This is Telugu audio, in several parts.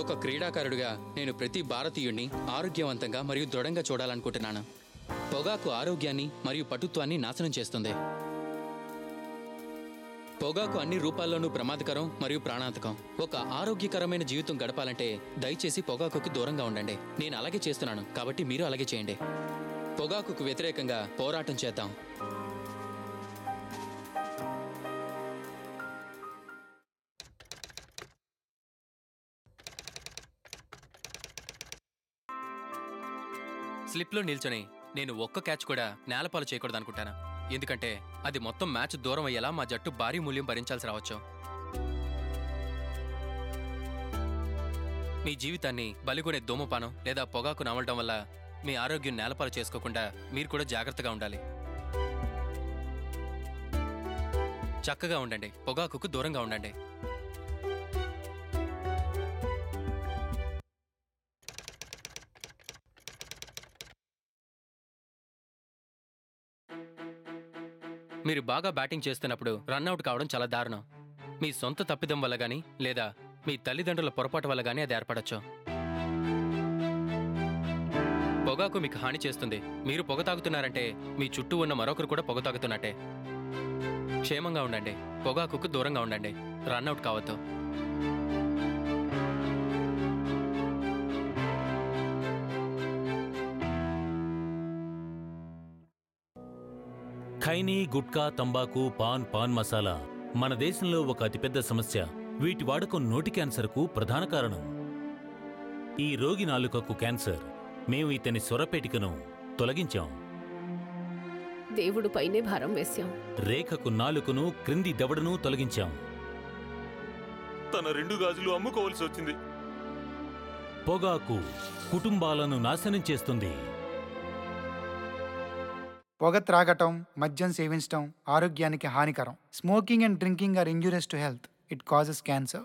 ఒక క్రీడాకారుడిగా నేను ప్రతి భారతీయుణ్ణి ఆరోగ్యవంతంగా మరియు దృఢంగా చూడాలనుకుంటున్నాను పొగాకు ఆరోగ్యాన్ని మరియు పటుత్వాన్ని నాశనం చేస్తుంది పొగాకు అన్ని రూపాల్లోనూ ప్రమాదకరం మరియు ప్రాణాంతకం ఒక ఆరోగ్యకరమైన జీవితం గడపాలంటే దయచేసి పొగాకుకి దూరంగా ఉండండి నేను అలాగే చేస్తున్నాను కాబట్టి మీరు అలాగే చేయండి పొగాకుకు వ్యతిరేకంగా పోరాటం చేద్దాం స్లిప్లో నిల్చొని నేను ఒక్క క్యాచ్ కూడా నేలపాలు చేయకూడదు అనుకుంటాను ఎందుకంటే అది మొత్తం మ్యాచ్ దూరం అయ్యేలా మా జట్టు భారీ మూల్యం భరించాల్సి రావచ్చు మీ జీవితాన్ని బలిగొనే ధూమపానం లేదా పొగాకు నమలడం వల్ల మీ ఆరోగ్యం నేలపాలు చేసుకోకుండా మీరు కూడా జాగ్రత్తగా ఉండాలి చక్కగా ఉండండి పొగాకుకు దూరంగా ఉండండి మీరు బాగా బ్యాటింగ్ చేస్తున్నప్పుడు రన్అట్ కావడం చాలా దారుణం మీ సొంత తప్పిదం వల్ల గానీ లేదా మీ తల్లిదండ్రుల పొరపాటు వల్ల గానీ అది ఏర్పడచ్చు పొగాకు మీకు హాని చేస్తుంది మీరు పొగ తాగుతున్నారంటే మీ చుట్టూ ఉన్న మరొకరు కూడా పొగ తాగుతున్నట్టే క్షేమంగా ఉండండి పొగాకుకు దూరంగా ఉండండి రన్అట్ కావద్దు ఖైనీ గుట్కా తంబాకు పాన్ పాన్ మసాలా మన దేశంలో ఒక అతిపెద్ద సమస్య వీటి వాడకం నోటి క్యాన్సర్కు ప్రధాన కారణం ఈ రోగి నాలుకకు క్యాన్సర్ మేము ఇతని స్వరపేటికను తొలగించాం దేవుడు పైనే భారం వేశాం రేఖకు నాలుకను క్రింది దవడను తొలగించాం తన రెండు గాజులు అమ్ముకోవాల్సి వచ్చింది పొగాకు కుటుంబాలను నాశనం చేస్తుంది పొగ త్రాగటం మద్యం సేవించటం ఆరోగ్యానికి హానికరం smoking and drinking are injurious to health it causes cancer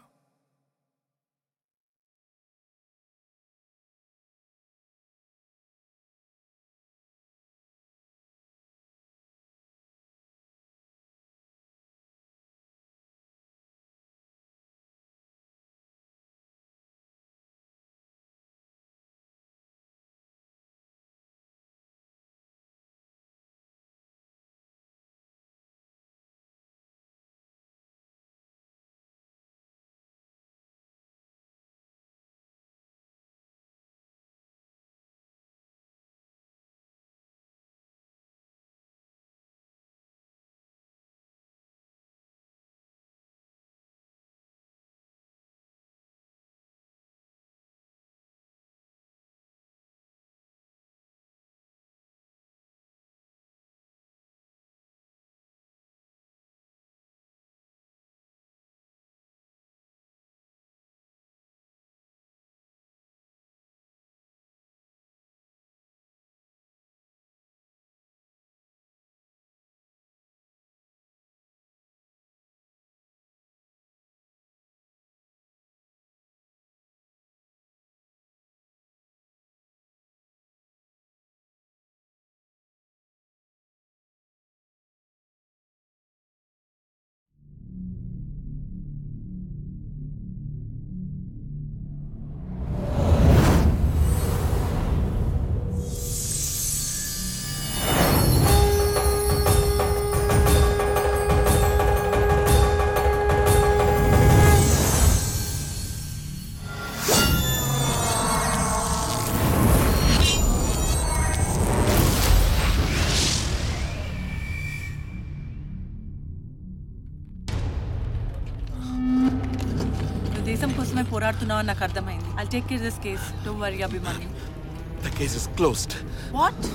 నువ్వు దేశం కోసమే పోరాడుతున్నావు నాకు అర్థమైంది I take care this case don't worry Abhimanyu the case is closed what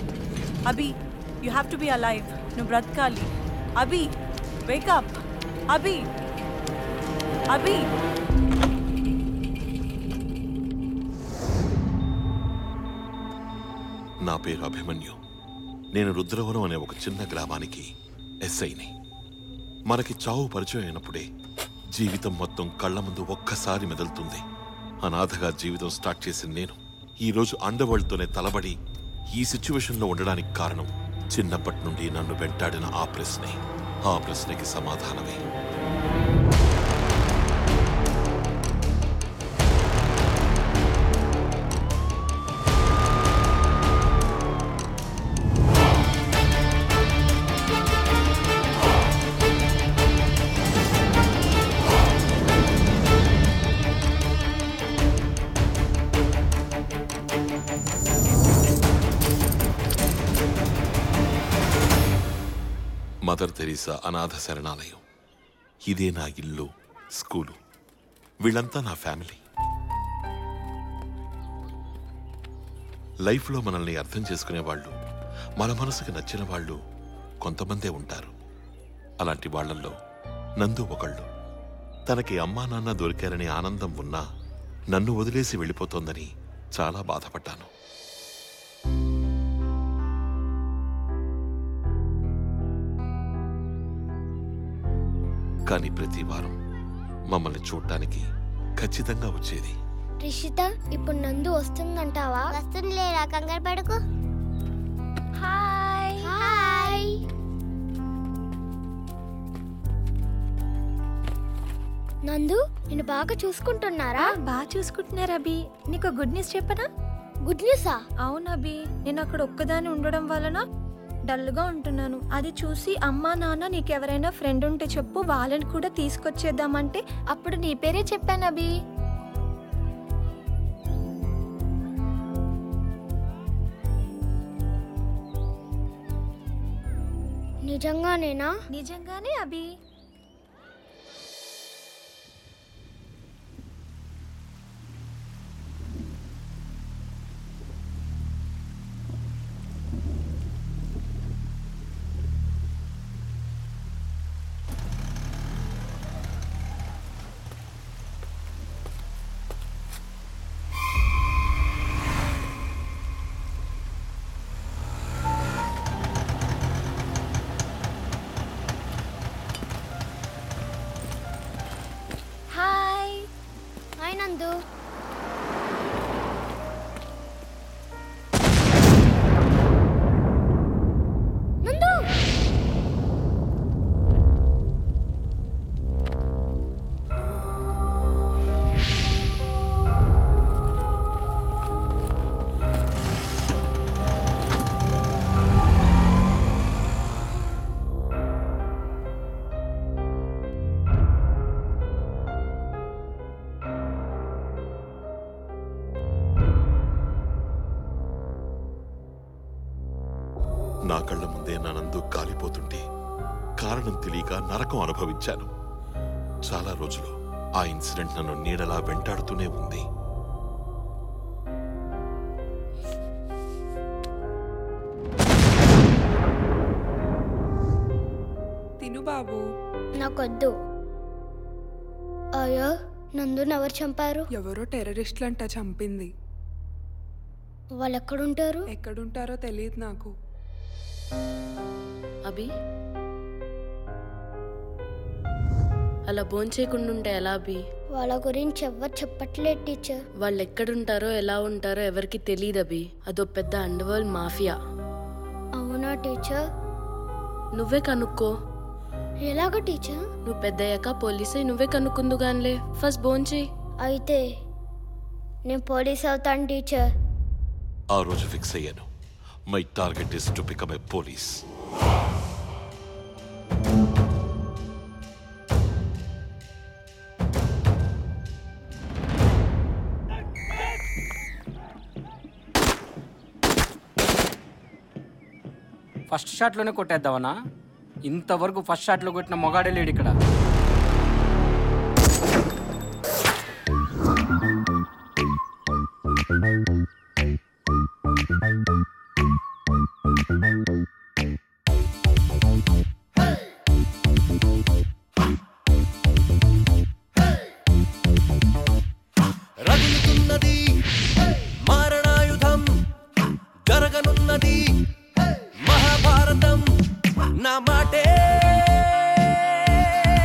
Abhi you have to be alive నువ్వు బ్రతకాలి అభి వేకప్ అభి అభి నా పేరు అభిమన్యు నేను రుద్రవరం అనే ఒక చిన్న గ్రామానికి ఎస్ఐని మనకి చావు పరిచయం అయినప్పుడే జీవితం మొత్తం కళ్ళ ముందు ఒక్కసారి మెదులుతుంది అనాథగా జీవితం స్టార్ట్ చేసిన నేను ఈ రోజు అండర్వరల్డ్తోనే తలబడి ఈ సిచ్యువేషన్లో ఉండడానికి కారణం చిన్నప్పటి నుండి నన్ను వెంటాడిన ఆ ప్రశ్నే ఆ ప్రశ్నకి సమాధానమే మదర్ తెరీసా అనాథ శరణాలయం ఇదే నా ఇల్లు స్కూలు వీళ్ళంతా నా ఫ్యామిలీ లైఫ్లో మనల్ని అర్థం చేసుకునే వాళ్ళు మన మనసుకు నచ్చిన వాళ్ళు కొంతమందే ఉంటారు అలాంటి వాళ్ళల్లో నందు ఒకళ్ళు తనకి అమ్మా నాన్న దొరికారని ఆనందం ఉన్నా నన్ను వదిలేసి వెళ్ళిపోతోందని చాలా బాధపడ్డాను కానీ ప్రతి వారం మమ్మల్ని చూడటానికి ఖచ్చితంగా వచ్చేది రిషిత ఇప్పుడు నందు వస్తుందంటావా వస్తుంది లేరా కంగారు పడుకు హాయ్ హాయ్ నందు నేను బాగా చూసుకుంటున్నారా బాగా చూసుకుంటున్నారు అభి నీకు గుడ్ న్యూస్ చెప్పనా గుడ్ న్యూసా అవును అభి నేను అక్కడ ఒక్కదాని ఉండడం వలన డల్గా ఉంటున్నాను అది చూసి అమ్మా నాన్న నీకెవరైనా ఫ్రెండ్ ఉంటే చెప్పు వాళ్ళని కూడా తీసుకొచ్చేద్దామంటే అప్పుడు నీ పేరే చెప్పాను అభి నిజంగానేనా నిజంగానే అభి హాయ్ హాయ్ నందు నందు నా కళ్ళ ముందే నా నందు కాలిపోతుంటే కారణం తెలియక నరకం అనుభవించాను చాలా రోజులు ఆ ఇన్సిడెంట్ నన్ను నీడలా వెంటాడుతూనే ఉంది తిను బాబు నాకొద్దు అయ్యో నందుని ఎవరు చంపారు ఎవరో టెర్రరిస్టులంట చంపింది వాళ్ళు ఎక్కడుంటారు ఎక్కడుంటారో తెలియదు నాకు అభి అలా భోంచేయకుండా ఉంటే ఎలా అభి వాళ్ళ గురించి ఎవరు చెప్పట్లేదు టీచర్ వాళ్ళు ఎక్కడుంటారో ఎలా ఉంటారో ఎవరికి తెలియదు అభి అదో పెద్ద అండర్వరల్డ్ మాఫియా అవునా టీచర్ నువ్వే కనుక్కో ఎలాగ టీచర్ నువ్వు పెద్దయ్యాక పోలీసే నువ్వే కనుక్కుందు గానిలే ఫస్ట్ భోంచేయి అయితే నేను పోలీస్ అవుతాను టీచర్ ఆ రోజు ఫిక్స్ అయ్యాను my target is to become a police first షాట్లోనే కొట్టేద్దామనా ఇంతవరకు ఫస్ట్ షాట్లో కొట్టిన మొగాడే లేడు ఇక్కడ రగులుతున్నది మారణాయుధం జరగనున్నది మహాభారతం నా మాటే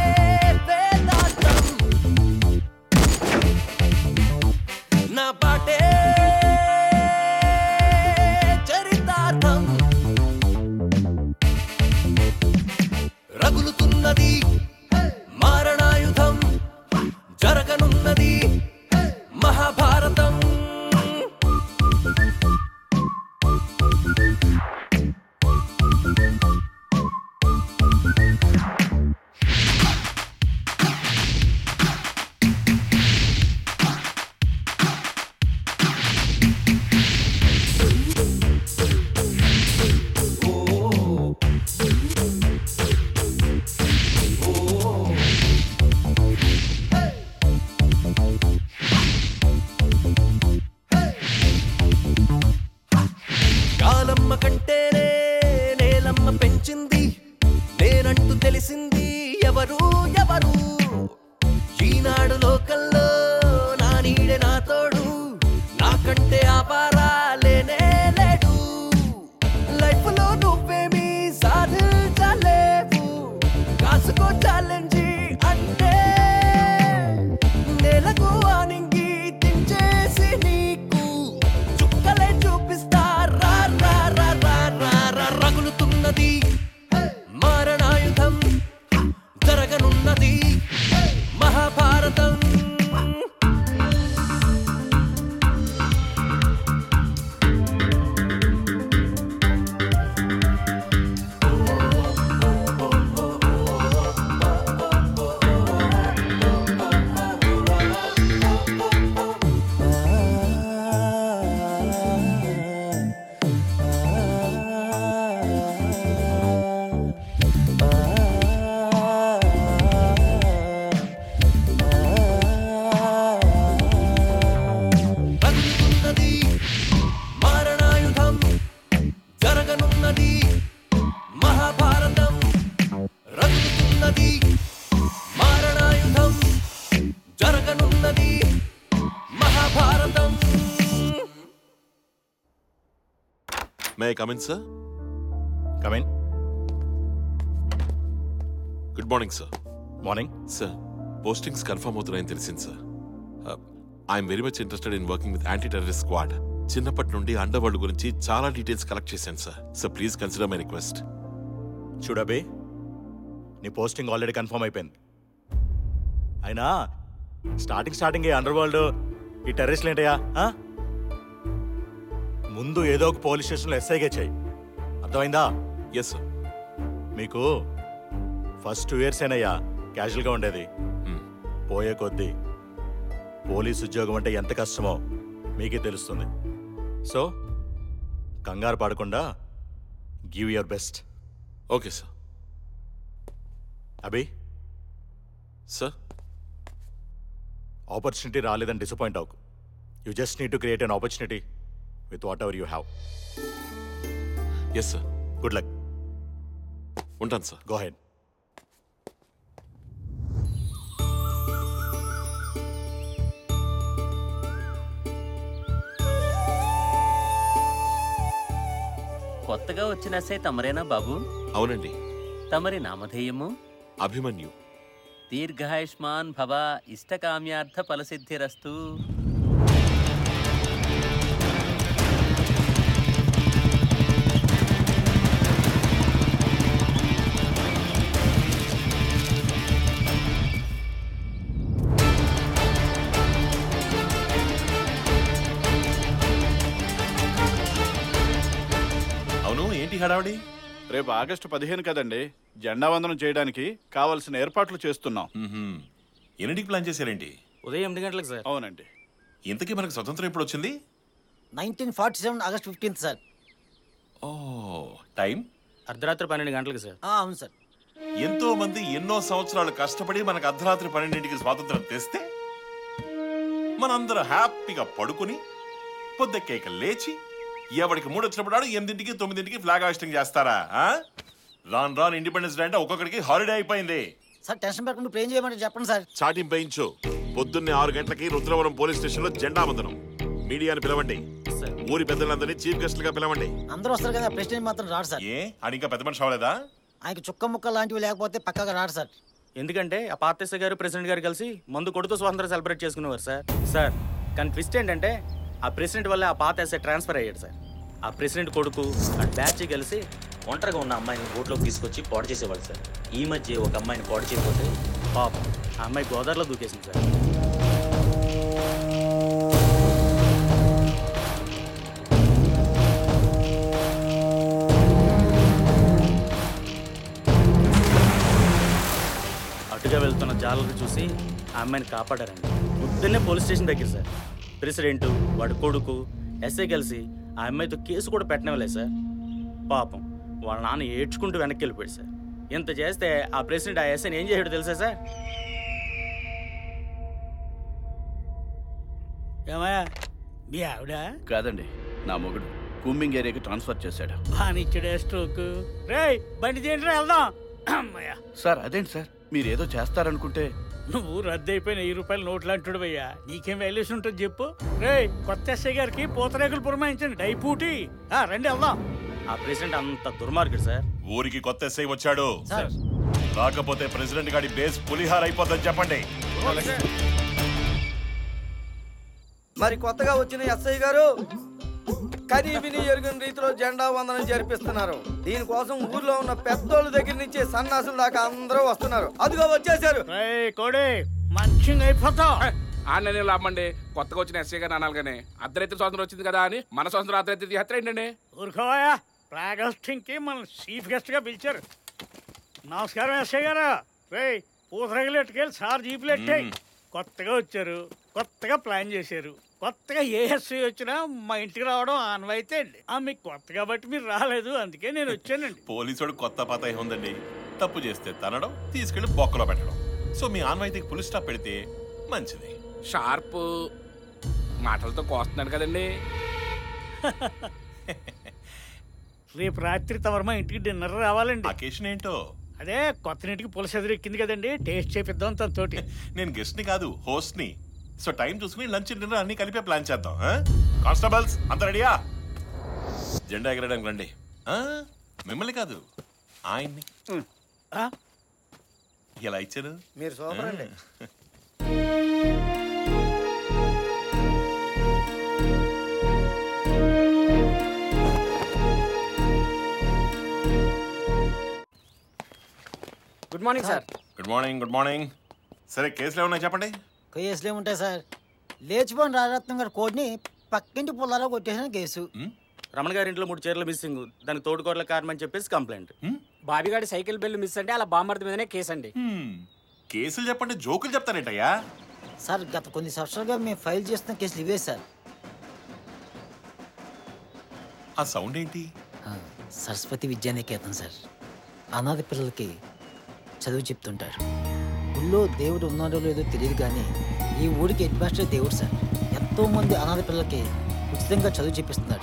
may I come in sir come in good morning sir morning sir postings confirm అవుతున్నాయని తెలిసింది sir I'm very much interested in working with anti terrorist squad చిన్నప్పటి నుండి అండర్ వరల్డ్ గురించి చాలా డీటెయిల్స్ కలెక్ట్ చేశాను sir sir please consider my request చూడబే నీ పోస్టింగ్ ఆల్రెడీ కన్ఫర్మ్ అయిపోయింది అయినా స్టార్టింగ్ స్టార్టింగ్ ఈ అండర్ వరల్డ్ ఈ టెర్రరిస్ట్లు ఏంటయ్యా ఆ? ముందు ఏదో ఒక పోలీస్ స్టేషన్లో ఎస్ఐగా చేయి అర్థమైందా ఎస్ సార్ మీకు ఫస్ట్ టూ ఇయర్స్ ఏనయ్యా క్యాజువల్గా ఉండేది పోయే కొద్దీ పోలీస్ ఉద్యోగం అంటే ఎంత కష్టమో మీకే తెలుస్తుంది సో కంగారు పడకుండా give your best okay sir Abhi sir opportunity రాలేదని డిసప్పాయింట్ అవ్వకు you just need to create an opportunity with whatever you have yes sir good luck ఉంటాను సార్ గో హెడ్ కొత్తగా వచ్చిన ఎస్ఐ తమరేనా బాబు అవునండి తమరి నామధేయము అభిమన్యు దీర్ఘాయుష్మాన్ భవ ఇష్టకామ్యార్థ ఫలసిద్ధిరస్తు అవును ఏంటి హడావడి రేపు ఆగస్టు పదిహేను కదండి జెండా వందనం చేయడానికి కావలసిన ఏర్పాట్లు చేస్తున్నాం ఎన్నింటికి ప్లాన్ చేశారేంటి ఉదయం ఎనిమిది గంటలకు సార్ అవునండి ఇంతకీ మనకు స్వతంత్రం ఎప్పుడు వచ్చింది nineteen forty seven August fifteenth sir ఓ టైం అర్ధరాత్రి పన్నెండు గంటలకు సార్ అవును సార్ ఎంతో మంది ఎన్నో సంవత్సరాలు కష్టపడి మనకు అర్ధరాత్రి పన్నెండింటికి స్వాతంత్రం తెస్తే మనందరం హ్యాపీగా పడుకుని పొద్దెక్కేక లేచి ఎవరికి మూడు వచ్చినప్పుడు నాడు ఎనిమిదింటికి తొమ్మిదింటికి ఫ్లాగ్ హాయిస్టింగ్ చేస్తారా ఆ? రాన్ రాన్ ఇండిపెండెన్స్ డే అంటే ఒక్కొక్కడికి హాలిడే అయిపోయింది సార్ టెన్షన్ పెట్టకుండా ఇప్పుడు ఏం చేయమంటే చెప్పండి సార్ చాటింపు వేయించు పొద్దున్నే ఆరు గంటలకి రుద్రవరం పోలీస్ స్టేషన్ లో జెండా వందనం మీడియాని పిలవండి ఊరి పెద్దలందరినీ చీఫ్ గెస్ట్ గా పిలవండి అందరూ వస్తారు కదా ప్రెసిడెంట్ మాత్రం రాడు సార్ ఏ అని ఇంకా పెద్ద మనిషి అవ్వలేదా ఆయనకి చుక్క ముక్క లాంటివి లేకపోతే పక్కగా రాడు సార్ ఎందుకంటే ఆ పాత ఎస్ఐ గారు ప్రెసిడెంట్ గారు కలిసి మందు కొడుతూ స్వాతంత్రం సెలబ్రేట్ చేసుకునేవారు సార్ సార్ కానీ ట్విస్ట్ ఏంటంటే ఆ ప్రెసిడెంట్ వల్ల ఆ పాత ఎస్ఐ ట్రాన్స్ఫర్ అయ్యాడు సార్ ఆ ప్రెసిడెంట్ కొడుకు ఆ బ్యాచ్ కలిసి ఒంటరిగా ఉన్న అమ్మాయిని బోట్లోకి తీసుకొచ్చి పాడు చేసేవాళ్ళు సార్ ఈ మధ్య ఒక అమ్మాయిని పాడు చేయకపోతే పాపం ఆ అమ్మాయి గోదావరిలో దూకేసింది సార్ అటుగా వెళ్తున్న జాలరు చూసి ఆ అమ్మాయిని కాపాడారండి పొద్దున్నే పోలీస్ స్టేషన్ దగ్గర సార్ ప్రెసిడెంట్ వాడి కొడుకు ఎస్ఐ కలిసి ఆ అమ్మాయితో కేసు కూడా పెట్టనివ్వలేదు సార్ పాపం వాళ్ళ నాన్న ఏడ్చుకుంటూ వెనక్కి వెళ్ళిపోయాడు సార్ ఇంత చేస్తే ఆ ప్రెసిడెంట్ ఆ ఎస్ఐని ఏం చేశాడు తెలుసా సార్ ఏమయ్యా మీ ఆవిడ కాదండి నా మొగుడు కూంబింగ్ ఏరియాకి ట్రాన్స్ఫర్ చేశాడు బానిచ్చడే స్ట్రోక్ రేయ్ బండి చేయండి వెళ్దాం అమ్మయ్యా సార్ అదేంటి సార్ మీరు ఏదో చేస్తారనుకుంటే నువ్వు రద్దయిపోయిన వెయ్యి రూపాయల నోట్లు అంటుడు భయ్యా నీకేం వాల్యూషన్ ఉంటుంది చెప్పు రేయ్ కొత్త ఎస్ఐ గారికి పూతరేకులు పురమాయించండి డైపూటి ఆ, రండి వెళ్దాం ఆ ప్రెసిడెంట్ అంత దుర్మార్గుడు సార్ ఊరికి కొత్త ఎస్ఐ వచ్చాడు రాకపోతే ప్రెసిడెంట్ గారి బేస్ పులిహార్ అయిపోద్దని చెప్పండి మరి కొత్తగా వచ్చిన ఎస్ఐ గారు కనీ విని ఎరుగని రీతిలో జెండా వందనం జరిపిస్తున్నారు దీనికోసం ఊర్లో ఉన్న పెద్దోళ్ళ దగ్గర నుంచి సన్నాసుల దాకా అందరూ వస్తున్నారు అదిగో వచ్చేసారు రేయ్ కోడి మంచిగా అయిపోతావు ఆన్లైన్ లాభమండి కొత్తగా వచ్చిన ఎస్ఐ గారు అనాలిగానే అర్ధరైతే స్వాతంత్రం వచ్చింది కదా అని మన స్వాతంత్రం అర్ధరైతే హత్య ఏంటండి ఊరుకోవా ఫ్లాగ్ హోస్టింగ్ కి మన చీఫ్ గెస్ట్ గా పిలిచారు నమస్కారం ఎస్ఐ గారు రేయ్ పూతరగలు ఎట్టుకెళ్ళి సార్ జీపులు ఎట్టాయి కొత్తగా వచ్చారు కొత్తగా ప్లాన్ చేశారు కొత్తగా ఏ ఎస్ఐ వచ్చినా మా ఇంటికి రావడం ఆనవాయితే అండి ఆ మీకు కొత్త కాబట్టి మీరు రాలేదు అందుకే నేను వచ్చానండి పోలీసుడు కొత్త పాత ఉందండి తప్పు చేస్తే తనడం తీసుకెళ్లి బొక్కలో పెట్టడం సో మీ ఆన్వాయితీకి పులి స్టాప్ పెడితే మంచిది షార్ప్ మాటలతో కోస్తున్నాడు కదండి రేపు రాత్రి తమరు మా ఇంటికి డిన్నర్ రావాలండి అకేషన్ ఏంటో అదే కొత్త నీటికి పులస ఎదురు ఎక్కింది కదండి టేస్ట్ చేపిద్దాం తనతోటి నేను గెస్ట్ ని కాదు హోస్ట్ ని సో టైం చూసుకుని లంచ్ డిన్నర్ అన్ని కలిపే ప్లాన్ చేద్దాం కానిస్టేబుల్స్ అంత రెడీయా జెండా ఎగరడానికి రండి ఆ, మిమ్మల్ని కాదు ఆయన్ని ఎలా ఇచ్చారు మీరు సూపర్ అండి good morning sir good morning good morning సరే కేసులు ఏమన్నా చెప్పండి కేసులు ఏముంటాయి సార్ లేచిపోయిన రాజరత్నం గారి కోడ్ని పక్కింటి పుల్లాలో కొట్టేసిన కేసు రమణ గారి ఇంట్లో మూడు చీరలు మిస్సింగ్ దానికి తోడుకోట్ల కారణం అని చెప్పేసి కంప్లైంట్ బాబిగాడి సైకిల్ బిల్లు మిస్ అంటే అలా బామ్మర్ది మీదనే కేసు అండి కేసులు చెప్పండి జోకులు చెప్తారేంటయ్యా సార్ గత కొన్ని సంవత్సరాలుగా మేము ఫైల్ చేస్తున్న కేసులు ఇవే సార్ ఆ సౌండ్ ఏంటి ఆ, సరస్వతి విద్యానికేతన్ సార్ అనాథ పిల్లలకి చదువు చెప్తుంటారు ఊళ్ళో దేవుడు ఉన్నాడో లేదో తెలియదు కానీ ఈ ఊరికి హెడ్ మాస్టర్ దేవుడు సార్ ఎంతో మంది అనాథ పిల్లలకి ఉచితంగా చదువు చెప్పిస్తున్నాడు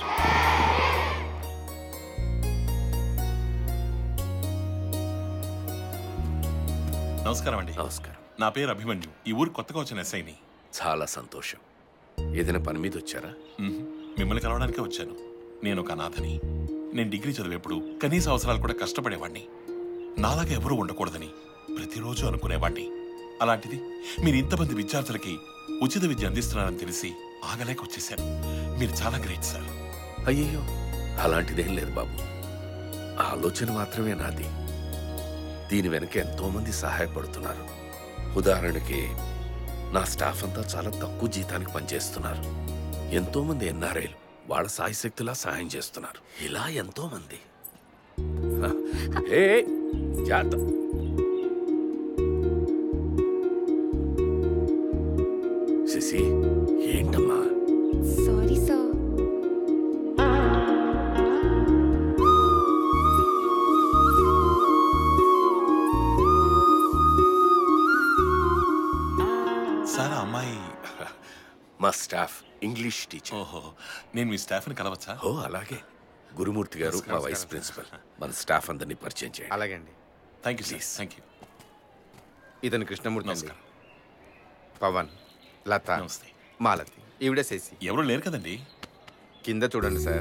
నమస్కారం అండి నమస్కారం నా పేరు అభిమన్యు ఈ ఊరు కొత్తగా వచ్చిన ఎస్ఐని చాలా సంతోషం ఏదైనా పని మీద వచ్చారా మ్మ్. మిమ్మల్ని కలవడానికే వచ్చాను నేను ఒక అనాథని నేను డిగ్రీ చదివేప్పుడు కనీస అవసరాలు కూడా కష్టపడేవాడిని నాలాగా ఎవరూ ఉండకూడదని ప్రతిరోజు అనుకునేవాడిని అలాంటిది మీరు ఇంతమంది విద్యార్థులకి ఉచిత విద్య అందిస్తున్నారని తెలిసి ఆగలేక వచ్చేసాను మీరు చాలా గ్రేట్ సార్ అయ్యయ్యో అలాంటిదేం లేదు బాబు ఆ ఆలోచన మాత్రమే నాది దీని వెనక ఎంతో మంది సహాయపడుతున్నారు ఉదాహరణకి నా స్టాఫ్ అంతా చాలా తక్కువ జీతానికి పనిచేస్తున్నారు ఎంతో మంది ఎన్ఆర్ఐలు వాళ్ళ సాయశక్తిలా సహాయం చేస్తున్నారు ఇలా ఎంతో మంది హ, ఏ ఏ, జాగ్రత్త శశి ఏంటమ్మా సారీ సార్ సార్ ఆ అమ్మాయి మా స్టాఫ్ ఇంగ్లీష్ టీచర్ ఓహో నేను మీ స్టాఫ్ని కలవచ్చా ఓ అలాగే గురుమూర్తి గారు మా నమస్కారం, వైస్ నమస్కారం. ప్రిన్సిపల్ మన స్టాఫ్ అందరినీ పరిచయం చేయండి అలాగే అండి thank you sir thank you ఇతను కృష్ణమూర్తి అండి నమస్కారం. పవన్ లత మాలతి ఈవిడ శశి ఎవరు లేరు కదండి కింద చూడండి సార్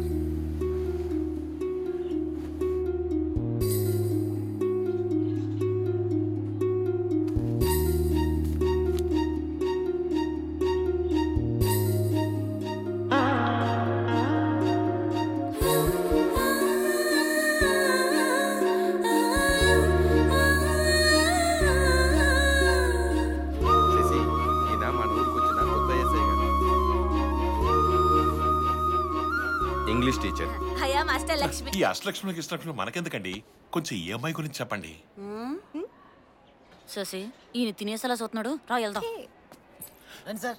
శశి ఈయన మన ఊరికి వచ్చిన కొత్త ఎస్ఐ గారు ఇంగ్లీష్ టీచర్ హయా మాస్టర్ లక్ష్మి ఈ అష్టలక్ష్మికి ఇష్టలక్ష్మి మనకెందుకండి కొంచెం ఈ అమ్మాయి గురించి చెప్పండి ససి ఈయన తినేసేలా చూస్తున్నాడు రా వెళ్దాం రండి సార్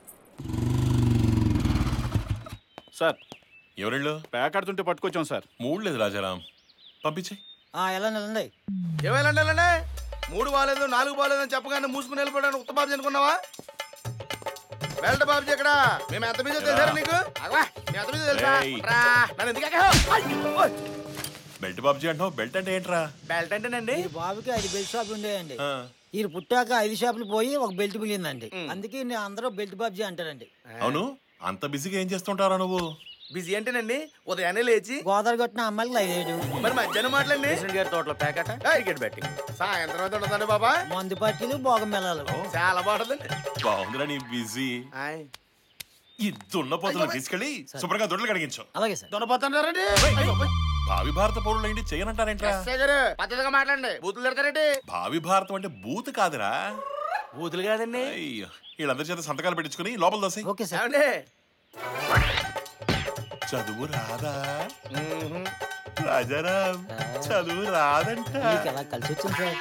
సార్ ఎవరిళ్ళు పేకాడుతుంటే పట్టుకొచ్చాం సార్ మూడు లేదు రాజారాం పంపించే ఎలా వెళ్ళండి ఏమైనా వెళ్ళండి మూడు బాలేదు నాలుగు బాలేదు అని చెప్పగానే మూసుకుని వెళ్ళిపోవడానికి ఉత్త బాబు అనుకున్నావా వెళ్ళండి బాబుజీ ఇక్కడ మేము ఎంత బిజీ తెలుసా నీకు అగవా మేము ఎంత బిజీ తెలుసా ఏయ్. రా నన్ను ఎందుకు ఎక్కావు? బెల్ట్ బాబ్జీ అంటావు బెల్ట్ అంటే ఏంట్రా బెల్ట్ అంటేనండి ఈ బాబుకి ఐదు బెల్ట్ షాపులు ఉండేయండి ఆ. ఈయన పుట్టాక ఐదు షాపులు పోయి ఒక బెల్ట్ మిగిలిందండి అందుకే ఈయన్ని అందరూ బెల్ట్ బాబ్జీ అంటారండి అవును అంత బిజీగా ఏం చేస్తుంటారా నువ్వు బిజీ అంటేనండి ఉదయాన్నే లేచి గోదావరి కొట్టిన అమ్మాయికి ఐదేడు మరి మధ్యాహ్నం మాటలండి ప్రెసిడెంట్ గారి తోటలో ప్యాకెట్ క్రికెట్ బ్యాటింగ్ సాయంత్రం అయితే ఉండదండి బాబా మందు పార్టీలు భోగం మెలాలు చాలా బాగుంటుందండి బాగుందిరా నీ బిజీ ఈ దున్నపోతులు తీసుకెళ్ళి శుభ్రంగా దొడ్లు కడిగించు అలాగే సార్ దొనపోతున్నారండి భావి భారత పౌరులు ఏంటి చేయనంటారేంట్రా ఎస్ఐ గారు పద్ధతిగా మాట్లాడండి బూతులు తిడతారండి భావి భారతం అంటే బూత్ కాదురా బూతులు కాదండి అయ్యో వీళ్ళందరి చేత సంతకాలు పెట్టించుకుని లోపల దోసి ఓకే ఏమండి చదువు రాదా రాజారాం చదువు రాదంట మీకు ఎలా కలిసి వచ్చింది sir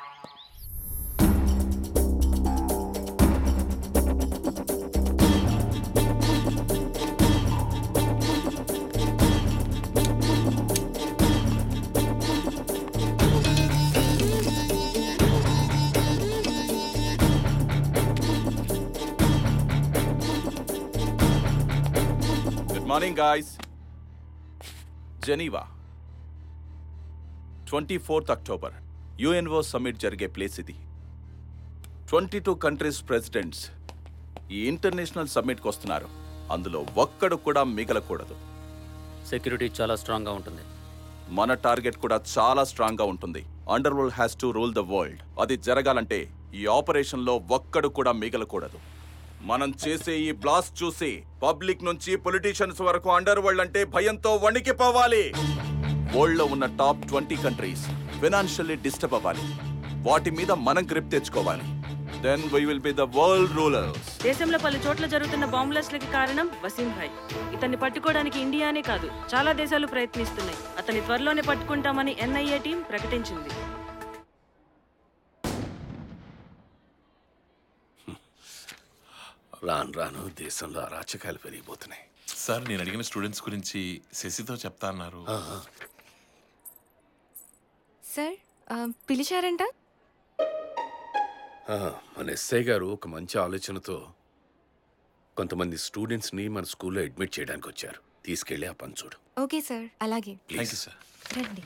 good morning guys Geneva twenty fourth October UNO summit జరిగే ప్లేస్ ఇది ట్వంటీ టూ కంట్రీస్ ప్రెసిడెంట్స్ ఈ ఇంటర్నేషనల్ సమ్మిట్కి వస్తున్నారు అందులో ఒక్కడు కూడా మిగలకూడదు సెక్యూరిటీ చాలా స్ట్రాంగ్గా ఉంటుంది మన టార్గెట్ కూడా చాలా స్ట్రాంగ్ గా ఉంటుంది underworld has to rule the world అది జరగాలంటే ఈ ఆపరేషన్ లో ఒక్కడు కూడా మిగలకూడదు మనం చేసే ఈ బ్లాస్ట్ చూసి పబ్లిక్ నుంచి పొలిటీషియన్స్ వరకు అండర్ వరల్డ్ అంటే భయంతో వణికిపోవాలి వరల్డ్ లో ఉన్న top twenty countries financially disturb అవ్వాలి వాటి మీద మనం గ్రిప్ తెచ్చుకోవాలి then we will be the world rulers దేశంలో పలు చోట్ల జరుగుతున్న బాంబులస్లకి కారణం వసీం భాయ్ ఇతన్ని పట్టుకోవడానికి ఇండియానే కాదు చాలా దేశాలు ప్రయత్నిస్తున్నాయి అతన్ని త్వరలోనే పట్టుకుంటామని ఎన్ఐఏ టీం ప్రకటించింది రాను రాను దేశంలో అరాచకాలు పెరిగిపోతున్నాయి సార్ నేను అడిగిన స్టూడెంట్స్ గురించి శశితో చెప్తా అన్నారు సార్ ఆ, పిలిచారంట ఆ, మన ఎస్ఐ గారు ఒక మంచి ఆలోచనతో కొంతమంది స్టూడెంట్స్ని మన స్కూల్లో అడ్మిట్ చేయడానికి వచ్చారు తీసుకెళ్ళి ఆ పని చూడు ఓకే సార్ అలాగే థ్యాంక్ యూ సార్ రండి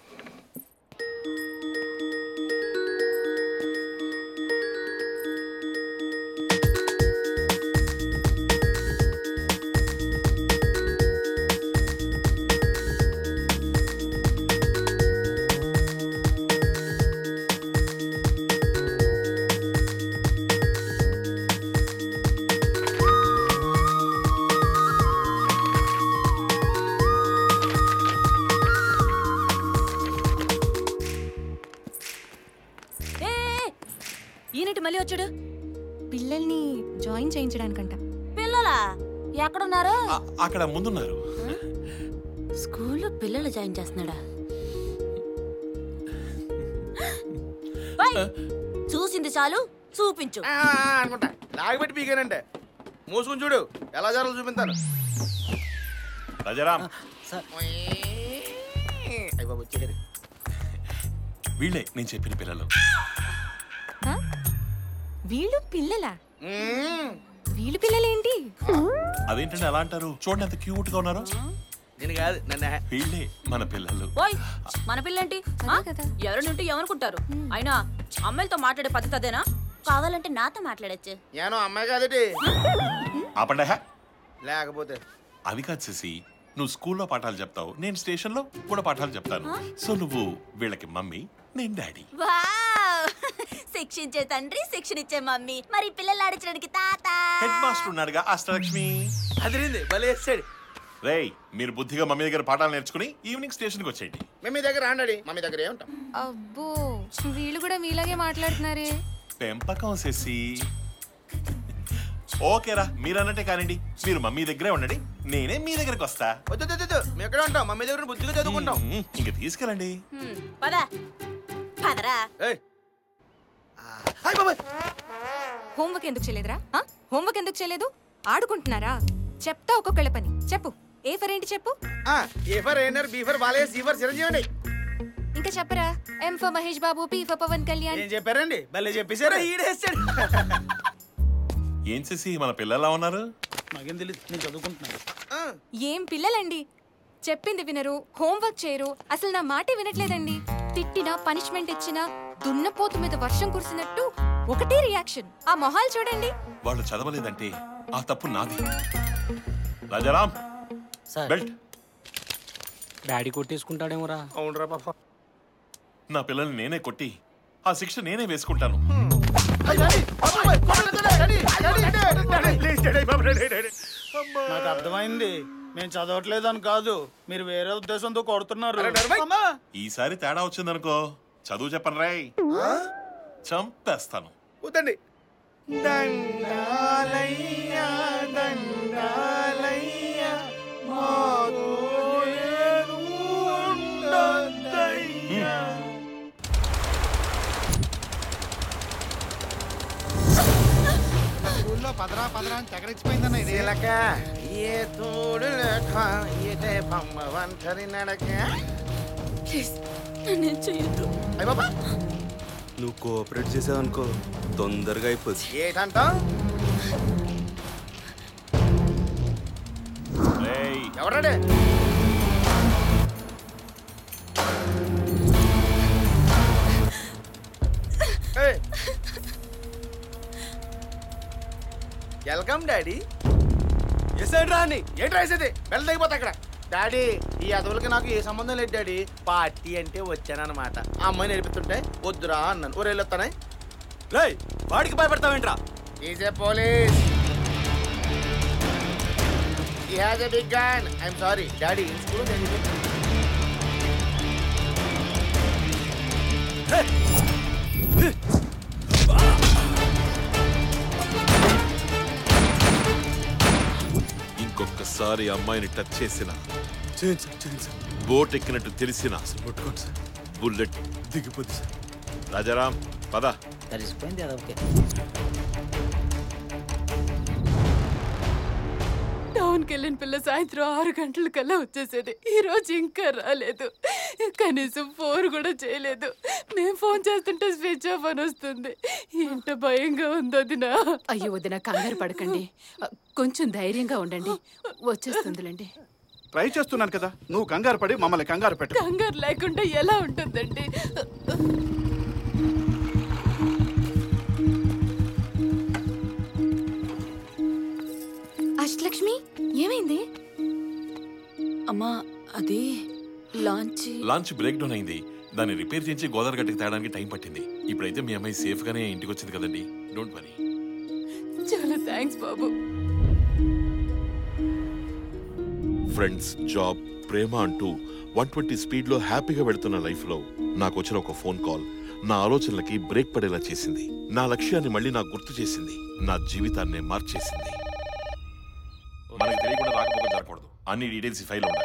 ఏ ఈయనటి మళ్ళీ వచ్చాడు పిల్లల్ని జాయిన్ చేయించడానికంట పిల్లలా ఎక్కడున్నారు అక్కడ ముందున్నారు స్కూల్లో పిల్లలు జాయిన్ చేస్తున్నాడా ఓయ్, చూసింది చాలు చూపించు అనుకుంటా లాగబెట్టి పీకానంటే మూసుకుని చూడు ఎలా జరగాలో చూపిస్తాను రాజారాం అయ్య బాబు వచ్చేది వీళ్ళే నేను చెప్పిన పిల్లలు వీళ్ళు పిల్లలా వీళ్ళు పిల్లలేంటి అదేంటంటే అలా అంటారు చూడండి ఎంత క్యూట్ గా ఉన్నారు నేను కాదు నన్ను వీళ్ళే మన పిల్లలు ఓయ్ మన పిల్లేంటి ఎవరిని ఉంటే ఏమనుకుంటారు అయినా అమ్మాయిలతో మాట్లాడే పద్ధతి అదేనా కావాలంటే నాతో మాట్లాడచ్చు నేను అమ్మాయి కాదటి ఆపండి హే. లేకపోతే అది కాదు శశి నువ్వు స్కూల్లో పాఠాలు చెప్తావు నేను స్టేషన్లో కూడా పాఠాలు చెప్తాను సో నువ్వు వీళ్ళకి మమ్మీ నేను డాడీ వావ్ శిక్షించే తండ్రి శిక్షణ ఇచ్చే మమ్మీ మరి పిల్లలు ఆడించడానికి తాత హెడ్ మాస్టర్ ఉన్నాడుగా అష్టలక్ష్మి అదిరింది భలే వేసాడు రేయ్ మీరు బుద్ధిగా మమ్మీ దగ్గర పాఠాలు నేర్చుకుని ఈవినింగ్ స్టేషన్కి వచ్చేయండి మేము మీ దగ్గర రాండి మమ్మీ దగ్గర ఏముంటాం అబ్బో వీళ్ళు కూడా మీలాగే మాట్లాడుతున్నారే పెంపకం శశి ఓకేరా మీరు అన్నట్టే కానివ్వండి మీరు మమ్మీ దగ్గరే ఉండండి నేనే మీ దగ్గరకు వస్తా వద్దు వద్దు, వద్దు మేము ఎక్కడ ఉంటాం మమ్మీ దగ్గర బుద్ధిగా చదువుకుంటాం మ్మ్, ఇంక తీసుకెళ్ళండి పద పదరా హోంవర్క్ ఎందుకు చేయలేదురా ఆ? హోంవర్క్ ఎందుకు చేయలేదు ఆడుకుంటున్నారా చెప్తా ఒక్కొక్కళ్ళ పని చెప్పు ఏ ఫర్ ఏంటి చెప్పు ఏ ఫర్ ఏనర్ B for Balayya C for Chiranjeevi అండి ఇంకా చెప్పరా M for Mahesh Babu P for Pawan Kalyan ఏం చెప్పారండి భలే చెప్పేశారు ఈడేస్తాడు ఏం చేసి మన పిల్లలా ఉన్నారు నాకేం తెలియదు నేను చదువుకుంటున్నాను ఏం పిల్లలండి చెప్పింది వినరు హోంవర్క్ చేయరు అసలు నా మాటే వినట్లేదండి తిట్టినా పనిష్మెంట్ ఇచ్చినా దున్నపోతు మీద వర్షం కురిసినట్టు ఒకటే రియాక్షన్ ఆ మొహాలు చూడండి వాళ్ళు చదవలేదంటే ఆ తప్పు నాది రాజారాం బెల్ట్ డాడీ కొట్టేసుకుంటాడేమోరా అవునరా పాప నా పిల్లల్ని నేనే కొట్టి ఆ శిక్ష నేనే వేసుకుంటాను నాకు అర్థమైంది నేను చదవట్లేదు అని కాదు మీరు వేరే ఉద్దేశంతో కొడుతున్నారు అమ్మా! ఈసారి తేడా వచ్చిందనుకో చదువు చెప్పను రాయ్ చంపేస్తాను కూతండి స్కూల్లో పదరా పదరా అని తెగరిచ్చిపోయిందన్న ఇది శీలక ఏ తోడు లేక ఏటే బొమ్మ వంటరి నడక నేను చేయొద్దు అయ్య బాబా నువ్వు కోఆపరేట్ చేసావనుకో తొందరగా అయిపోద్ది ఏటంట ఎవరాడే వెల్కమ్ డాడీ ఎసాడు రాని ఏంటి రాసేది బెల్ తగ్గిపోతా అక్కడ డాడీ ఈ అదవులకి నాకు ఏ సంబంధం లేదు డాడీ పార్టీ అంటే వచ్చానన్నమాట ఆ అమ్మాయి నేర్పిస్తుంటే వద్దురా అన్నాను ఊరు వెళ్ళొస్తానే రేయ్ వాడికి భయపడతావేంట్రా is a police he has a big gun I'm sorry daddy school ఇంకొకసారి అమ్మాయిని టచ్ చేసిన బోట్ ఎక్కినట్టు తెలిసిన బుల్లెట్ దిగిపోద్ది సార్ రాజారాం పద తడిసిపోయింది అది ఓకే టౌన్కి వెళ్ళిన పిల్ల సాయంత్రం ఆరు గంటల కల్లా వచ్చేసేది ఈ రోజు ఇంకా రాలేదు కనీసం ఫోన్ కూడా చేయలేదు మేము ఫోన్ చేస్తుంటే స్విచ్ ఆఫ్ అని వస్తుంది ఎంత భయంగా ఉంది వదినా అయ్యో వదిన కంగారు పడకండి కొంచెం ధైర్యంగా ఉండండి వచ్చేస్తుందిలేండి ట్రై చేస్తున్నాను కదా నువ్వు కంగారు పడి మమ్మల్ని కంగారు పెట్టు కంగారు లేకుండా ఎలా ఉంటుందండి అష్టలక్ష్మి ఏమైంది అమ్మా అది లాంచ్ లాంచ్ బ్రేక్ డౌన్ అయింది దాన్ని రిపేర్ చేయించి గోదావరి గట్టుకు తేడానికి టైం పట్టింది ఇప్పుడైతే మీ అమ్మాయి సేఫ్ గానే ఇంటికి వచ్చింది కదండి డోంట్ వరీ చాలా థ్యాంక్స్ బాబు ఫ్రెండ్స్ జాబ్ ప్రేమ అంటూ వన్ ట్వంటీ స్పీడ్ లో హ్యాపీగా వెళ్తున్న లైఫ్ లో నాకు వచ్చిన ఒక ఫోన్ కాల్ నా ఆలోచనలకి బ్రేక్ పడేలా చేసింది నా లక్ష్యాన్ని మళ్ళీ నాకు గుర్తు చేసింది నా జీవితాన్ని మార్చేసింది మనకి తెలియకుండా రాకపోక జరగకూడదు అన్ని డీటెయిల్స్ ఈ ఫైల్ ఉండాలి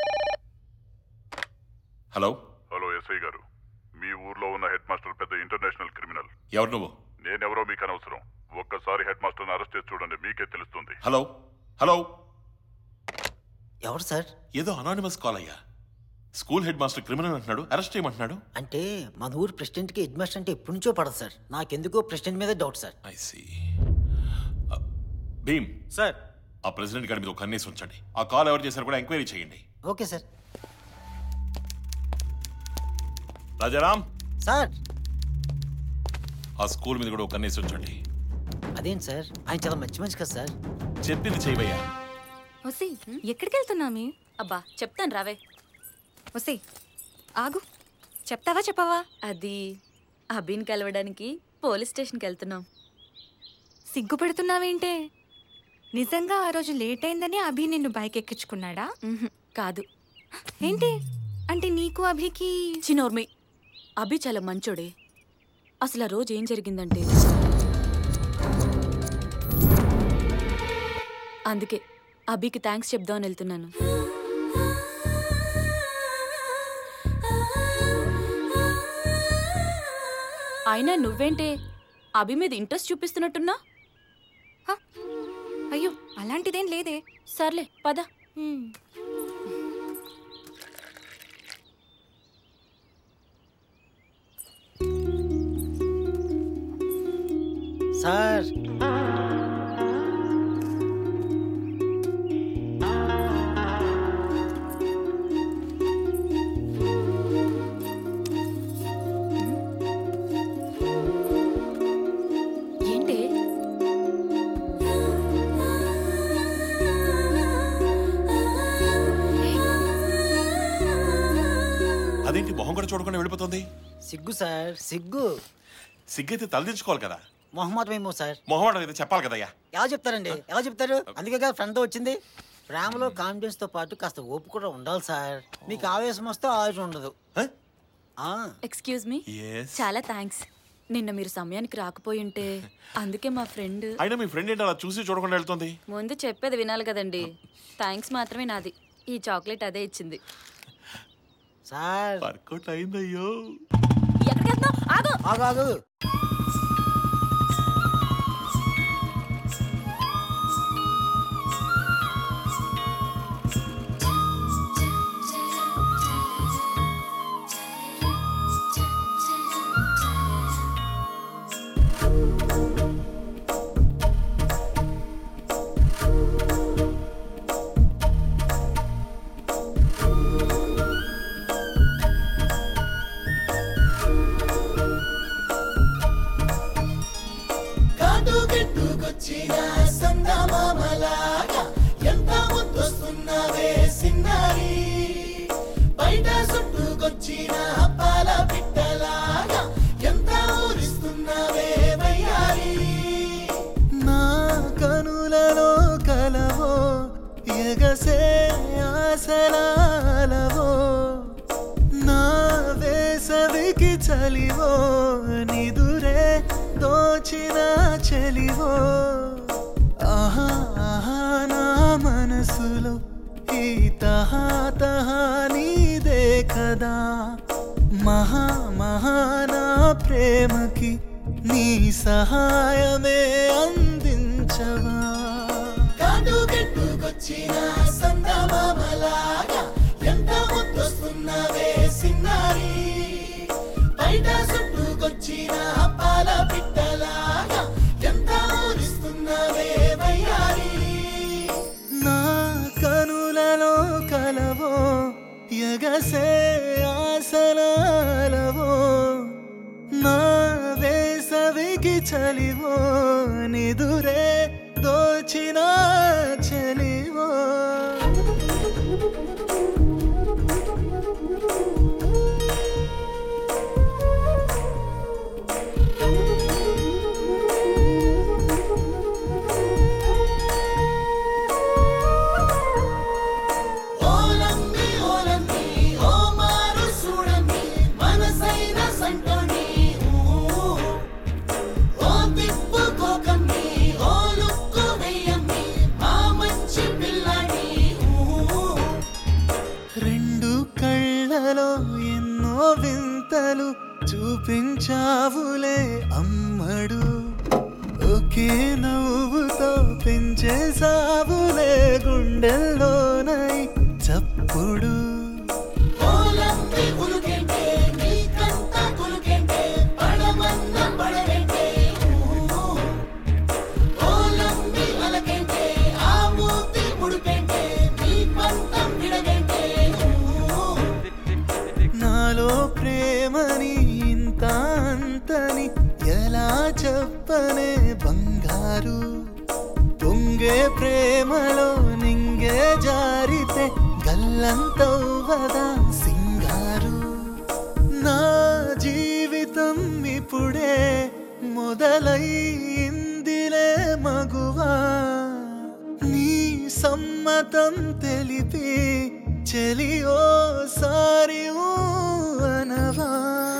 హలో హలో ఎస్ఐ గారు మీ ఊర్లో ఉన్న హెడ్ మాస్టర్ పెద్ద ఇంటర్నేషనల్ క్రిమినల్ ఎవరు నువ్వు నేనెవరో మీకు అనవసరం ఒక్కసారి హెడ్ మాస్టర్ని అరెస్ట్ చేసి చూడండి మీకే తెలుస్తుంది హలో హలో ఎవరు సార్ ఏదో అనానిమస్ కాల్ అయ్యా స్కూల్ హెడ్ మాస్టర్ క్రిమినల్ అంటున్నాడు అరెస్ట్ చేయమంటున్నాడు అంటే మన ఊరు ప్రెసిడెంట్కి హెడ్ మాస్టర్ అంటే ఎప్పటి నుంచో పడదు సార్ నాకెందుకో ప్రెసిడెంట్ మీద doubt sir I see Bheem sir ఆ ప్రెసిడెంట్ గారి మీద ఒక కన్నేసి ఉంచండి ఆ కాల్ ఎవరు చేశారు కూడా ఎంక్వైరీ చేయండి ఓకే సార్ రాజారాం సార్ ఆ స్కూల్ మీద కూడా ఒక కన్నేసి ఉంచండి అదేంటి సార్ ఆయన చాలా మంచి మంచి కదా సార్ చెప్పింది చేయవయ్యా ఒసి ఎక్కడికి వెళ్తున్నామి అబ్బా చెప్తాను రావే ఒసి ఆగు చెప్తావా చెప్పవా అది అభిని కలవడానికి పోలీస్ స్టేషన్కి వెళ్తున్నాం సిగ్గుపడుతున్నావేంటే నిజంగా ఆ రోజు లేట్ అయిందని అభి నిన్ను బైక్ ఎక్కించుకున్నాడా కాదు ఏంటి అంటే నీకు అభికి చిన్నోర్మి అభి చాలా మంచోడే అసలు ఆ రోజు ఏం జరిగిందంటే అందుకే అభికి థ్యాంక్స్ చెప్దామని వెళ్తున్నాను అయినా నువ్వేంటే అభి మీద ఇంట్రెస్ట్ చూపిస్తున్నట్టున్నా అయ్యో అలాంటిదేం లేదే సర్లే పద సార్ ఏంటి అదేంటి మొహం కూడా చూడకుండా వెళ్ళిపోతుంది సిగ్గు సార్ సిగ్గు సిగ్గైతే తలదించుకోవాలి కదా మొహమాటం ఏమో సార్ మొహం అయితే చెప్పాలి కదయ్యా ఎలా చెప్తారండి ఎలా చెప్తారు అందుకే కదా ఫ్రెండ్తో వచ్చింది ప్రేమలో కాన్ఫిడెన్స్ తో పాటు కాస్త ఓపు కూడా ఉండాలి సార్ మీకు ఆవేశం వస్తే ఆవేశం ఉండదు ఆ, ఎక్స్క్యూజ్ మీ చాలా థ్యాంక్స్ నిన్న మీరు సమయానికి రాకపోయి ఉంటే అందుకే మా ఫ్రెండ్ అయినా మీ ఫ్రెండ్ ఏంటి అలా చూసి చూడకుండా వెళ్తుంది ముందు చెప్పేది వినాలి కదండి థ్యాంక్స్ మాత్రమే నాది ఈ చాక్లెట్ అదే ఇచ్చింది సార్ వర్కౌట్ అయిందయ్యో ఆగు ఆగు ఆగు కాటు గిట్టుకొచ్చిన సందమామలాగా ఎంత ముద్దొస్తున్న ముద్దొస్తున్నావే సిన్నారి బయట చుట్టుకొచ్చిన పాల పిట్టలాగా ఎంత ఊరిస్తున్నావే వయ్యారి నా కనులలో కలవో ఎగసే ఆసలాలవో నా వేసవికి చలివో నిదురే దోచిన చెలివో ఆహా ఆహా నా మనసులో ఈ తహా తహా నీదే కదా మహా మహా నా ప్రేమకి నీ సహాయమే అందించవా కాటు గెట్టుకొచ్చిన సందమామలాగా ఎంత ముద్దొస్తున్నావే సిన్నారి బయట చుట్టుకొచ్చిన పాల పిట్టలాగా ఎంత ఊరిస్తున్నావే వయ్యారి నా కనులలో కలవో ఎగసే ఆసనాలవో నా వేసవికి చలివో నిదురే దోచిన చలివో ఓలంగి ఓలంగి ఓ మారు చూడండి మనసైన సంటోని ఓ తిప్పుకోకండి ఓ లుక్కు వెయ్యండి మా మంచి పిల్లని రెండు కళ్ళలో ఎన్నో వింతలు చూపించావులే అమ్మడు ఒకే నవ్వుతో పెంచేసావులే గుండెల్లోనై చప్పుడు ఓలంగి ఉలుకెంటే నీకంత కులుకెంటే పడమన్న పడవెంటే ఓలంగి అలకెంటే ఆ మూతి ముడిపెంటే నీ పంతం విడగంటే నాలో ప్రేమని ఇంత అంతని ఎలా చెప్పనే బంగారు పొంగే ప్రేమలో నింగే జారితే గల్లంతవ్వదా సింగారు నా జీవితం ఇప్పుడే మొదలైందిలే మగువా నీ సమ్మతం తెలిపి చెలియో సారి అనవా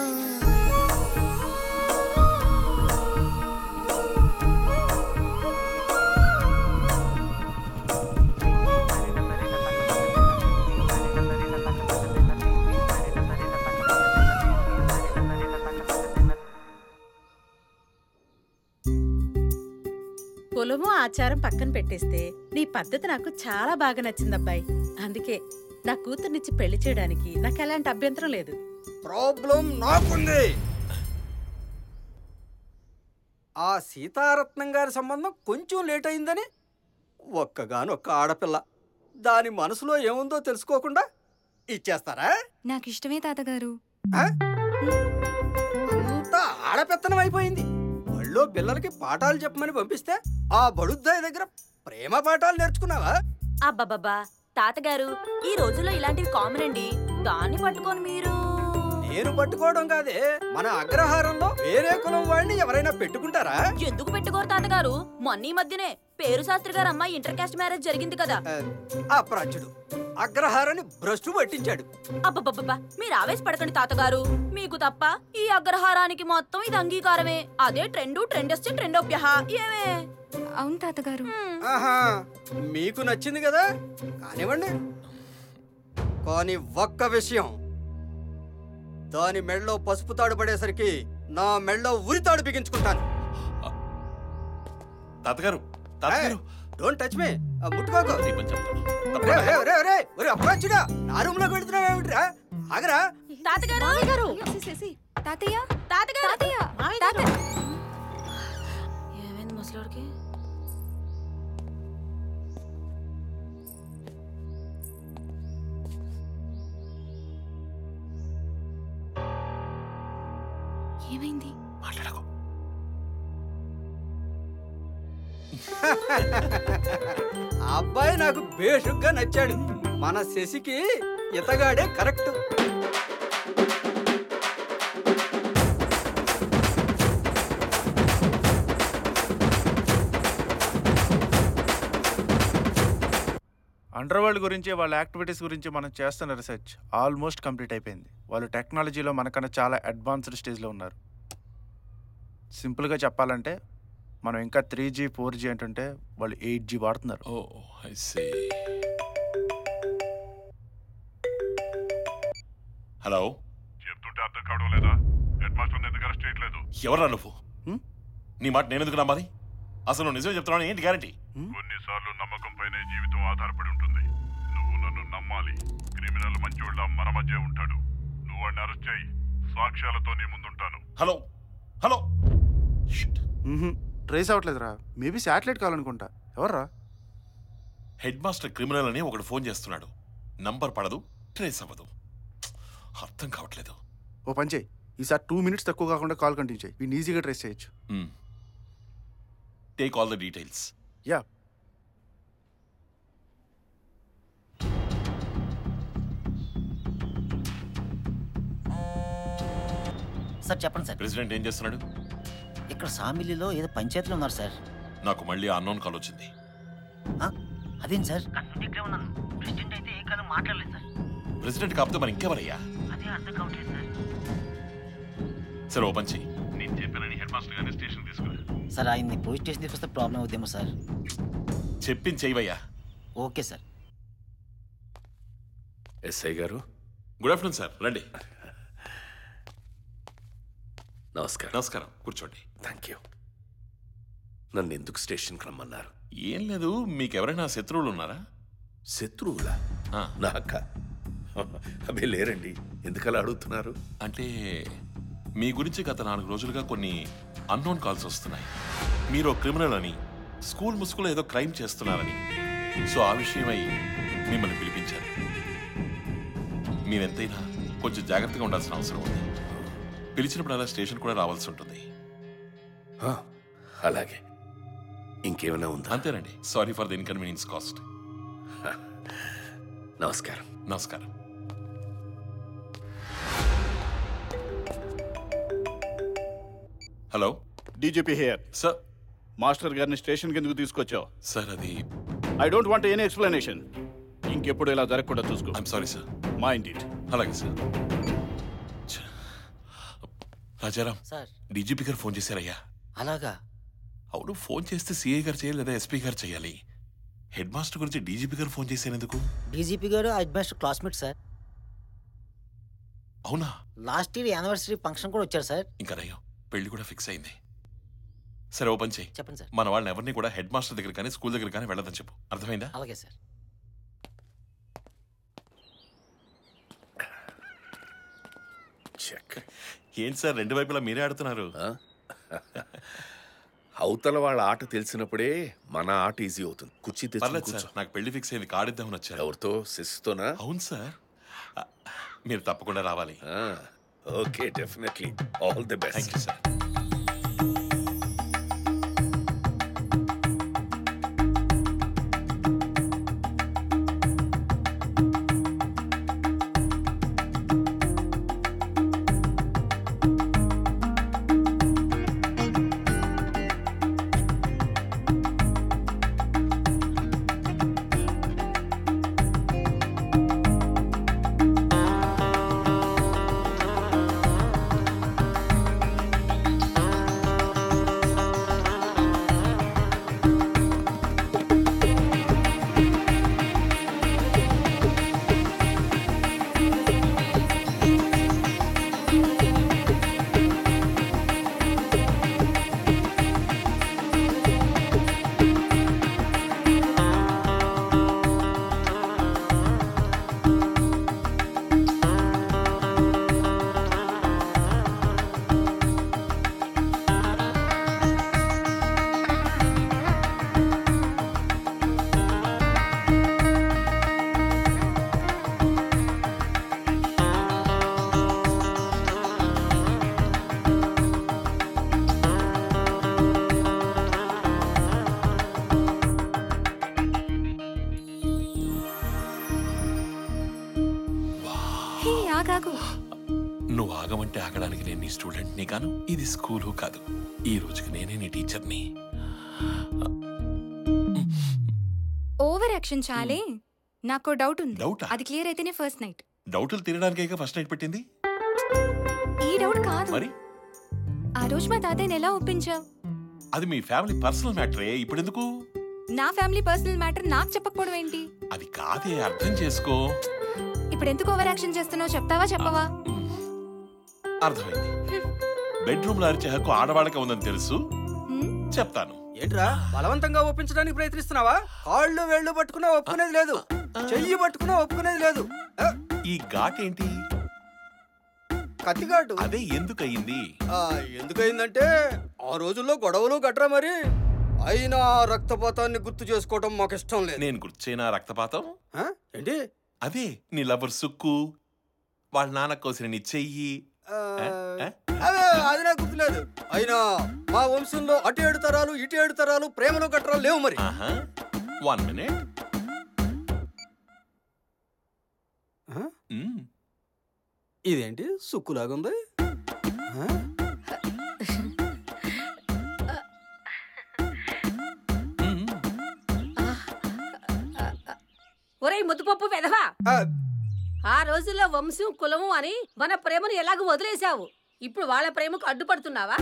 కులము ఆచారం పక్కన పెట్టేస్తే నీ పద్ధతి నాకు చాలా బాగా నచ్చిందబ్బాయి అందుకే నా కూతుర్నిచ్చి పెళ్లి చేయడానికి నాకు ఎలాంటి అభ్యంతరం లేదు ప్రాబ్లం నాకుంది ఆ సీతారత్నం గారి సంబంధం కొంచెం లేట్ అయిందని ఒక్కగానొక్క ఆడపిల్ల దాని మనసులో ఏముందో తెలుసుకోకుండా ఇచ్చేస్తారా నాకు ఇష్టమే తాతగారు ఆ? అంతా ఆడపెత్తనం అయిపోయింది బళ్ళో పిల్లలకి పాఠాలు చెప్పమని పంపిస్తే ఆ బడుద్దాయి దగ్గర ప్రేమ పాఠాలు నేర్చుకున్నావా అబ్బబ్బబ్బా తాతగారు ఈ రోజుల్లో ఇలాంటివి కామన్ అండి దాన్ని పట్టుకొని మీరు నేను పట్టుకోవడం కాదే మన అగ్రహారంలో వేరే కులం వాడిని ఎవరైనా పెట్టుకుంటారా ఎందుకు పెట్టుకోరు తాతగారు మొన్న ఈ మధ్యనే పేరు శాస్త్రి గారు అమ్మాయి ఇంటర్ కాస్ట్ మ్యారేజ్ జరిగింది కదా అప్రాచ్యుడు అగ్రహారాన్ని భ్రష్టు పట్టించాడు అబ్బబ్బబ్బా మీరు ఆవేశపడకండి తాతగారు మీకు తప్ప ఈ అగ్రహారానికి మొత్తం ఇది అంగీకారమే అదే ట్రెండ్ ట్రెండ్ వస్తే ట్రెండోప్యహ ఏమే అవును తాతగారు ఆహా మీకు నచ్చింది కదా కానివ్వండి కానీ ఒక్క విషయం దాని మెళ్ళో పసుపు తాడు పడేసరికి నా మెళ్ళో ఉరితాడు బిగించుకుంటాను తాతగారు తాతగారు డోంట్ టచ్ మీ ముట్టుకోకు ఈ పని చెప్తాను. రే, రే, రే, రే, ఒరే అప్రాచుడా నా రూమ్ లో పెడుతున్నావు ఏమిట్రా ఆగరా తాతగారు గారు తాతయ్య తాతగారు తాతయ్య తాతయ్య ఏమైంది ముసలోడికి ఏమైంది మాట్లాడకు ఆ అబ్బాయి నాకు బేషుగ్గా నచ్చాడు మన శశికి ఇతగాడే కరెక్ట్ అండర్ వరల్డ్ గురించి వాళ్ళ యాక్టివిటీస్ గురించి మనం చేస్తున్న రీసెర్చ్ ఆల్మోస్ట్ కంప్లీట్ అయిపోయింది వాళ్ళు టెక్నాలజీలో మనకన్నా చాలా అడ్వాన్స్డ్ స్టేజ్లో ఉన్నారు సింపుల్గా చెప్పాలంటే మనం ఇంకా త్రీ జీ ఫోర్ జీ అంటుంటే వాళ్ళు ఎయిట్ జీ వాడుతున్నారు ఓ ఐ సీ హలో చెప్తుంటే అర్థం కావడం లేదా హెడ్ మాస్టర్ ఎందుకు అరెస్ట్ చేయట్లేదు ఎవరా నువ్వు నీ మాట నేను ఎందుకు నమ్మాలి అసలు నువ్వు నిజం చెప్తున్నావు ఏంటి గ్యారంటీ కొన్నిసార్లు నమ్మకం పైనే జీవితం ఆధారపడి ఉంటుంది నువ్వు నన్ను నమ్మాలి క్రిమినల్ మంచోళ్ళ మన మధ్య ఉంటాడు నువ్వు వాడిని అరెస్ట్ చేయి సాక్ష్యాలతో నీ ముందుంటాను హలో హలో ట్రేస్ అవ్వట్లేదురా మేబీ శాటిలైట్ కావాలనుకుంటా ఎవర్రా హెడ్ మాస్టర్ క్రిమినల్ అని ఒకడు ఫోన్ చేస్తున్నాడు నంబర్ పడదు ట్రేస్ అవ్వదు అర్థం కావట్లేదు ఓ పని చేయి ఈసారి టూ మినిట్స్ తక్కువ కాకుండా కాల్ కంటిన్యూ చేయి వీడిని ఈజీగా ట్రేస్ చేయొచ్చు take all the details ya sir చెప్పండి సార్ ప్రెసిడెంట్ ఏం చేస్తున్నాడు ఇక్కడ సామిలిలో ఏదో పంచాయతీలో ఉన్నారు సార్ నాకు మళ్ళీ అన్నోన్ కాల్ వచ్చింది అదేం సార్ ఇక్కడే ఉన్నాను ప్రెసిడెంట్ అయితే ఏ కాలం మాట్లాడలేదు సార్ ప్రెసిడెంట్ కాకపోతే మరి ఇంకెవరయ్యా అదే అర్థం కావట్లేదు సార్ సరే ఓ పంచి నేను చెప్పానని హెడ్ మాస్టర్ గారిని స్టేషన్ తీసుకురా సార్ ఆయన్ని పోలీస్ స్టేషన్ తీసుకొస్తే ప్రాబ్లం అవుతుందేమో సార్ చెప్పింది చేయవయ్యా ఓకే సార్ ఎస్ఐ గారు గుడ్ ఆఫ్టర్నూన్ సార్ రండి నమస్కారం నమస్కారం కూర్చోండి థ్యాంక్ యూ నన్ను ఎందుకు స్టేషన్కి రమ్మన్నారు ఏం లేదు మీకు ఎవరైనా శత్రువులు ఉన్నారా శత్రువులా నాక అవి లేరండి ఎందుకలా అడుగుతున్నారు అంటే మీ గురించి గత నాలుగు రోజులుగా కొన్ని అన్నోన్ కాల్స్ వస్తున్నాయి మీరు క్రిమినల్ అని స్కూల్ ముసుగులో ఏదో క్రైమ్ చేస్తున్నారని సో ఆ విషయమై మిమ్మల్ని పిలిపించారు మీరెంతైనా కొంచెం జాగ్రత్తగా ఉండాల్సిన అవసరం ఉంది పిలిచినప్పుడల్లా స్టేషన్ కూడా రావాల్సి ఉంటుంది అలాగే ఇంకేమైనా ఉందా అంతేనండి sorry for the inconvenience caused నమస్కారం నమస్కారం hello DGP here sir master గారిని స్టేషన్కి ఎందుకు తీసుకొచ్చావు సార్ అది I don't want any explanation ఇంకెప్పుడు ఇలా జరగకుండా చూసుకో I'm sorry sir mind it అలాగే సార్ ఛ. రాజారాం సార్ డీజీపీ గారు ఫోన్ చేశారయ్యా అలాగా అవును ఫోన్ చేస్తే సిఐ గారు చేయాలి లేదా ఎస్పీ గారు చేయాలి హెడ్ మాస్టర్ గురించి డీజీపీ గారు ఫోన్ చేసేందుకు డీజీపీ గారు హెడ్ మాస్టర్ క్లాస్మేట్ సార్ అవునా లాస్ట్ ఇయర్ యానివర్సరీ ఫంక్షన్ కూడా వచ్చారు సార్ ఇంకా నయ్యం పెళ్లి కూడా ఫిక్స్ అయింది సరే ఓపెన్ చేయి చెప్పండి సార్ మన వాళ్ళని ఎవరిని కూడా హెడ్ మాస్టర్ దగ్గర కానీ స్కూల్ దగ్గర కానీ వెళ్ళదని చెప్పు అర్థమైందా అలాగే సార్ చెక్ ఏంటి సార్ రెండు వైపులా మీరే ఆడుతున్నారు అవతల వాళ్ళ ఆట తెలిసినప్పుడే మన ఆట ఈజీ అవుతుంది కుర్చీ తెచ్చి పర్లేదు కూర్చో సార్ నాకు పెళ్లి ఫిక్స్ అయింది కాడిద్దామని వచ్చారు ఎవరితో శశితోనా అవును సార్ ఆ, మీరు తప్పకుండా రావాలి okay definitely all the best thank you sir ఆ ఆగమంటే ఆగడానికి నేను నీ స్టూడెంట్ని కాను ఇది స్కూలు కాదు ఈ రోజుకి నేనే నీ టీచర్ని ఓవర్ యాక్షన్ చాలే నాకు డౌట్ ఉంది డౌటా? అది క్లియర్ అయితేనే ఫస్ట్ నైట్ డౌట్లు తినడానికే ఫస్ట్ నైట్ పెట్టింది ఈ డౌట్ కాదు మరి ఆ రోజు మా తాతయ్యని ఎలా ఒప్పించావు అది మీ ఫ్యామిలీ పర్సనల్ మ్యాటరే ఇప్పుడు ఎందుకు నా ఫ్యామిలీ పర్సనల్ మ్యాటర్ నాకు చెప్పకపోవడం ఏంటి అది కాదే అర్థం చేసుకో ఇప్పుడు ఎందుకు ఓవర్ యాక్షన్ చేస్తున్నావు చెప్తావా చెప్పవా అర్థమైంది బెడ్రూమ్ లో అరిచే హక్కు ఆడవాళ్ళకే ఉందని తెలుసు చెప్తాను ఏంట్రా బలవంతంగా ఒప్పించడానికి ప్రయత్నిస్తున్నావా కాళ్ళు వేళ్ళు పట్టుకున్నా ఒప్పుకునేది లేదు చెయ్యి పట్టుకున్నా ఒప్పుకునేది లేదు ఆ, ఈ ఘాట్ ఏంటి కత్తిగాటు అదే ఎందుకు అయింది ఆ, ఎందుకయిందంటే ఆ రోజుల్లో గొడవలు గట్రా మరి అయినా ఆ రక్తపాతాన్ని గుర్తు చేసుకోవటం మాకు ఇష్టం లేదు నేను గుర్తు చేయనా రక్తపాతం ఆ? ఏంటి అదే నీ లవర్ సుక్కు వాళ్ళ నాన్న కోసిన నీ చెయ్యి ఆ, ఆ? అదే అది నాకు గుర్తులేదు అయినా మా వంశంలో అటు ఏడు తరాలు ఇటు ఏడు తరాలు ప్రేమలు గట్రా లేవు మరి వన్ మినిట్ ఇదేంటి సుక్కులాగుంది ఆ? ఒరేయ్ ముద్దుపప్పు వెధవా ఆ రోజుల్లో వంశం కులము అని మన ప్రేమను ఎలాగ వదిలేశావు ఇప్పుడు వాళ్ళ ప్రేమకు అడ్డుపడుతున్నావా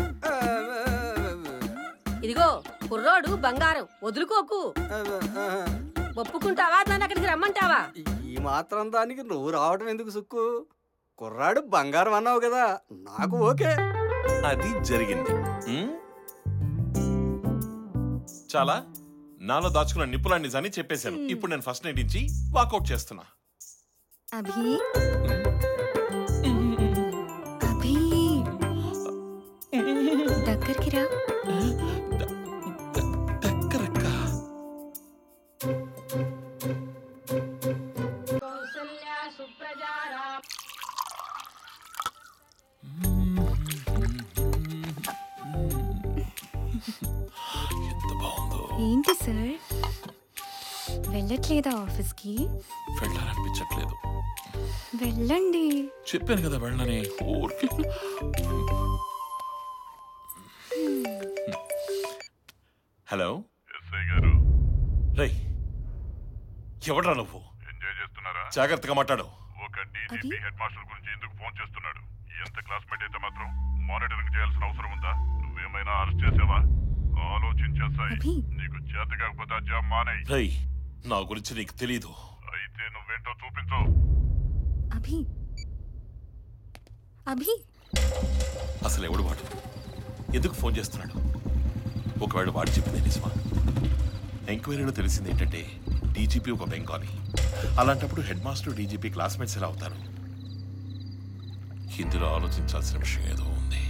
ఇదిగో కుర్రోడు బంగారం వదులుకోకు ఒప్పుకుంటావా నన్ను అక్కడికి రమ్మంటావా ఈ మాత్రం దానికి నువ్వు రావడం ఎందుకు సుక్కు కుర్రాడు బంగారం అన్నావు కదా నాకు ఓకే అది జరిగింది ఉమ్? చాలా నాలో దాచుకున్న నిప్పుల నిజాన్ని చెప్పేశాను ఇప్పుడు నేను ఫస్ట్ నైట్ ఇచ్చి వాకౌట్ చేస్తున్నా అభి అభి దగ్గరికి రా ఏంటి సార్ వెళ్ళట్లేదా ఆఫీస్కి వెళ్ళాలనిపించట్లేదు వెళ్ళండి చెప్పాను కదా వెళ్ళని ఊరికి హలో ఎస్ఐ గారు రై ఎవడ్రా నువ్వు ఎంజాయ్ చేస్తున్నారా జాగ్రత్తగా మాట్లాడు ఒక డీజీపీ హెడ్ మాస్టర్ గురించి ఎందుకు ఫోన్ చేస్తున్నాడు ఎంత క్లాస్మేట్ అయితే మాత్రం మానిటరింగ్ చేయాల్సిన అవసరం ఉందా నువ్వేమైనా అరెస్ట్ చేసావా ఆలోచించేస్తాయి నీకు చేత కాకపోతే ఆ జాబ్ మానేయ్ రై నా గురించి నీకు తెలీదు అయితే నువ్వేంటో చూపించు అభి అభి అసలు ఎవడు వాడు ఎందుకు ఫోన్ చేస్తున్నాడు ఒకవేళ వాడు చెప్పింది నిజమా ఎంక్వైరీలో తెలిసింది ఏంటంటే డీజీపీ ఒక బెంగాలీ అలాంటప్పుడు హెడ్ మాస్టర్ డీజీపీ క్లాస్మేట్స్ ఎలా అవుతారు ఇందులో ఆలోచించాల్సిన విషయం ఏదో ఉంది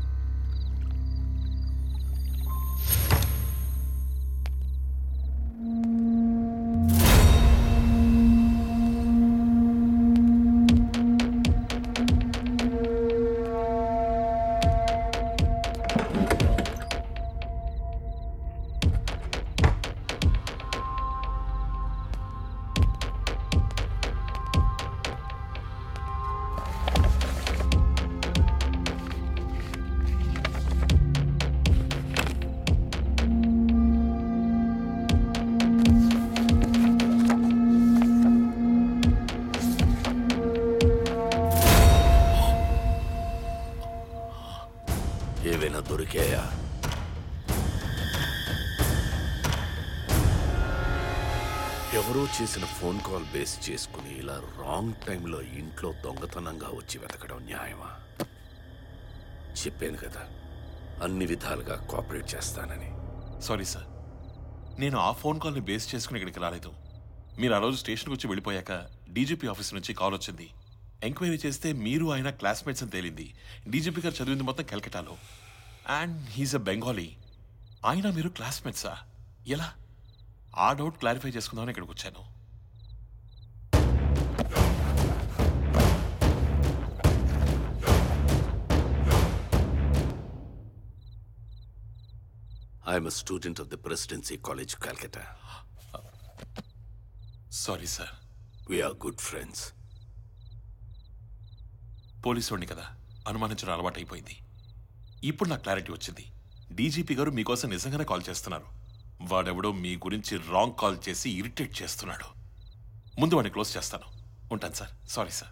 ఏవైనా దొరికాయా ఎవరో చేసిన ఫోన్ కాల్ బేస్ చేసుకుని ఇలా రాంగ్ టైంలో ఇంట్లో దొంగతనంగా వచ్చి వెతకడం న్యాయమా చెప్పాను కదా అన్ని విధాలుగా కోఆపరేట్ చేస్తానని సారీ సార్ నేను ఆ ఫోన్ కాల్ని బేస్ చేసుకుని ఇక్కడికి రాలేదు మీరు ఆ రోజు స్టేషన్కి వచ్చి వెళ్ళిపోయాక డీజీపీ ఆఫీస్ నుంచి కాల్ వచ్చింది ఎంక్వైరీ చేస్తే మీరు ఆయన క్లాస్మేట్స్ అని తేలింది డీజీపీ గారు చదివింది మొత్తం కలకటాలో అండ్ హీస్ అ బెంగాలీ ఆయన మీరు క్లాస్మేట్సా ఎలా ఆ డౌట్ క్లారిఫై చేసుకుందామని ఇక్కడికి వచ్చాను I'm student of the Presidency College Calcutta sorry sir we're good friends police వాడిని కదా అనుమానించడం అలవాటైపోయింది ఇప్పుడు నాకు క్లారిటీ వచ్చింది డీజీపీ గారు మీకోసం నిజంగానే కాల్ చేస్తున్నారు వాడెవడో మీ గురించి రాంగ్ కాల్ చేసి ఇరిటేట్ చేస్తున్నాడు ముందు వాడిని క్లోజ్ చేస్తాను ఉంటాను సార్ సారీ సార్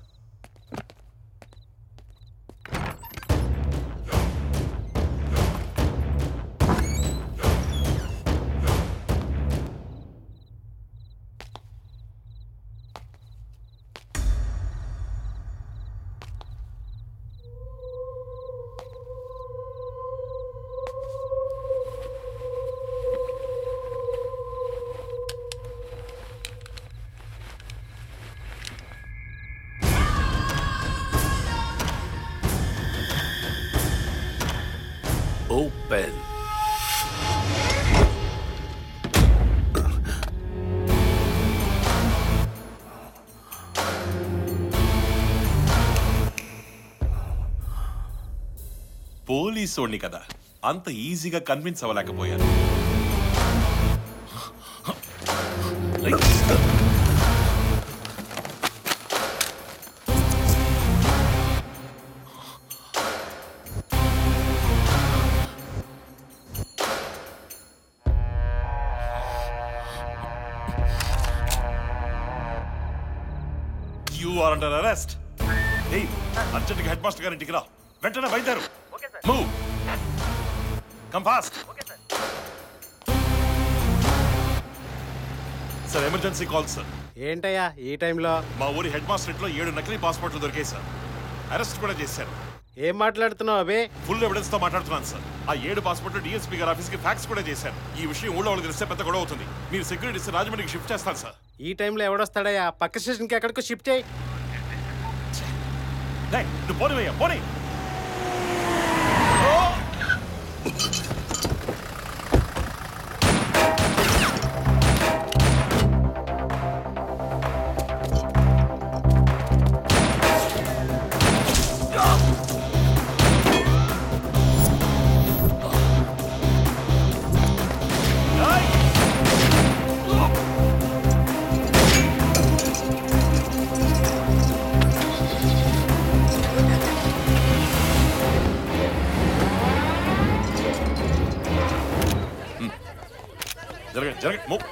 Open. పోలీసోడిని కదా అంత ఈజీగా కన్విన్స్ అవ్వలేకపోయాను యు ఆర్ అండర్ అరెస్ట్ ఏయ్ అర్జెంట్గా హెడ్ మాస్టర్ గారి ఇంటికి రా వెంటనే బయలుదేరు move come fast sir emergency call sir ఏంటయ్యా ఈ టైంలో మా ఊరి హెడ్ మాస్టర్ ఇంట్లో ఏడు నకిలీ పాస్పోర్ట్లు దొరికాయి సార్ అరెస్ట్ కూడా చేశారు ఏం మాట్లాడుతున్నావు అబే ఫుల్ ఎవిడెన్స్ తో మాట్లాడుతున్నాను సార్ ఆ ఏడు పాస్పోర్ట్లు డిఎస్పీ గారి ఆఫీస్ కి ఫ్యాక్స్ కూడా చేశారు ఈ విషయం ఊళ్ళో వాళ్ళకి తెలిస్తే పెద్ద గొడవ అవుతుంది మీరు సెక్యూరిటీ ఇస్తే రాజమండ్రికి షిఫ్ట్ చేస్తాను సార్ ఈ టైంలో ఎవడొస్తాడయ్యా పక్క స్టేషన్కి ఎక్కడికో షిఫ్ట్ చేయి డేయ్, నువ్వు పోనివయ్యా పోనీ జరగండి జరగండి మూవ్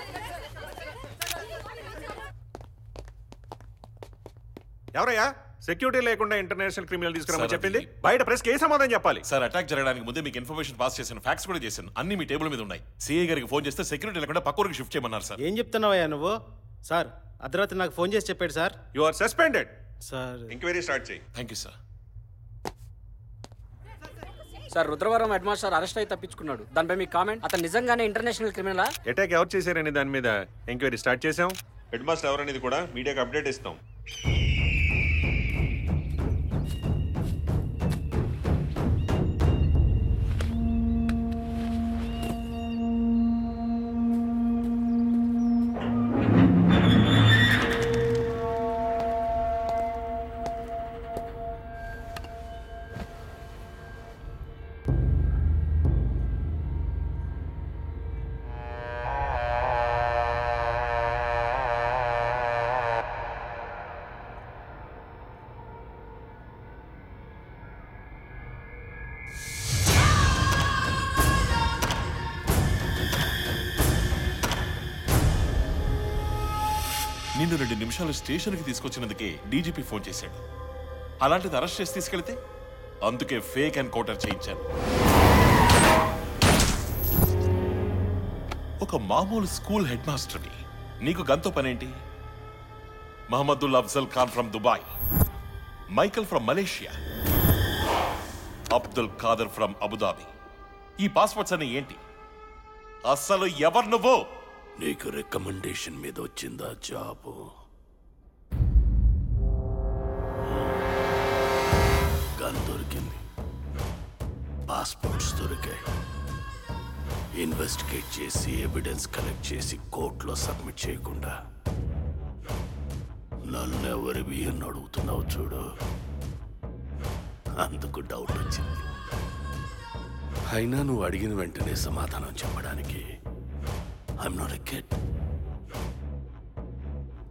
ఎవరయ్యా సెక్యూరిటీ లేకుండా ఇంటర్నేషనల్ క్రిమినల్ తీసుకురామని సార్, చెప్పింది అది- బయట ప్రెస్ ఏ సమాధానం చెప్పాలి సార్ అటాక్ జరగడానికి ముందే మీకు ఇన్ఫర్మేషన్ పాస్ చేశాను ఫ్యాక్స్ కూడా చేశాను అన్ని మీ టేబుల్ మీద ఉన్నాయి సిఐ గారికి ఫోన్ చేస్తే సెక్యూరిటీ లేకుండా పక్క ఊరికి షిఫ్ట్ చేయమన్నారు సార్ ఏం చెప్తున్నావయ్యా నువ్వు సార్ అర్ధరాత్రి నాకు ఫోన్ చేసి చెప్పాడు sir you are suspended sir enquiry start చేయి thank you sir sir Rudravaram headmaster arrest అయి తప్పించుకున్నాడు దానిపై మీ కామెంట్ అతను నిజంగానే ఇంటర్నేషనల్ క్రిమినలా అటాక్ ఎవరు చేశారని దాని మీద ఎంక్వైరీ స్టార్ట్ చేసాం హెడ్ మాస్టర్ ఎవరనేది కూడా మీడియాకి అప్డేట్ ఇస్తాం నిన్ను రెండు నిమిషాలు స్టేషన్కి తీసుకొచ్చినందుకే డీజీపీ ఫోన్ చేశాడు అలాంటిది అరెస్ట్ చేసి తీసుకెళ్తే అందుకే ఫేక్ ఎన్కౌంటర్ చేయించాను ఒక మామూలు స్కూల్ హెడ్ మాస్టర్ని నీకు గంతో పనేంటి Mahammadul Afzal Khan from Dubai Michael from Malaysia Abdul Khader from Abu Dhabi ఈ పాస్పోర్ట్స్ అన్ని ఏంటి అస్సలు ఎవరు నువ్వు నీకు రికమెండేషన్ మీద వచ్చిందా జాబు గన్ దొరికింది పాస్పోర్ట్స్ దొరికాయి ఇన్వెస్టిగేట్ చేసి ఎవిడెన్స్ కలెక్ట్ చేసి కోర్టులో సబ్మిట్ చేయకుండా నన్ను ఎవరివి అని అడుగుతున్నావు చూడు అందుకు డౌట్ వచ్చింది అయినా నువ్వు అడిగిన వెంటనే సమాధానం చెప్పడానికి I'm not a kid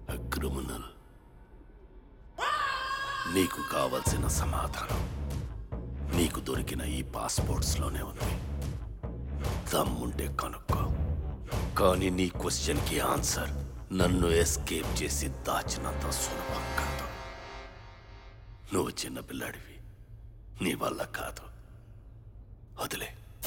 criminal నీకు కావలసిన సమాధానం నీకు దొరికిన ఈ పాస్పోర్ట్స్లోనే ఉంది దమ్ముంటే కనుక్కో కానీ నీ క్వశ్చన్కి ఆన్సర్ నన్ను ఎస్కేప్ చేసి దాచినంత సులభం కాదు నువ్వు చిన్న పిల్లాడివి నీ వల్ల కాదు వదిలే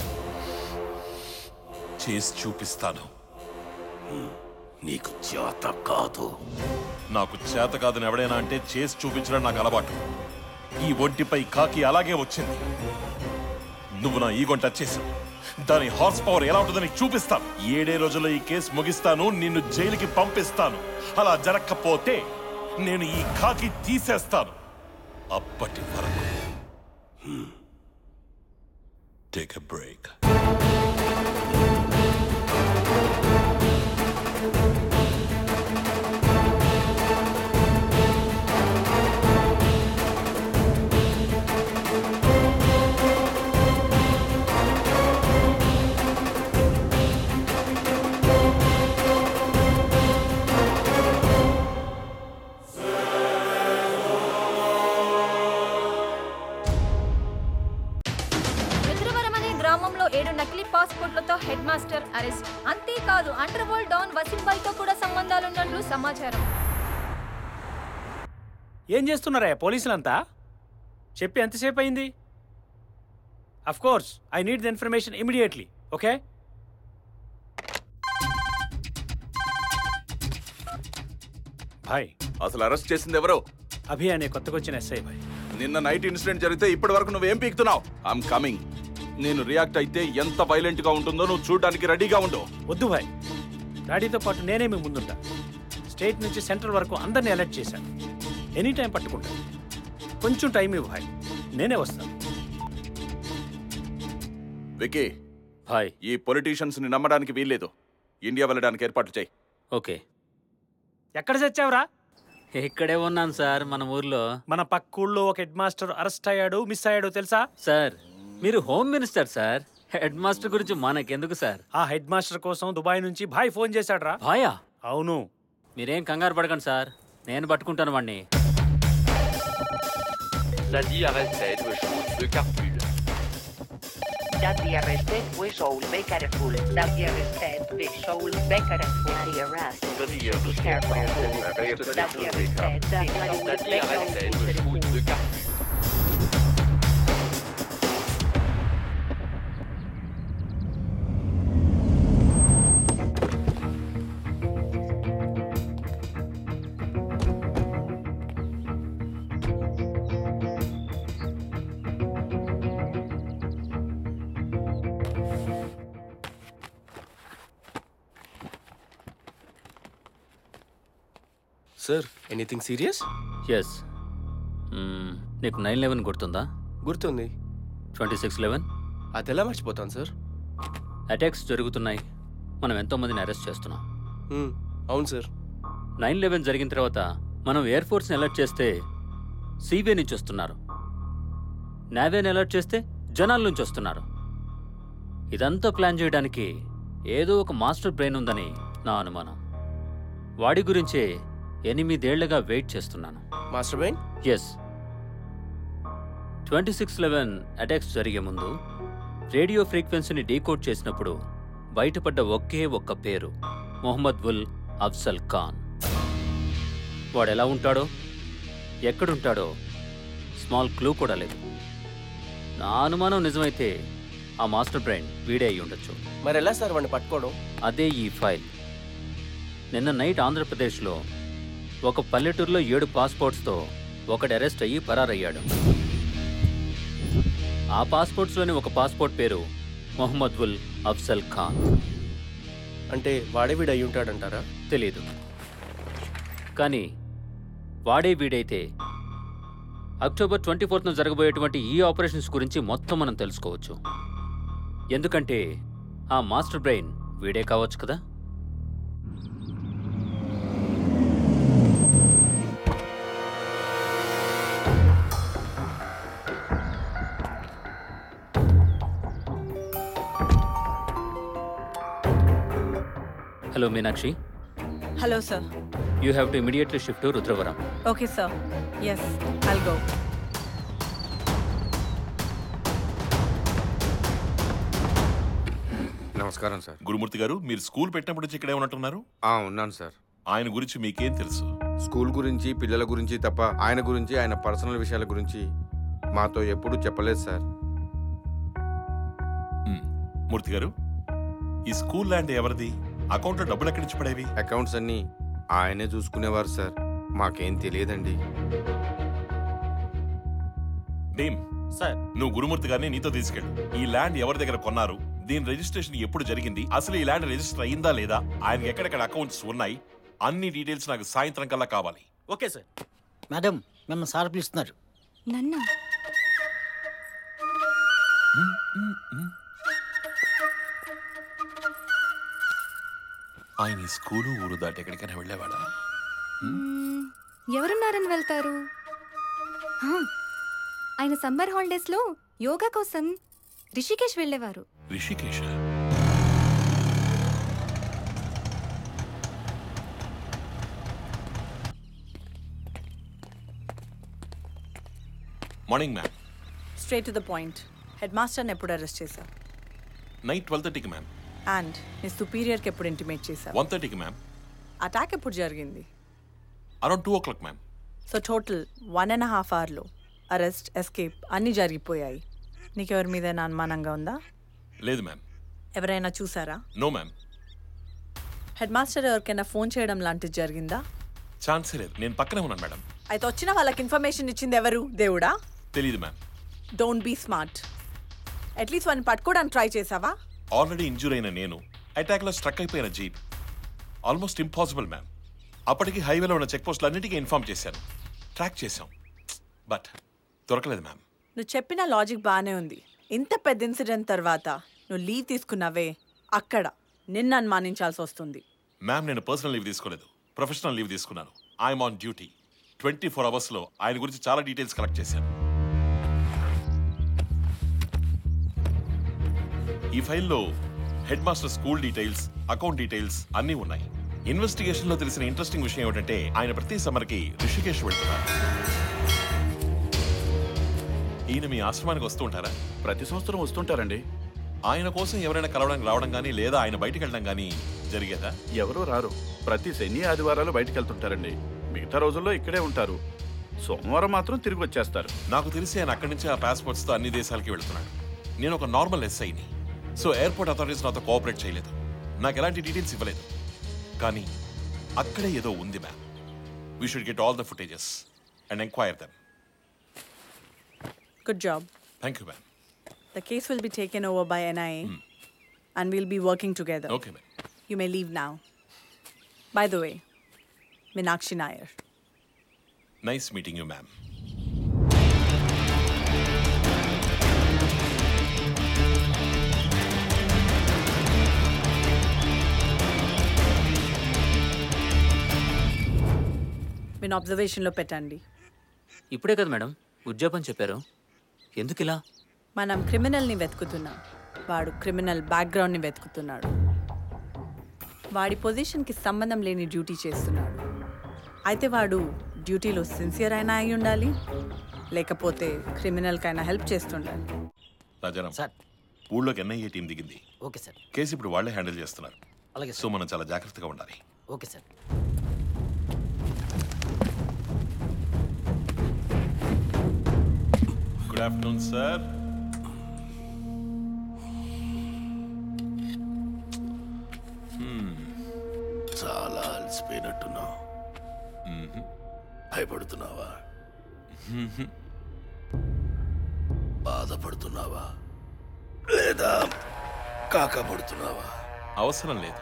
చేసి చూపిస్తాను నీకు చేత కాదు నాకు చేత కాదని ఎవడైనా అంటే చేసి చూపించడం నాకు అలవాటు ఈ ఒంటిపై కాకి అలాగే వచ్చింది నువ్వు నా ఈగొని టచ్ చేసావు దాని హార్స్ పవర్ ఎలా ఉంటుందని చూపిస్తాను ఏడే రోజుల్లో ఈ కేసు ముగిస్తాను నిన్ను జైలుకి పంపిస్తాను అలా జరగకపోతే నేను ఈ కాకి తీసేస్తాను అప్పటి వరకు టేక్ ఎ బ్రేక్ రుద్రవరం అనే గ్రామంలో ఏడు నకిలీ పాస్పోర్ట్లతో హెడ్ మాస్టర్ అరెస్ట్ అంతేకాదు అండర్ వరల్డ్ డాన్ వసీంబాయ్ తో కూడా సంబంధాలున్నట్లు సమాచారం ఏం చేస్తున్నారా పోలీసులంతా చెప్పి ఎంతసేపు అయింది of course I need the information immediately okay భాయ్ అసలు అరెస్ట్ చేసింది ఎవరు అభి అనే కొత్తకొచ్చిన ఎస్ఐ భాయ్ నిన్న నైట్ ఇన్సిడెంట్ జరిగితే ఇప్పటి వరకు నువ్వేం పీకుతున్నావు ఐఎమ్ కమింగ్ నేను రియాక్ట్ అయితే ఎంత వైలెంట్ గా ఉంటుందో నువ్వు చూడడానికి రెడీగా ఉండు వద్దు భాయ్ డాడీతో పాటు నేనే మీ ముందుంటా స్టేట్ నుంచి సెంట్రల్ వరకు అందరిని అలర్ట్ చేశాను ఎనీ టైం పట్టుకుంటాను కొంచెం టైం ఇవ్వు భాయ్ నేనే వస్తాను వికీ హాయ్ ఈ పొలిటీషియన్స్ ని నమ్మడానికి వీల్లేదు ఇండియా వెళ్ళడానికి ఏర్పాట్లు చేయి ఓకే ఎక్కడ చచ్చావురా ఇక్కడే ఉన్నాను సార్ మన ఊర్లో మన పక్క ఊళ్ళో ఒక హెడ్ మాస్టర్ అరెస్ట్ అయ్యాడు మిస్ అయ్యాడు తెలుసా సార్ మీరు home minister sir headmaster గురించి మనకెందుకు సార్ ఆ హెడ్ మాస్టర్ కోసం దుబాయ్ నుంచి భాయ్ ఫోన్ చేశాడు రా భాయా అవును మీరేం కంగారు పడకండి సార్ నేను పట్టుకుంటాను వాడిని Daddy arrested with shoot de carpool. Daddy arrested with soul back at the full. Daddy arrested with soul back at the full. Daddy arrested. Daddy Be careful. arrested. Daddy arrested. Daddy arrested with shoot de carpool. Sir anything serious yes నీకు నైన్ లెవెన్ గుర్తుందా గుర్తుంది ట్వంటీ సిక్స్ లెవెన్ అది ఎలా మర్చిపోతాను సార్ అటాక్స్ జరుగుతున్నాయి మనం ఎంతో మందిని అరెస్ట్ చేస్తున్నాం మ్మ్, అవును సార్ నైన్ లెవెన్ జరిగిన తర్వాత మనం ఎయిర్ ఫోర్స్ని అలర్ట్ చేస్తే సీవే నుంచి వస్తున్నారు నావేని అలర్ట్ చేస్తే జనాల నుంచి వస్తున్నారు ఇదంతా ప్లాన్ చేయడానికి ఏదో ఒక మాస్టర్ బ్రెయిన్ ఉందని నా అనుమానం వాడి గురించే ఎనిమిదేళ్లుగా వెయిట్ చేస్తున్నాను master brain yes twenty six eleven attacks జరిగే ముందు రేడియో ఫ్రీక్వెన్సీని డీకోడ్ చేసినప్పుడు బయటపడ్డ ఒకే ఒక్క పేరు మొహమ్మద్ ఉల్ అఫ్సల్ ఖాన్ వాడు ఎలా ఉంటాడో ఎక్కడుంటాడో స్మాల్ క్లూ కూడా లేదు నా అనుమానం నిజమైతే ఆ మాస్టర్ బ్రెయిన్ వీడే అయి ఉండొచ్చు మరి ఎలా సార్ వాడిని పట్టుకోవడం అదే ఈ ఫైల్ నిన్న నైట్ ఆంధ్రప్రదేశ్లో ఒక పల్లెటూరులో ఏడు పాస్పోర్ట్స్తో ఒకడు అరెస్ట్ అయ్యి పరారయ్యాడు ఆ పాస్పోర్ట్స్లోని ఒక పాస్పోర్ట్ పేరు మొహమ్మద్ ఉల్ అఫ్సల్ ఖాన్ అంటే వాడే వీడు అయి ఉంటాడంటారా తెలీదు కానీ వాడే వీడైతే అక్టోబర్ ట్వంటీ ఫోర్త్న జరగబోయేటువంటి ఈ ఆపరేషన్స్ గురించి మొత్తం మనం తెలుసుకోవచ్చు ఎందుకంటే ఆ మాస్టర్ బ్రెయిన్ వీడే కావచ్చు కదా hello Meenakshi Hello, sir. You have to immediately shift to Rudravaram Okay, sir. Yes, I'll go. నమస్కారం సార్ గురుమూర్తి గారు మీరు స్కూల్ పెట్టినప్పుడు నుంచి ఇక్కడే ఉన్నట్టున్నారు ఆ, ఉన్నాను సార్ ఆయన గురించి మీకేం తెలుసు స్కూల్ గురించి పిల్లల గురించి తప్ప ఆయన గురించి ఆయన పర్సనల్ విషయాల గురించి మాతో ఎప్పుడూ చెప్పలేదు సార్ మూర్తి గారు ఈ స్కూల్ ల్యాండ్ ఎవరిది అకౌంట్లో డబ్బులు ఎక్కడి నుంచి పడేవి అకౌంట్స్ అన్నీ ఆయనే చూసుకునేవారు సార్ మాకేం తెలియదండి భీమ్ సార్ నువ్వు గురుమూర్తి గారిని నీతో తీసుకెళ్ళు ఈ ల్యాండ్ ఎవరి దగ్గర కొన్నారు దీని రిజిస్ట్రేషన్ ఎప్పుడు జరిగింది అసలు ఈ ల్యాండ్ రిజిస్టర్ అయిందా లేదా ఆయనకి ఎక్కడెక్కడ అకౌంట్స్ ఉన్నాయి అన్ని డీటెయిల్స్ నాకు సాయంత్రం కల్లా కావాలి ఓకే సార్ మేడం మిమ్మల్ని సార్ పిలుస్తున్నారు నన్ను ఆయన ఈ స్కూలు ఊరు దాటి ఎక్కడికైనా వెళ్ళేవాడా మ్మ్, ఎవరున్నారని వెళ్తారు హా, ఆయన సమ్మర్ హాలిడేస్లో యోగా కోసం రిషికేష్ వెళ్ళేవారు Rishikesh morning ma'am straight to the point head మాస్టర్ని ఎప్పుడు అరెస్ట్ చేశావు నైట్ ట్వెల్వ్ థర్టీకి మ్యామ్ అండ్ నీ సుపీరియర్కి ఎప్పుడు ఇంటిమేట్ చేశావు వన్ థర్టీకి మ్యామ్ అటాక్ ఎప్పుడు జరిగింది around two o'clock ma'am so total one and half అవర్లో అరెస్ట్ ఎస్కేప్ అన్నీ జరిగిపోయాయి నీకెవరి మీద అనుమానంగా ఉందా లేదు మ్యామ్ ఎవరైనా చూసారా నో మ్యామ్ హెడ్ మాస్టర్ ఎవరికైనా ఫోన్ చేయడం లాంటిది జరిగిందా ఛాన్సే లేదు నేను పక్కనే ఉన్నాను మేడం అయితే వచ్చిన వాళ్ళకి ఇన్ఫర్మేషన్ ఇచ్చింది ఎవరు దేవుడా తెలియదు ma'am don't be smart at least వాడిని పట్టుకోవడానికి ట్రై చేసావా ఆల్రెడీ ఇంజూర్ అయిన నేను అటాక్లో స్ట్రక్ అయిపోయిన జీప్ ఆల్మోస్ట్ ఇంపాసిబుల్ మ్యామ్ అప్పటికి హైవేలో ఉన్న చెక్ పోస్టులు అన్నిటికీ ఇన్ఫార్మ్ చేశాను ట్రాక్ చేశాం బట్ దొరకలేదు మ్యామ్ నువ్వు చెప్పిన లాజిక్ బాగానే ఉంది ఇంత పెద్ద ఇన్సిడెంట్ తర్వాత నువ్వు లీవ్ తీసుకున్నావే అక్కడ నిన్ను అనుమానించాల్సి వస్తుంది మ్యామ్ నేను పర్సనల్ లీవ్ తీసుకోలేదు ప్రొఫెషనల్ లీవ్ తీసుకున్నాను I'm on duty twenty four అవర్స్లో ఆయన గురించి చాలా డీటెయిల్స్ కలెక్ట్ చేశాను ఈ ఫైల్లో head master school details account details అన్నీ ఉన్నాయి ఇన్వెస్టిగేషన్ లో తెలిసిన ఇంట్రెస్టింగ్ విషయం ఏమిటంటే ఆయన ప్రతి సమ్మర్కి రిషికేష్ వెళ్తున్నారు ఈయన మీ ఆశ్రమానికి వస్తూ ఉంటారా ప్రతి సంవత్సరం వస్తుంటారండి ఆయన కోసం ఎవరైనా కలవడానికి రావడం కానీ లేదా ఆయన బయటికి వెళ్ళడం కానీ జరిగేదా ఎవరూ రారు ప్రతి శని ఆదివారాలు బయటికి వెళ్తుంటారండి మిగతా రోజుల్లో ఇక్కడే ఉంటారు సోమవారం మాత్రం తిరిగి వచ్చేస్తారు నాకు తెలిసి ఆయన అక్కడి నుంచి ఆ పాస్పోర్ట్స్తో అన్ని దేశాలకి వెళ్తున్నాడు నేను ఒక నార్మల్ ఎస్ఐని సో ఎయిర్పోర్ట్ అథారిటీస్ నాతో కోఆపరేట్ చేయలేదు నాకు ఎలాంటి డీటెయిల్స్ ఇవ్వలేదు కానీ అక్కడే ఏదో ఉంది ma'am we should get all the footages and enquire them good job thank you ma'am The case will be taken over by NIA and we'll be working together. Okay, ma'am. You may leave now. By the way, Minakshi Nair. Nice meeting you ma'am మీరు అబ్జర్వేషన్లో పెట్టండి ఇప్పుడే కదా మేడం ఉద్యోగం చెప్పారు ఎందుకు ఇలా మనం క్రిమినల్ని వెతుకుతున్నాం వాడు క్రిమినల్ బ్యాక్గ్రౌండ్ని వెతుకుతున్నాడు వాడి పొజిషన్కి సంబంధం లేని డ్యూటీ చేస్తున్నాడు అయితే వాడు డ్యూటీలో సిన్సియర్ అయినా అయి ఉండాలి లేకపోతే క్రిమినల్కైనా హెల్ప్ చేస్తుండాలి రాజారాం సార్ ఊళ్ళోకి ఎన్ఐఏ టీం దిగింది ఓకే సార్ కేసు ఇప్పుడు వాళ్ళే హ్యాండిల్ చేస్తున్నారు అలాగే సో మనం చాలా జాగ్రత్తగా ఉండాలి okay sir good afternoon sir చాలా అలసిపోయినట్టున్నావు భయపడుతున్నావా బాధపడుతున్నావా లేదా కాకపడుతున్నావా అవసరం లేదు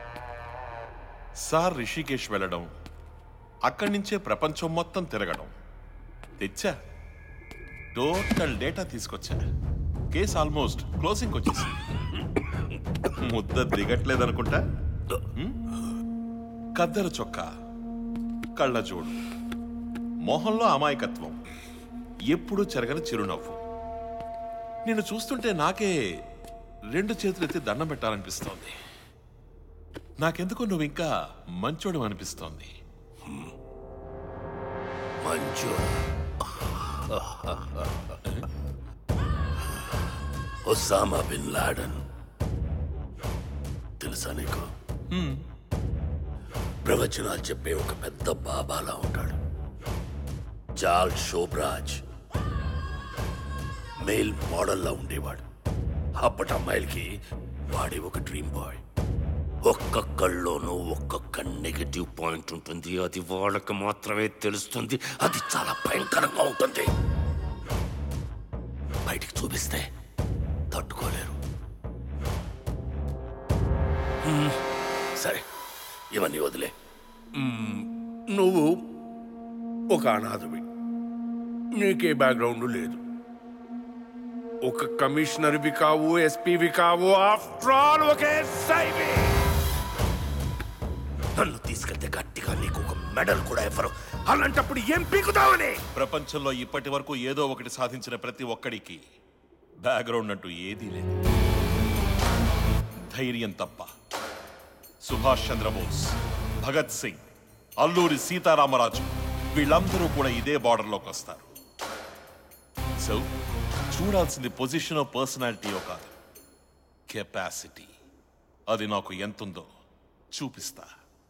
సార్ రిషికేష్ వెళ్ళడం అక్కడి నుంచే ప్రపంచం మొత్తం తిరగడం తెచ్చా టోటల్ డేటా తీసుకొచ్చా కేసు ఆల్మోస్ట్ క్లోజింగ్ వచ్చేసింది ముద్ద దిగట్లేదనుకుంటా హ్మ్? కద్దరు చొక్కా కళ్ళజోడు మొహంలో అమాయకత్వం ఎప్పుడూ చెరగని చిరునవ్వు నిన్ను చూస్తుంటే నాకే రెండు చేతులు ఎత్తి దండం పెట్టాలనిపిస్తోంది నాకెందుకు నువ్వు ఇంకా మంచోడు అనిపిస్తోంది మంచు ఒసామా బిన్ లాడన్ తెలుసా నీకు ప్రవచనాలు చెప్పే ఒక పెద్ద బాబాలా ఉంటాడు చార్ల్ షోబ్రాజ్ మేల్ మోడల్లా ఉండేవాడు అప్పటి అమ్మాయిలకి వాడే ఒక డ్రీమ్ బాయ్ ఒక్క కళ్ళలోనూ ఒక్కొక్క నెగటివ్ పాయింట్ ఉంటుంది అది వాళ్ళకి మాత్రమే తెలుస్తుంది అది చాలా భయంకరంగా ఉంటుంది బయటికి చూపిస్తే తట్టుకోలేరు హ్మ్, సరే ఇవన్నీ వదిలే మ్మ్, నువ్వు ఒక అనాథవి నీకే బ్యాక్గ్రౌండ్ లేదు ఒక కమిషనర్వి కావు ఎస్పీవి కావు ఆఫ్టర్ ఆల్ ఒక ఎస్ఐవి నన్ను తీసుకెళ్తే గట్టిగా నీకు ఒక మెడల్ కూడా ఇవ్వరు అలాంటప్పుడు ఏం పీకుతావని ప్రపంచంలో ఇప్పటి వరకు ఏదో ఒకటి సాధించిన ప్రతి ఒక్కడికి బ్యాక్గ్రౌండ్ అంటూ ఏదీ లేదు ధైర్యం తప్ప సుభాష్ చంద్రబోస్ భగత్ సింగ్ అల్లూరి సీతారామరాజు వీళ్ళందరూ కూడా ఇదే బార్డర్లోకి వస్తారు సో చూడాల్సింది పొజిషన్ ఆఫ్ పర్సనాలిటీయో కాదు కెపాసిటీ అది నాకు ఎంతుందో చూపిస్తా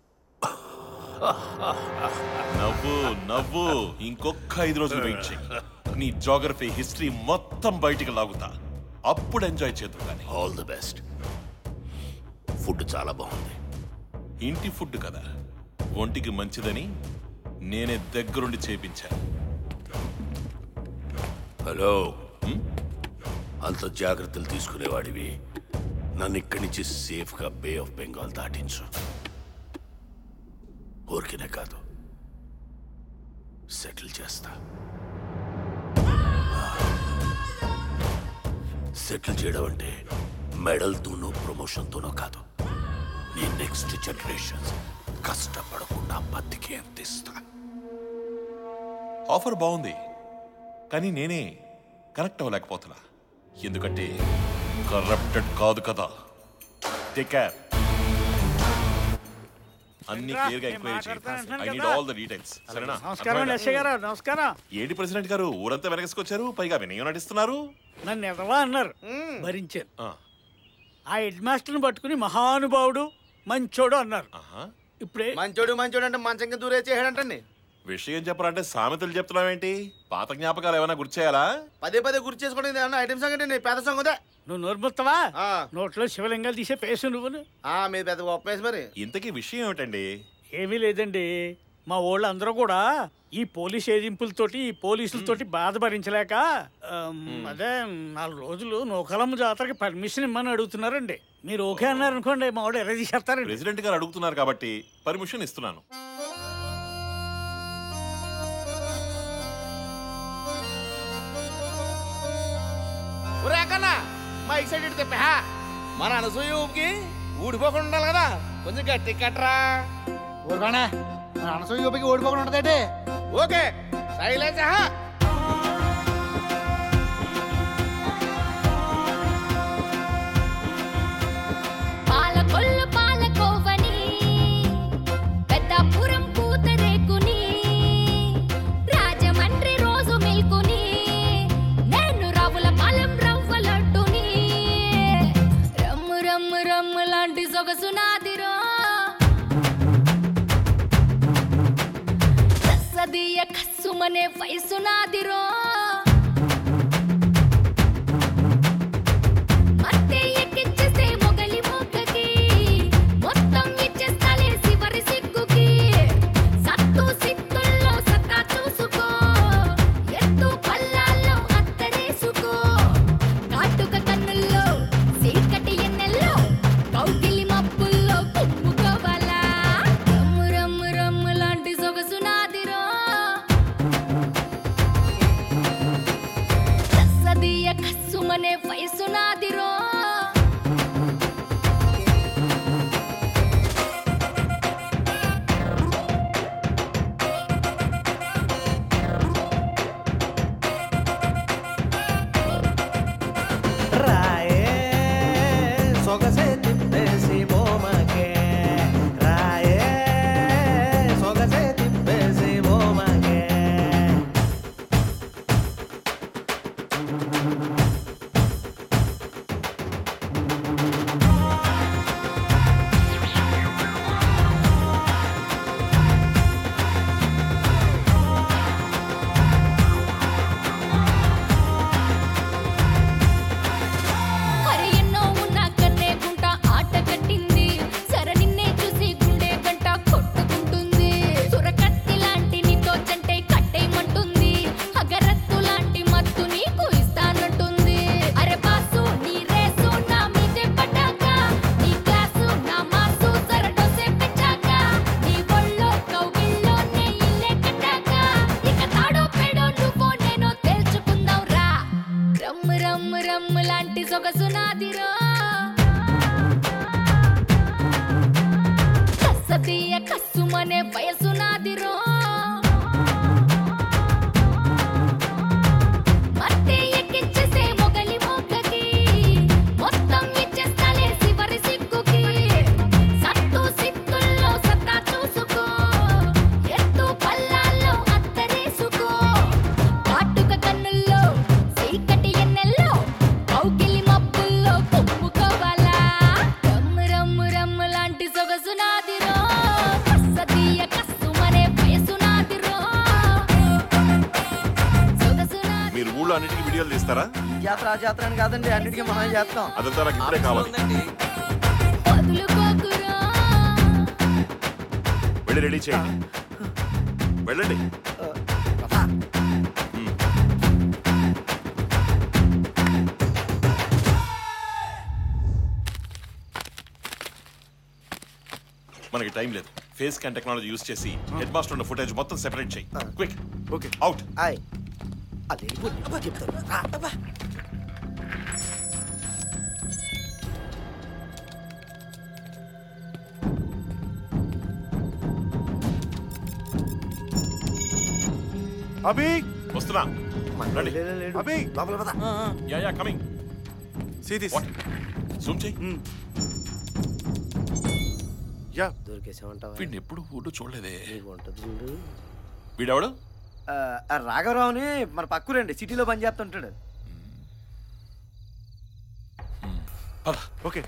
నవ్వు నవ్వు ఇంకొక ఐదు రోజులు వెయిట్ చెయ్యి నీ జోగ్రఫీ హిస్టరీ మొత్తం బయటికి లాగుతా అప్పుడు ఎంజాయ్ చేద్దాం కానీ ఆల్ ది బెస్ట్ ఫుడ్ చాలా బాగుంది ఇంటి ఫుడ్ కదా ఒంటికి మంచిదని నేనే దగ్గరుండి చేపించాను హలో అంత జాగ్రత్తలు తీసుకునేవాడివి నన్ను ఇక్కడి నుంచి సేఫ్గా బే ఆఫ్ బెంగాల్ దాటించు ఊరికినే కాదు సెటిల్ చేస్తా సెటిల్ చేయడం అంటే మెడల్తోనో ప్రమోషన్తోనో కాదు నీ నెక్స్ట్ జనరేషన్స్ కష్టపడకుండా బతికి అందిస్తా ఆఫర్ బాగుంది కానీ నేనే కనెక్ట్ అవ్వలేకపోతున్నా ఎందుకంటే కరప్టెడ్ కాదు కదా టేక్ కేర్ అన్ని క్లియర్ గా ఎంక్వైరీ చేయి I need all the details సరేనా నమస్కారం అర్థమైందా? ఎస్ఐ గారు నమస్కారం ఏంటి ప్రెసిడెంట్ గారు ఊరంతా వెనకసుకొచ్చారు పైగా వినయం నటిస్తున్నారు నన్ను ఎదవా అన్నారు భరించాను ఆ హెడ్ మాస్టర్ని పట్టుకుని మహానుభావుడు మంచోడు అన్నారు ఇప్పుడే మంచోడు మంచోడు అంటే మంచం కింద దూరే చేయడంటండి విషయం చెప్పాలంటే సామెతలు చెప్తున్నావేంటి పాత జ్ఞాపకాలు ఏమైనా గుర్తు చేయాలా పదే పదే గుర్తు చేసుకోవడం ఏమన్నా ఐటమ్ సాంగ్ అంటే పేద సాంగ్ ఉందా నువ్వు నోరుముస్తావా నోట్లో శివలింగాలు తీసే పేసు నువ్వును ఆ మీద పెద్ద గొప్ప వేసి మరి ఇంతకీ విషయం ఏమిటండి ఏమీ లేదండి మా వాళ్ళు అందరూ కూడా ఈ పోలీస్ ఏజింపులతోటి ఈ పోలీసులతోటి బాధ భరించలేక ఆమ్, అదే నాలుగు రోజులు నూకలమ్మ జాతరకి పర్మిషన్ ఇమ్మని అడుగుతున్నారండి మీరు ఓకే అన్నారనుకోండి మా వాడు ఎలా తీసేస్తారండి ప్రెసిడెంట్ గారు అడుగుతున్నారు కాబట్టి పర్మిషన్ ఇస్తున్నాను ఒరే అక్కన్న మా సైడ్ ఇటు తిప్పా మన అనసూయ ఊపికి ఊడిపోకుండా ఉండాలి కదా కొంచెం గట్టి కట్టరా ఊరుకోనే మన అనసూయ యూపికి ఓడిపోకుండా ఉంటుందండి ఓకే శైలేజ పాలకొల్లు పాలకోవని పెద్దాపురం పూతరేకుని రాజమండ్రి రోజు మిల్కుని నేను రావుల పాలెం రవ్వ లడ్డుని రమ్ము రమ్ము రమ్ము లాంటి సొగసు నాదిరో ససదీయ కస్సుమనే వయసు నాదిరో మత్తే ఎక్కిచ్చేస్తే మొగలి మొగ్గకి మొత్తం ఇచ్చేస్తాలే శివరి సిగ్గుకి సత్తు సిక్కుల్లో సత్తా చూసుకో ఎత్తు పల్లాల్లో అత్తరేసుకో కాటుక కన్నుల్లో సీకటి ఎన్నెల్లో కౌకిలి మబ్బుల్లో కుమ్ముకోవాలా రమ్ము రమ్ము రమ్ము లాంటి సొగసు నాదిరో అన్నిటికీ వీడియోలు తీస్తారా జాతర ఆ జాతర అని కాదండి అన్నిటికీ మనం చేస్తాం అదంతా నాకు ఇప్పుడే కావాలి వెళ్ళి రెడీ చేయండి వెళ్ళండి మనకి టైం లేదు ఫేస్ స్కాన్ టెక్నాలజీ యూస్ చేసి హెడ్ మాస్టర్ ఉన్న ఫుటేజ్ మొత్తం సెపరేట్ చేయి క్విక్ ఓకే అవుట్ ఆయ్ అది చెప్తాను ఆ, అబ్బా. అభి వస్తున్నా రండి అభి లోపల పద. Yeah yeah coming see this zoom చేయి యా దొరికేసామంటావా వీడిని ఎప్పుడు ఊళ్ళో చూడలేదే నీకు ఉంటుంది చూడు వీడెవడు ఆ, ఆ రాఘవరావుని మన పక్కూరండి సిటీలో పని చేస్తుంటాడు ఓకే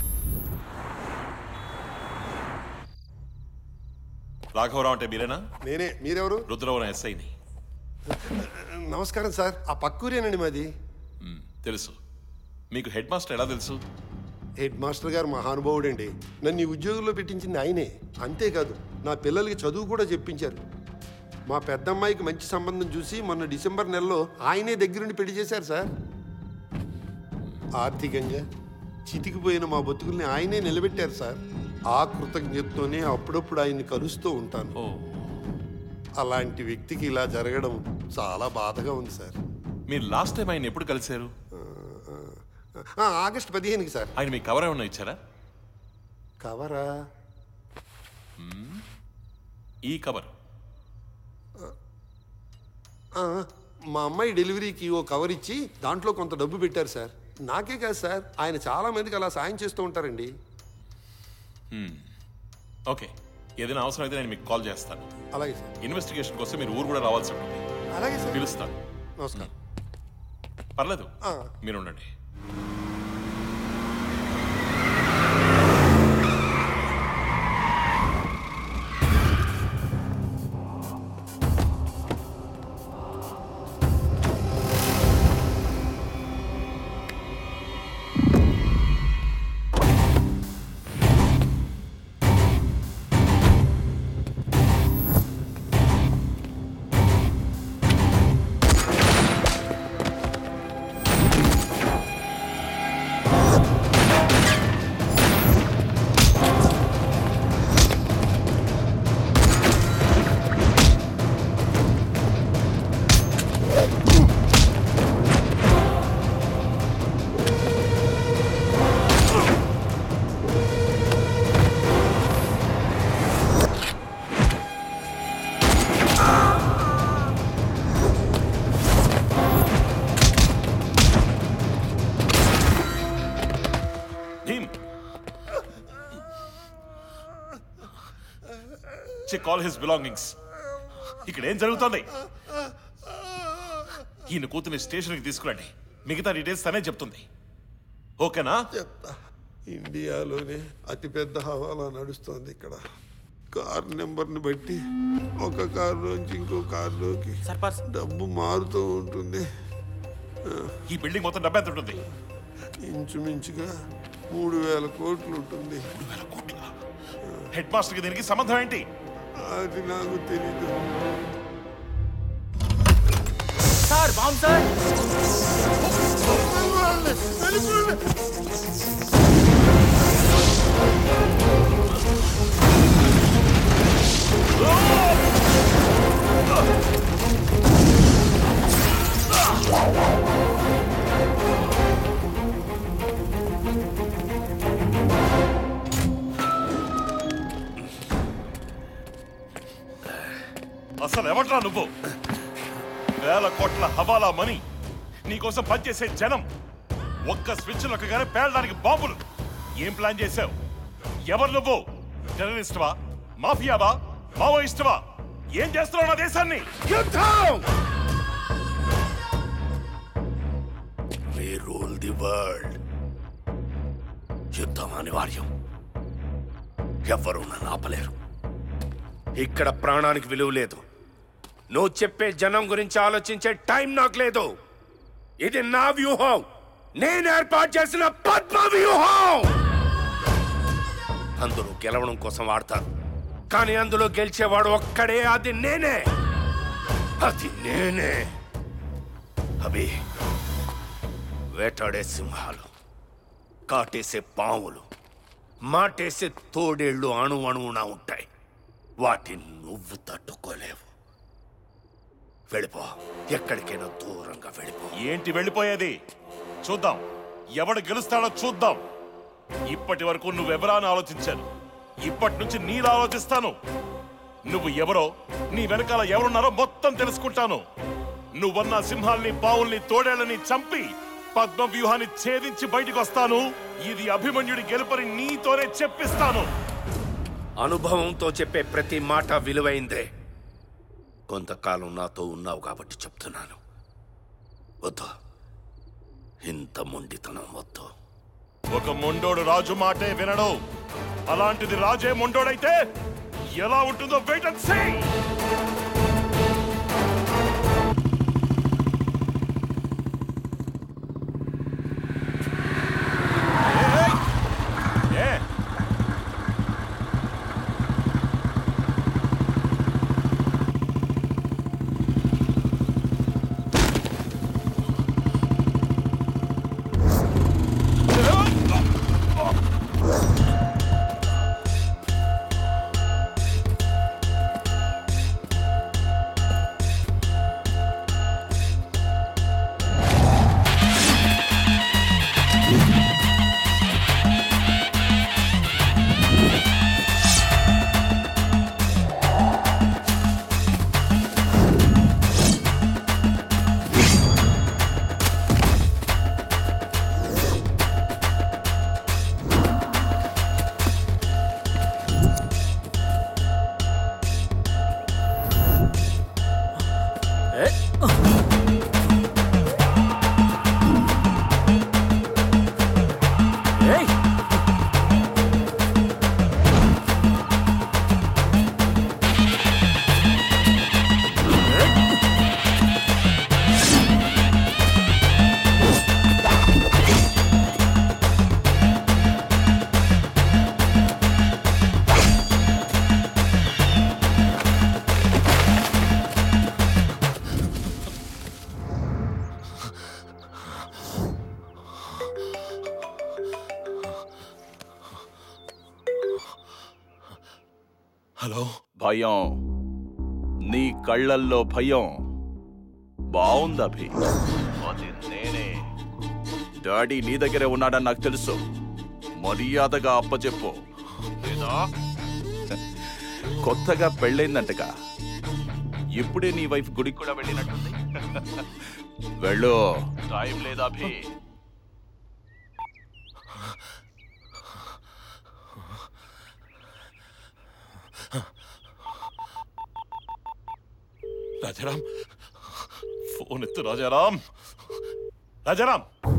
రాఘవరావు అంటే మీరేనా నేనే మీరెవరు రుద్రవరం ఎస్ఐని నమస్కారం సార్ ఆ పక్కూరేనండి మాది తెలుసు మీకు హెడ్ మాస్టర్ ఎలా తెలుసు హెడ్ మాస్టర్ గారు మహానుభావుడండి నన్ను ఈ ఉద్యోగంలో పెట్టించింది ఆయనే అంతేకాదు నా పిల్లలకి చదువు కూడా చెప్పించారు మా పెద్దమ్మాయికి మంచి సంబంధం చూసి మొన్న డిసెంబర్ నెలలో ఆయనే దగ్గరుండి పెళ్లి చేశారు సార్ ఆర్థికంగా చితికిపోయిన మా బతుకుల్ని ఆయనే నిలబెట్టారు సార్ ఆ కృతజ్ఞతతోనే అప్పుడప్పుడు ఆయన్ని కలుస్తూ ఉంటాను అలాంటి వ్యక్తికి ఇలా జరగడం చాలా బాధగా ఉంది సార్ మీరు లాస్ట్ టైం ఆయన ఎప్పుడు కలిశారు ఆ, ఆగస్టు పదిహేనుకి సార్ ఆయన మీకు కవర్ ఏమన్నా ఇచ్చారా కవరా మ్మ్. ఈ కవర్ ఆ, మా అమ్మాయి డెలివరీకి ఓ కవర్ ఇచ్చి దాంట్లో కొంత డబ్బు పెట్టారు సార్ నాకే కాదు సార్ ఆయన చాలా మందికి అలా సాయం చేస్తూ ఉంటారండి మ్మ్. ఓకే ఏదైనా అవసరం అయితే నేను మీకు కాల్ చేస్తాను అలాగే సార్ ఇన్వెస్టిగేషన్ కోసం మీరు ఊరు కూడా రావాల్సి ఉంటుంది అలాగే సార్ పిలుస్తాను నమస్కారం పర్లేదు ఆ. మీరు ఉండండి Bheem check all his belongings ఇక్కడ ఏం జరుగుతోంది ఈయన కూతుని స్టేషన్కి తీసుకురండి మిగతా డీటెయిల్స్ తనే చెప్తుంది ఓకేనా ఇండియాలోనే అతిపెద్ద హవాలా నడుస్తోంది ఇక్కడ కార్ నెంబర్ని బట్టి ఒక కారులోంచి ఇంకో కారులోకి డబ్బు మారుతూ ఉంటుంది ఈ బిల్డింగ్ మొత్తం డబ్బు ఎంత ఉంటుంది ఇంచుమించుగా మూడు వేల కోట్లు ఉంటుంది హెడ్ మాస్టర్కి దీనికి సంబంధం ఏంటి అది నాకు తెలీదు సార్ బాంబు సార్ అసలు ఎవట్రా నువ్వు వేల కోట్ల హవాలా మనీ నీకోసం పనిచేసే జనం ఒక్క స్విచ్ నొక్కగానే పేలడానికి బాంబులు ఏం ప్లాన్ చేశావు ఎవరు నువ్వు టెర్రరిస్టువా మాఫియావా మావోయిస్టువా ఏం చేస్తున్నావు నా దేశాన్ని యుద్ధం వి రూల్ ది వరల్డ్ యుద్ధం అనివార్యం ఎవ్వరూ నన్ను ఆపలేరు ఇక్కడ ప్రాణానికి విలువ లేదు నువ్వు చెప్పే జనం గురించి ఆలోచించే టైం నాకు లేదు ఇది నా వ్యూహం నేను ఏర్పాటు చేసిన పద్మ వ్యూహం అందులో గెలవడం కోసం ఆడతాను కానీ అందులో గెలిచేవాడు ఒక్కడే అది నేనే అది నేనే అవి వేటాడే సింహాలు కాటేసే పావులు మాటేసే తోడేళ్లు అణు అణువున ఉంటాయి వాటిని నువ్వు తట్టుకోలేవు వెళ్ళిపో ఎక్కడికైనా దూరంగా వెళ్ళిపో ఏంటి వెళ్ళిపోయేది చూద్దాం ఎవడు గెలుస్తాడో చూద్దాం ఇప్పటి వరకు నువ్వెవరా అని ఆలోచించాను ఇప్పటి నుంచి నీలా ఆలోచిస్తాను నువ్వు ఎవరో నీ వెనకాల ఎవరున్నారో మొత్తం తెలుసుకుంటాను నువ్వన్న సింహాల్ని పావుల్ని తోడేళ్ళని చంపి పద్మ వ్యూహాన్ని ఛేదించి బయటికి వస్తాను ఇది అభిమన్యుడి గెలుపని నీతోనే చెప్పిస్తాను అనుభవంతో చెప్పే ప్రతి మాట విలువైందే కొంతకాలం నాతో ఉన్నావు కాబట్టి చెప్తున్నాను వద్దు ఇంత మొండితనం వద్దు ఒక మొండోడు రాజు మాటే వినడు అలాంటిది రాజే మొండోడైతే ఎలా ఉంటుందో వెయిట్ అండ్ సీ ఏ హలో భయం నీ కళ్ళల్లో భయం బాగుంది అభి అది నేనే డాడీ నీ దగ్గరే ఉన్నాడని నాకు తెలుసు మర్యాదగా అప్పచెప్పు లేదా కొత్తగా పెళ్ళైందంటగా ఇప్పుడే నీ వైఫ్ గుడికి కూడా వెళ్ళినట్టుంది వెళ్ళు టైం లేదా అభి రాజారాం ఫోన్ ఎత్తు రాజారాం రాజారాం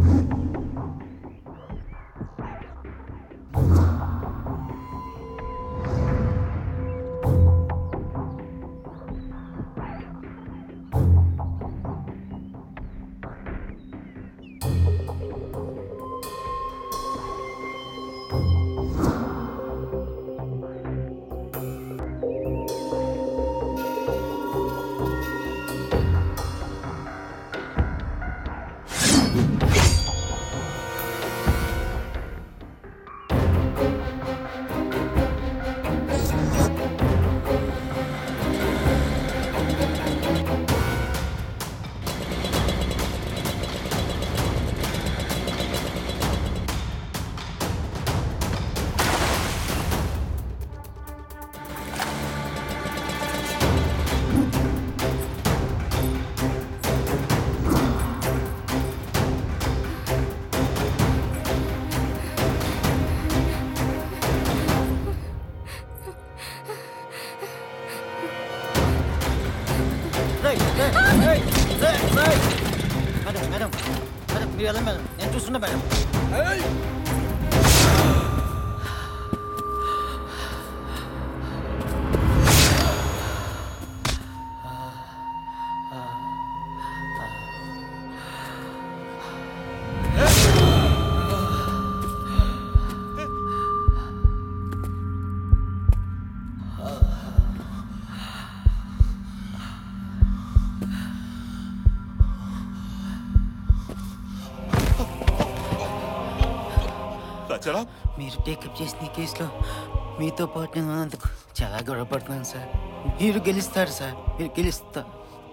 రేయ్, రేయ్, రేయ్, రేయ్, రేయ్. మేడం మేడం మేడం మీరు వెళ్ళండి మేడం నేను చూస్తున్నా మేడం జనాబ్ మీరు టేకప్ చేసిన ఈ కేసులో మీతో పాటు నేను ఉన్నందుకు చాలా గొడవపడుతున్నాను సార్ మీరు గెలుస్తారు సార్ మీరు గెలుస్తారు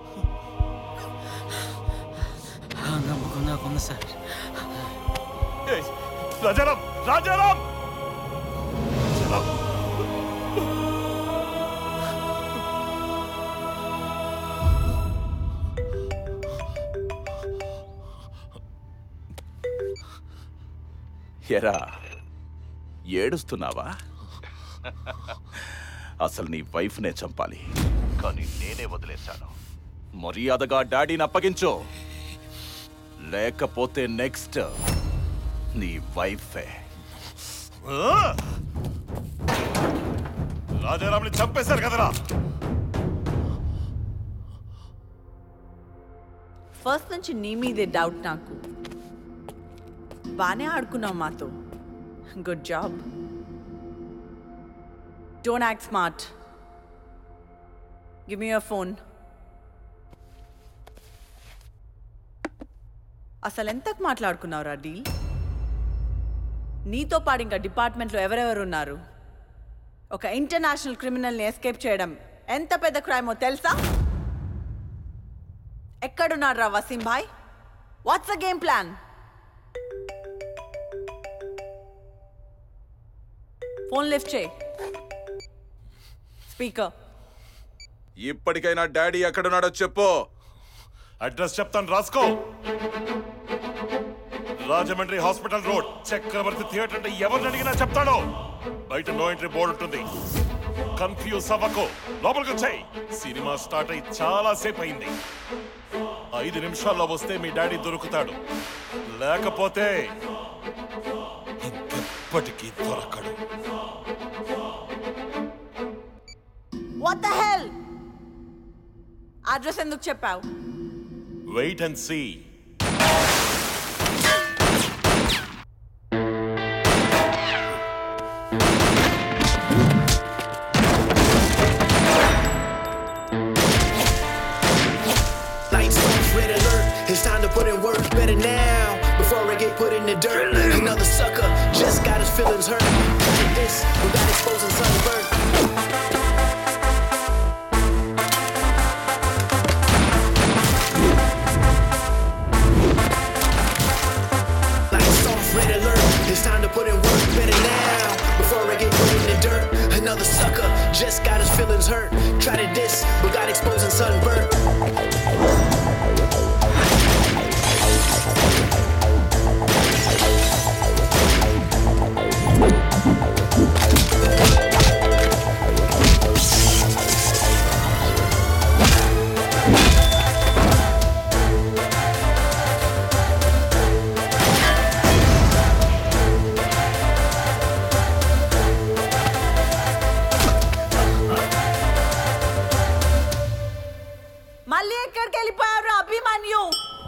ఆ నమ్మకం నాకుంది సార్ రాజారాం రాజారాం ఎరా ఏడుస్తున్నావా అసలు నీ వైఫ్నే చంపాలి కానీ నేనే వదిలేశాను మర్యాదగా డాడీని అప్పగించు లేకపోతే నెక్స్ట్ నీ వైఫే రాజారాంని చంపేశారు కదరా ఫస్ట్ నుంచి నీ మీదే డౌట్ నాకు బాగానే ఆడుకున్నావు మాతో good job don't act smart give me your phone అసలు ఎంతకు మాట్లాడుకున్నావురా డీల్ నీతో పాటు ఇంకా డిపార్ట్మెంట్లో ఎవరెవరు ఉన్నారు ఒక ఇంటర్నేషనల్ క్రిమినల్ని ఎస్కేప్ చేయడం ఎంత పెద్ద క్రైమో తెలుసా ఎక్కడున్నాడు రా Wasim bhai what's a game plan phone lift చేయి స్పీకర్ ఇప్పటికైనా డాడీ ఎక్కడున్నాడో చెప్పు అడ్రస్ చెప్తాను రాసుకో Rajahmundry hospital road Chakravarthi theatre అంటే ఎవరిని అడిగినా చెప్తాడు బయట నో ఎంట్రీ బోర్డు ఉంటుంది కన్ఫ్యూజ్ అవ్వకు లోపలికి వచ్చాయి సినిమా స్టార్ట్ అయి చాలా సేపు అయింది ఐదు నిమిషాల్లో వస్తే మీ డాడీ దొరుకుతాడు లేకపోతే ఇంకెప్పటికీ దొరకడు వాట్ ద హెల్ అడ్రస్ ఎందుకు చెప్పావు wait and see Lights off, red alert. It's time to put in work better now before I get put in the dirt. Another sucker just got his feelings hurt. This, we got exposing sunburn. Lights off, red alert. It's time to put in work better now before I get put in the dirt. Another sucker just got his feelings hurt. Try to diss, but got exposing sunburn. మళ్ళీ ఎక్కడికి వెళ్ళిపోయారు అభిమన్యు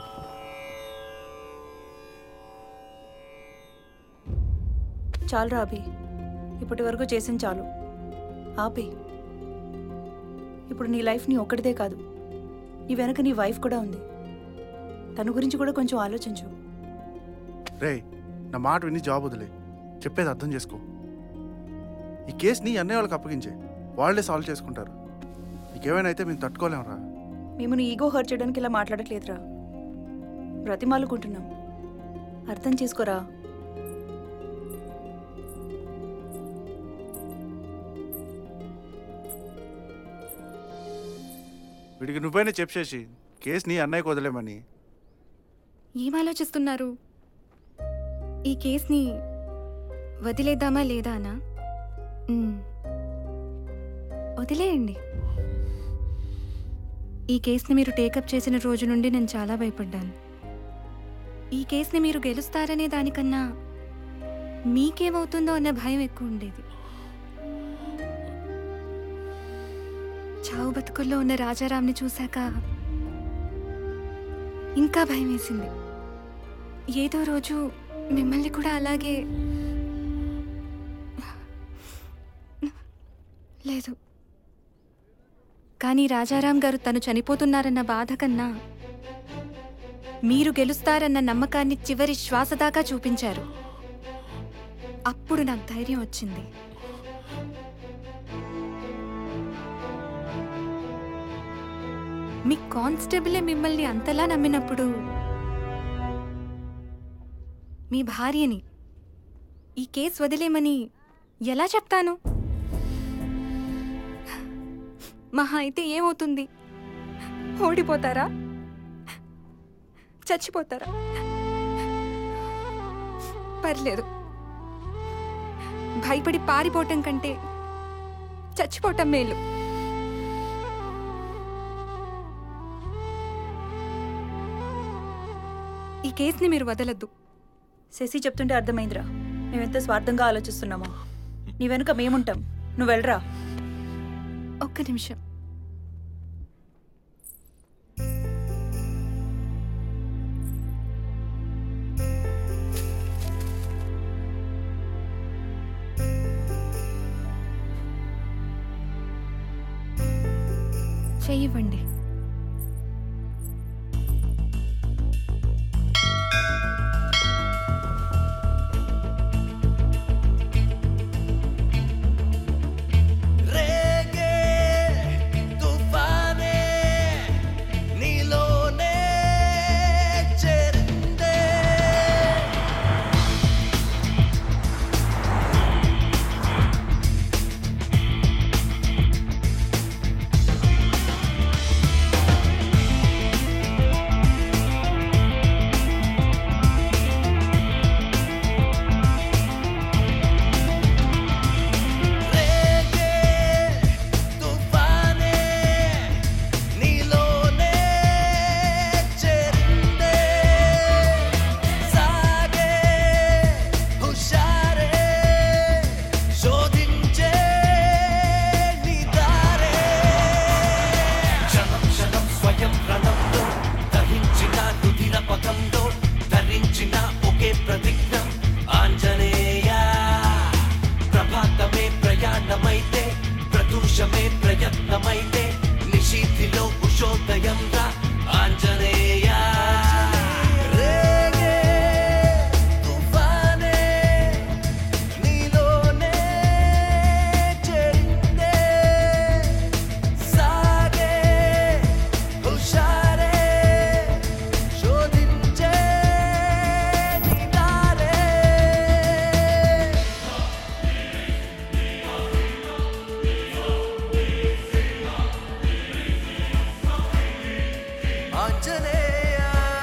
చాలు రా అభి ఇప్పటి వరకు చేసిన చాలు ఆపే ఇప్పుడు నీ లైఫ్ నీ ఒక్కడిదే కాదు నీ వెనక నీ వైఫ్ కూడా ఉంది తన గురించి కూడా కొంచెం ఆలోచించు రే నా మాట విని జాబ్ వదిలే చెప్పేది అర్థం చేసుకో ఈ కేసు నీ అన్నయ్య వాళ్ళకి అప్పగించే వాళ్ళే సాల్వ్ చేసుకుంటారు నీకేమైనా అయితే మేము తట్టుకోలేమురా మేము నీ ఈగో హర్ట్ చేయడానికి ఇలా మాట్లాడట్లేదురా బ్రతిమాలుకుంటున్నాం అర్థం చేసుకోరా వీడికి నువ్వైనా చెప్పేసి కేసు నీ అన్నయ్యకి వదిలేమని ఏం ఆలోచిస్తున్నారు ఈ కేస్ని వదిలేద్దామా లేదా అనా మ్మ్. వదిలేయండి ఈ కేస్ని మీరు టేకప్ చేసిన రోజు నుండి నేను చాలా భయపడ్డాను ఈ కేస్ని మీరు గెలుస్తారనే దానికన్నా మీకేమవుతుందో అన్న భయం ఎక్కువ ఉండేది చావు బతుకుల్లో ఉన్న రాజారాంని చూశాక ఇంకా భయం వేసింది ఏదో రోజు మిమ్మల్ని కూడా అలాగే లేదు కానీ రాజారాం గారు తను చనిపోతున్నారన్న బాధ కన్నా మీరు గెలుస్తారన్న నమ్మకాన్ని చివరి శ్వాస దాకా చూపించారు అప్పుడు నాకు ధైర్యం వచ్చింది మీ కానిస్టేబులే మిమ్మల్ని అంతలా నమ్మినప్పుడు మీ భార్యని ఈ కేసు వదిలేమని ఎలా చెప్తాను మహా అయితే ఏమవుతుంది ఓడిపోతారా చచ్చిపోతారా పర్లేదు భయపడి పారిపోవటం కంటే చచ్చిపోవటం మేలు ఈ కేసుని మీరు వదలొద్దు శశి చెప్తుంటే అర్థమైందిరా మేమెంత స్వార్థంగా ఆలోచిస్తున్నామో నీ వెనుక మేముంటాం నువ్వు వెళ్ళరా ఒక్క నిమిషం చెయ్యివ్వండి రేగే తుఫానే నీలోనే చేరిందే రేగే తుఫానే నీలోనే చేరిందే సాగే హుషారే శోధించే నీ దారే క్షణం క్షణం స్వయం రణంలో దహించిన రుధిర పథంలో ధరించిన ఒకే ప్రతిజ్ఞ ఆంజనేయ ప్రభాతమే ప్రయాణమైతే ప్రదూషమే ప్రయత్నమైతే నిశీధిలో ఉషోదయం రా ఆంజనేయ రేగే తుఫానే నీలోనే చేరిందే సాగే హుషారే శోధించే నీ దారే Anjaneya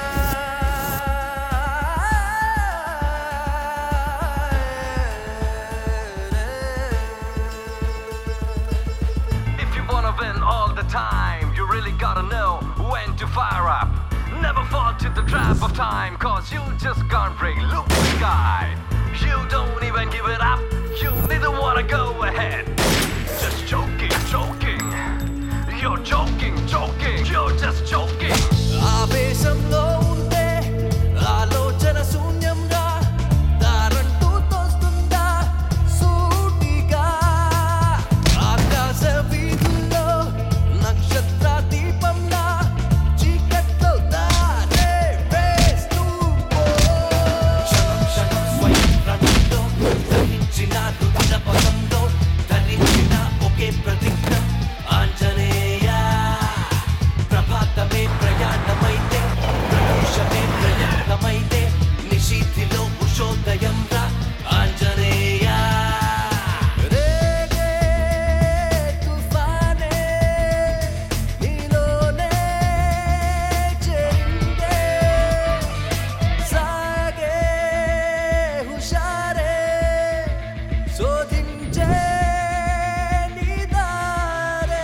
If you wanna win all the time, you really gotta know when to fire up. Never fall to the trap of time, cause you just can't break. Look the sky. You don't even give it up. You neither wanna go ahead. Just joking, joking. You're joking, joking. You're just joking. ఆవేశంలో ఉంటే ఆలోచన శూన్యంగా దారంటూ తోస్తుందా సూటిగా ఆకాశ వీధుల్లో నక్షత్ర దీపంలా చీకట్లో దారే వేస్తూ పో. క్షణం క్షణం స్వయం రణంలో ధరించిన రుధిర పదంలో ధరించిన ఒకే ప్రతిజ్ఞ ఆంజనేయ ప్రభాతమే ప్రయాణమైతే ప్రదోషమే ప్రయత్నమైతే నిశీధిలో ఉషోదయం రా ఆంజనేయ రేగే తుఫానే నీలోనే చేరిందే సాగే హుషారే శోధించే నీ దారే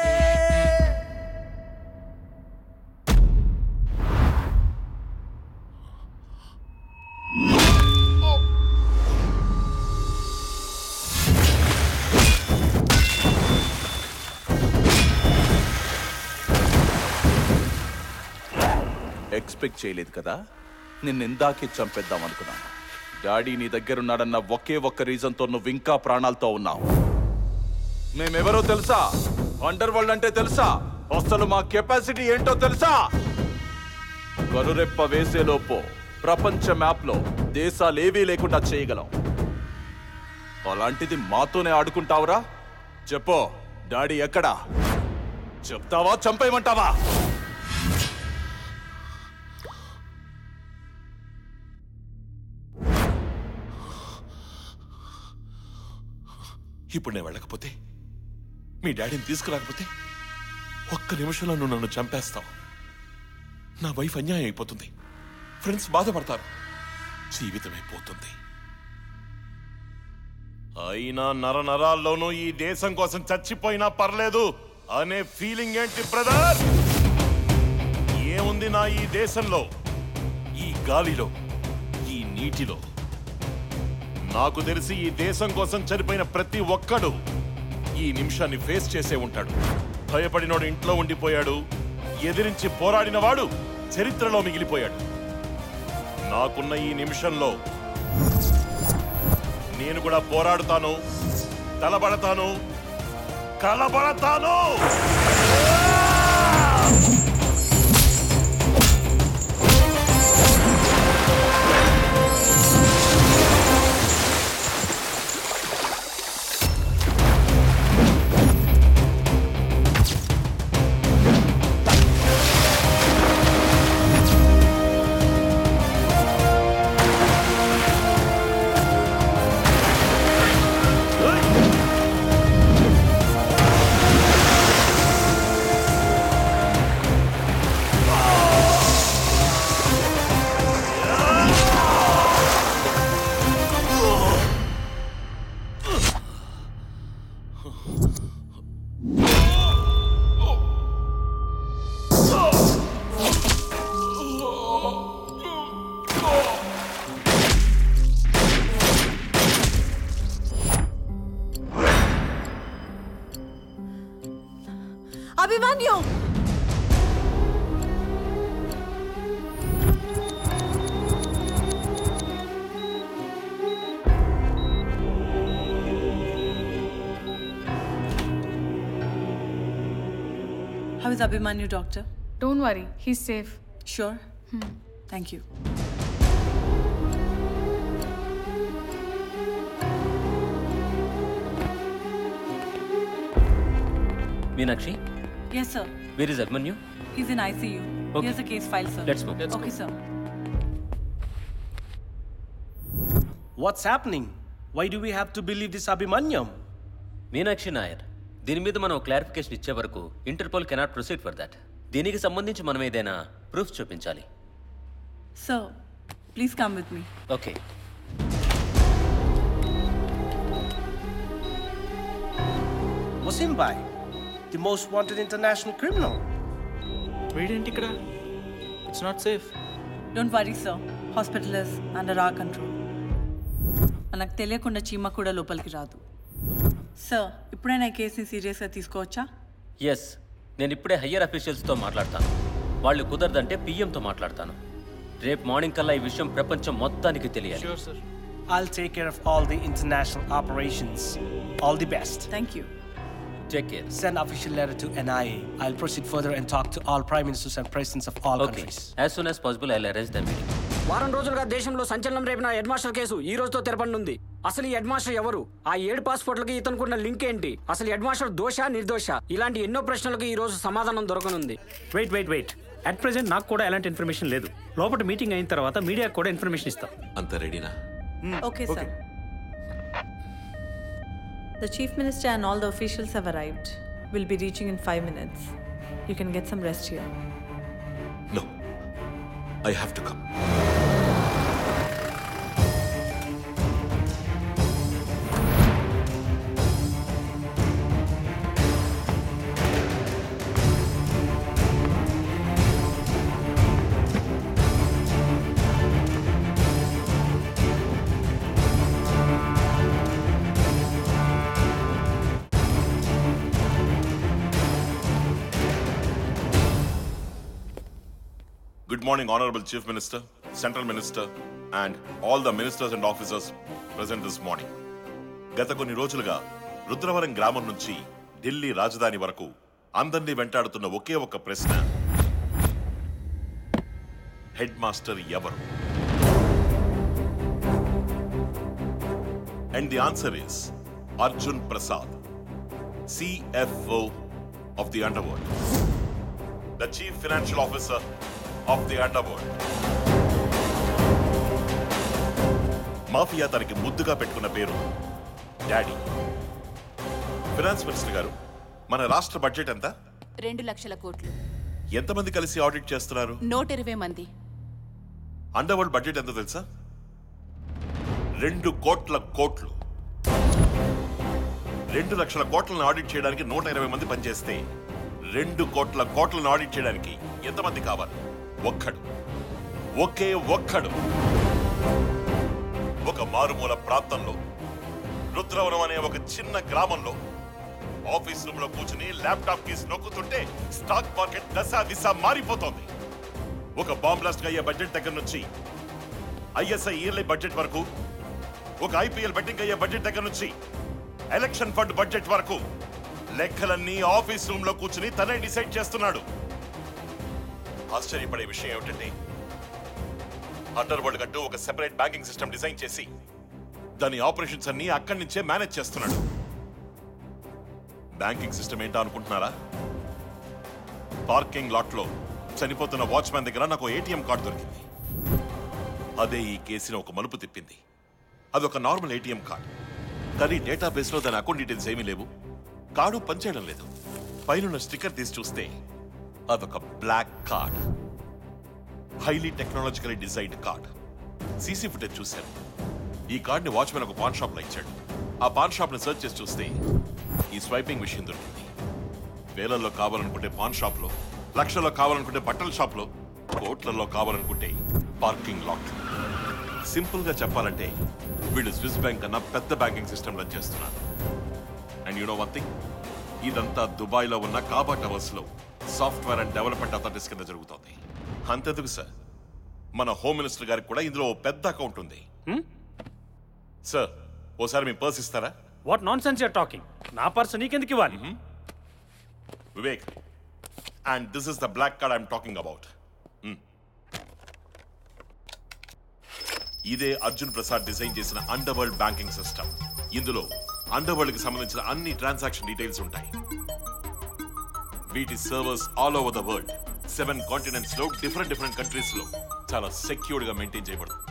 ఎక్స్పెక్ట్ చేయలేదు కదా నిన్ను ఇందాకే చంపేద్దాం అనుకున్నాను డాడీ నీ దగ్గరున్నాడన్న ఒకే ఒక్క రీజన్తో నువ్వు ఇంకా ప్రాణాలతో ఉన్నావు మేమెవరో తెలుసా అండర్ వరల్డ్ అంటే తెలుసా అసలు మా కెపాసిటీ ఏంటో తెలుసా కనురెప్ప వేసేలోపు ప్రపంచ మ్యాప్లో దేశాలేవీ లేకుండా చేయగలం అలాంటిది మాతోనే ఆడుకుంటావురా చెప్పు డాడీ ఎక్కడా చెప్తావా చంపేయమంటావా ఇప్పుడు నేను వెళ్ళకపోతే మీ డాడీని తీసుకురాకపోతే ఒక్క నిమిషంలో నువ్వు నన్ను చంపేస్తావు నా వైఫ్ అన్యాయం అయిపోతుంది ఫ్రెండ్స్ బాధపడతారు జీవితమైపోతుంది అయినా నర నరాల్లోనూ ఈ దేశం కోసం చచ్చిపోయినా పర్లేదు అనే ఫీలింగ్ ఏంటి బ్రదర్ ఏముంది నా ఈ దేశంలో ఈ గాలిలో ఈ నీటిలో నాకు తెలిసి ఈ దేశం కోసం చనిపోయిన ప్రతి ఒక్కడు ఈ నిమిషాన్ని ఫేస్ చేసే ఉంటాడు భయపడినోడు ఇంట్లో ఉండిపోయాడు ఎదిరించి పోరాడిన వాడు చరిత్రలో మిగిలిపోయాడు నాకున్న ఈ నిమిషంలో నేను కూడా పోరాడుతాను తలబడతాను కలబడతాను Abhimanyu How is Abhimanyu, doctor? Don't worry, he's safe. Sure? Thank you. Meenakshi Yes, sir. Where is Abhimanyu He's in ICU. Okay. Here's the case file, sir. Let's move. Let's okay, go. sir. What's happening? Why do we have to believe this Abhimanyam? Meenakshi Nair దీని మీద మనం క్లారిఫికేషన్ ఇచ్చే వరకు Interpol cannot proceed for that దీనికి సంబంధించి మనం ఏదైనా ప్రూఫ్ చూపించాలి Sir, please come with me. Okay Wasim Bhai, the most wanted international criminal. వీడేంటి ఇక్కడ it's not safe Don't worry, sir. Hospital is under our control. మనకు తెలియకుండా చీమ కూడా లోపలికి రాదు సార్ ఇప్పుడైనా ఈ కేసుని సీరియస్గా తీసుకోవచ్చా ఎస్ నేను ఇప్పుడే హయ్యర్ అఫీషియల్స్తో మాట్లాడతాను వాళ్ళు కుదరదంటే పిఎంతో మాట్లాడతాను రేపు మార్నింగ్ కల్లా ఈ విషయం ప్రపంచం మొత్తానికి తెలియాలి Sure, sir. I'll take care of all the international operations. All the best. Thank you. Take care. Send official letter to NIA. I'll proceed further and talk to all prime ministers and presidents of all okay countries. As soon as possible I arrange the meeting వారం రోజులుగా దేశంలో సంచలనం రేపిన హెడ్ మాస్టర్ కేసు ఈ రోజుతో తెరపనుంది అసలు ఈ హెడ్ మాస్టర్ ఎవరు ఆ ఏడు పాస్పోర్ట్లకి ఇతనుకున్న లింక్ ఏంటి అసలు హెడ్ మాస్టర్ దోష నిర్దోష ఇలాంటి ఎన్నో ప్రశ్నలకు ఈ రోజు సమాధానం దొరకనుంది wait wait wait at present నాకు కూడా ఎలాంటి ఇన్ఫర్మేషన్ లేదు లోపల మీటింగ్ అయిన తర్వాత మీడియాకు కూడా ఇన్ఫర్మేషన్ ఇస్తాం అంత రెడీనా Okay, sir. The Chief Minister and all the officials have arrived. We'll be reaching in five minutes. You can get some rest here. No I have to come Good morning, Honorable Chief Minister, Central Minister, and all the ministers and officers present this morning. గత కొన్ని రోజులుగా రుద్రవరం గ్రామం నుంచి ఢిల్లీ రాజధాని వరకు అందరినీ వెంటాడుతున్న ఒకే ఒక ప్రశ్న హెడ్ మాస్టర్ ఎవరు and the answer is Arjun Prasad CFO of the underworld the chief financial officer of the underworld mafia తనకి ముద్దుగా పెట్టుకున్న పేరు డాడీ ఫినాన్స్ మినిస్టర్ గారు మన రాష్ట్ర బడ్జెట్ ఎంత రెండు లక్షల కోట్లు ఎంతమంది కలిసి ఆడిట్ చేస్తున్నారు నూట ఇరవై మంది అండర్ వరల్డ్ బడ్జెట్ ఎంతో తెలుసా రెండు కోట్ల కోట్లు రెండు లక్షల కోట్లను ఆడిట్ చేయడానికి నూట ఇరవై మంది పనిచేస్తే రెండు కోట్ల కోట్లను ఆడిట్ చేయడానికి ఎంతమంది కావాలి ఒక్కడు ఒకే ఒక్కడు ఒక మారుమూల ప్రాంతంలో రుద్రవరం అనే ఒక చిన్న గ్రామంలో ఆఫీస్ రూమ్ లో కూర్చుని ల్యాప్టాప్ కీస్ నొక్కుతుంటే స్టాక్ మార్కెట్ దశ దిశ మారిపోతోంది ఒక బాంబ్ బ్లాస్ట్ అయ్యే బడ్జెట్ దగ్గర నుంచి ఐఎస్ఐ ఇయర్లీ బడ్జెట్ వరకు ఒక ఐపీఎల్ బెట్టింగ్ అయ్యే బడ్జెట్ దగ్గర నుంచి ఎలక్షన్ ఫండ్ బడ్జెట్ వరకు లెక్కలన్నీ ఆఫీస్ రూమ్ లో కూర్చుని తనే డిసైడ్ చేస్తున్నాడు ఆశ్చర్యపడే విషయం ఏమిటంటే అండర్ వరల్డ్ కంటూ ఒక సెపరేట్ బ్యాంకింగ్ సిస్టమ్ డిజైన్ చేసి దాని ఆపరేషన్స్ అన్ని అక్కడి నుంచే మేనేజ్ చేస్తున్నాడు బ్యాంకింగ్ సిస్టమ్ ఏంటో అనుకుంటున్నారా పార్కింగ్ లాట్ లో చనిపోతున్న వాచ్మ్యాన్ దగ్గర నాకు ఏటీఎం కార్డు దొరికింది అదే ఈ కేసుని ఒక మలుపు తిప్పింది అదొక నార్మల్ ఏటీఎం కార్డ్ కానీ డేటాబేస్ లో దాని అకౌంట్ డీటెయిల్స్ ఏమీ లేవు కార్డు పనిచేయడం లేదు పైన స్టిక్కర్ తీసి చూస్తే అదొక black card highly technologically designed card CC footage చూశాను ఈ కార్డ్ని వాచ్మెన్ ఒక పాన్ షాప్ లో ఇచ్చాడు ఆ పాన్ షాప్ ని సెర్చ్ చేసి చూస్తే ఈ స్వైపింగ్ విషయం దొరికింది వేలల్లో కావాలనుకుంటే పాన్ షాప్ లో లక్షల్లో కావాలనుకుంటే బట్టల షాప్ లో కోట్లలో కావాలనుకుంటే పార్కింగ్ లాట్ సింపుల్ గా చెప్పాలంటే వీళ్ళు స్విస్ బ్యాంక్ కన్నా పెద్ద బ్యాంకింగ్ సిస్టమ్ రన్ చేస్తున్నారు and you know one thing ఇదంతా దుబాయ్ లో ఉన్న కాబా టవర్స్ లో సాఫ్ట్వేర్ అండ్ డెవలప్మెంట్ అథారిటీస్ కింద జరుగుతోంది అంతెందుకు సార్ మన హోమ్ మినిస్టర్ గారికి కూడా ఇందులో ఓ పెద్ద అకౌంట్ ఉంది సార్ ఓసారి మీ పర్స్ ఇస్తారా what nonsense you're talking నా పర్స్ నీకెందుకు ఇవ్వాలి Vivek and this is the black card I'm talking about ఇదే అర్జున్ ప్రసాద్ డిజైన్ చేసిన అండర్ వరల్డ్ బ్యాంకింగ్ సిస్టమ్ ఇందులో అండర్ వరల్డ్ కి సంబంధించిన అన్ని ట్రాన్సాక్షన్ డీటెయిల్స్ ఉంటాయి వీటి servers all over the world seven continents లో డిఫరెంట్ డిఫరెంట్ కంట్రీస్ లో చాలా సెక్యూర్డ్ గా మెయింటైన్ చేయబడుతుంది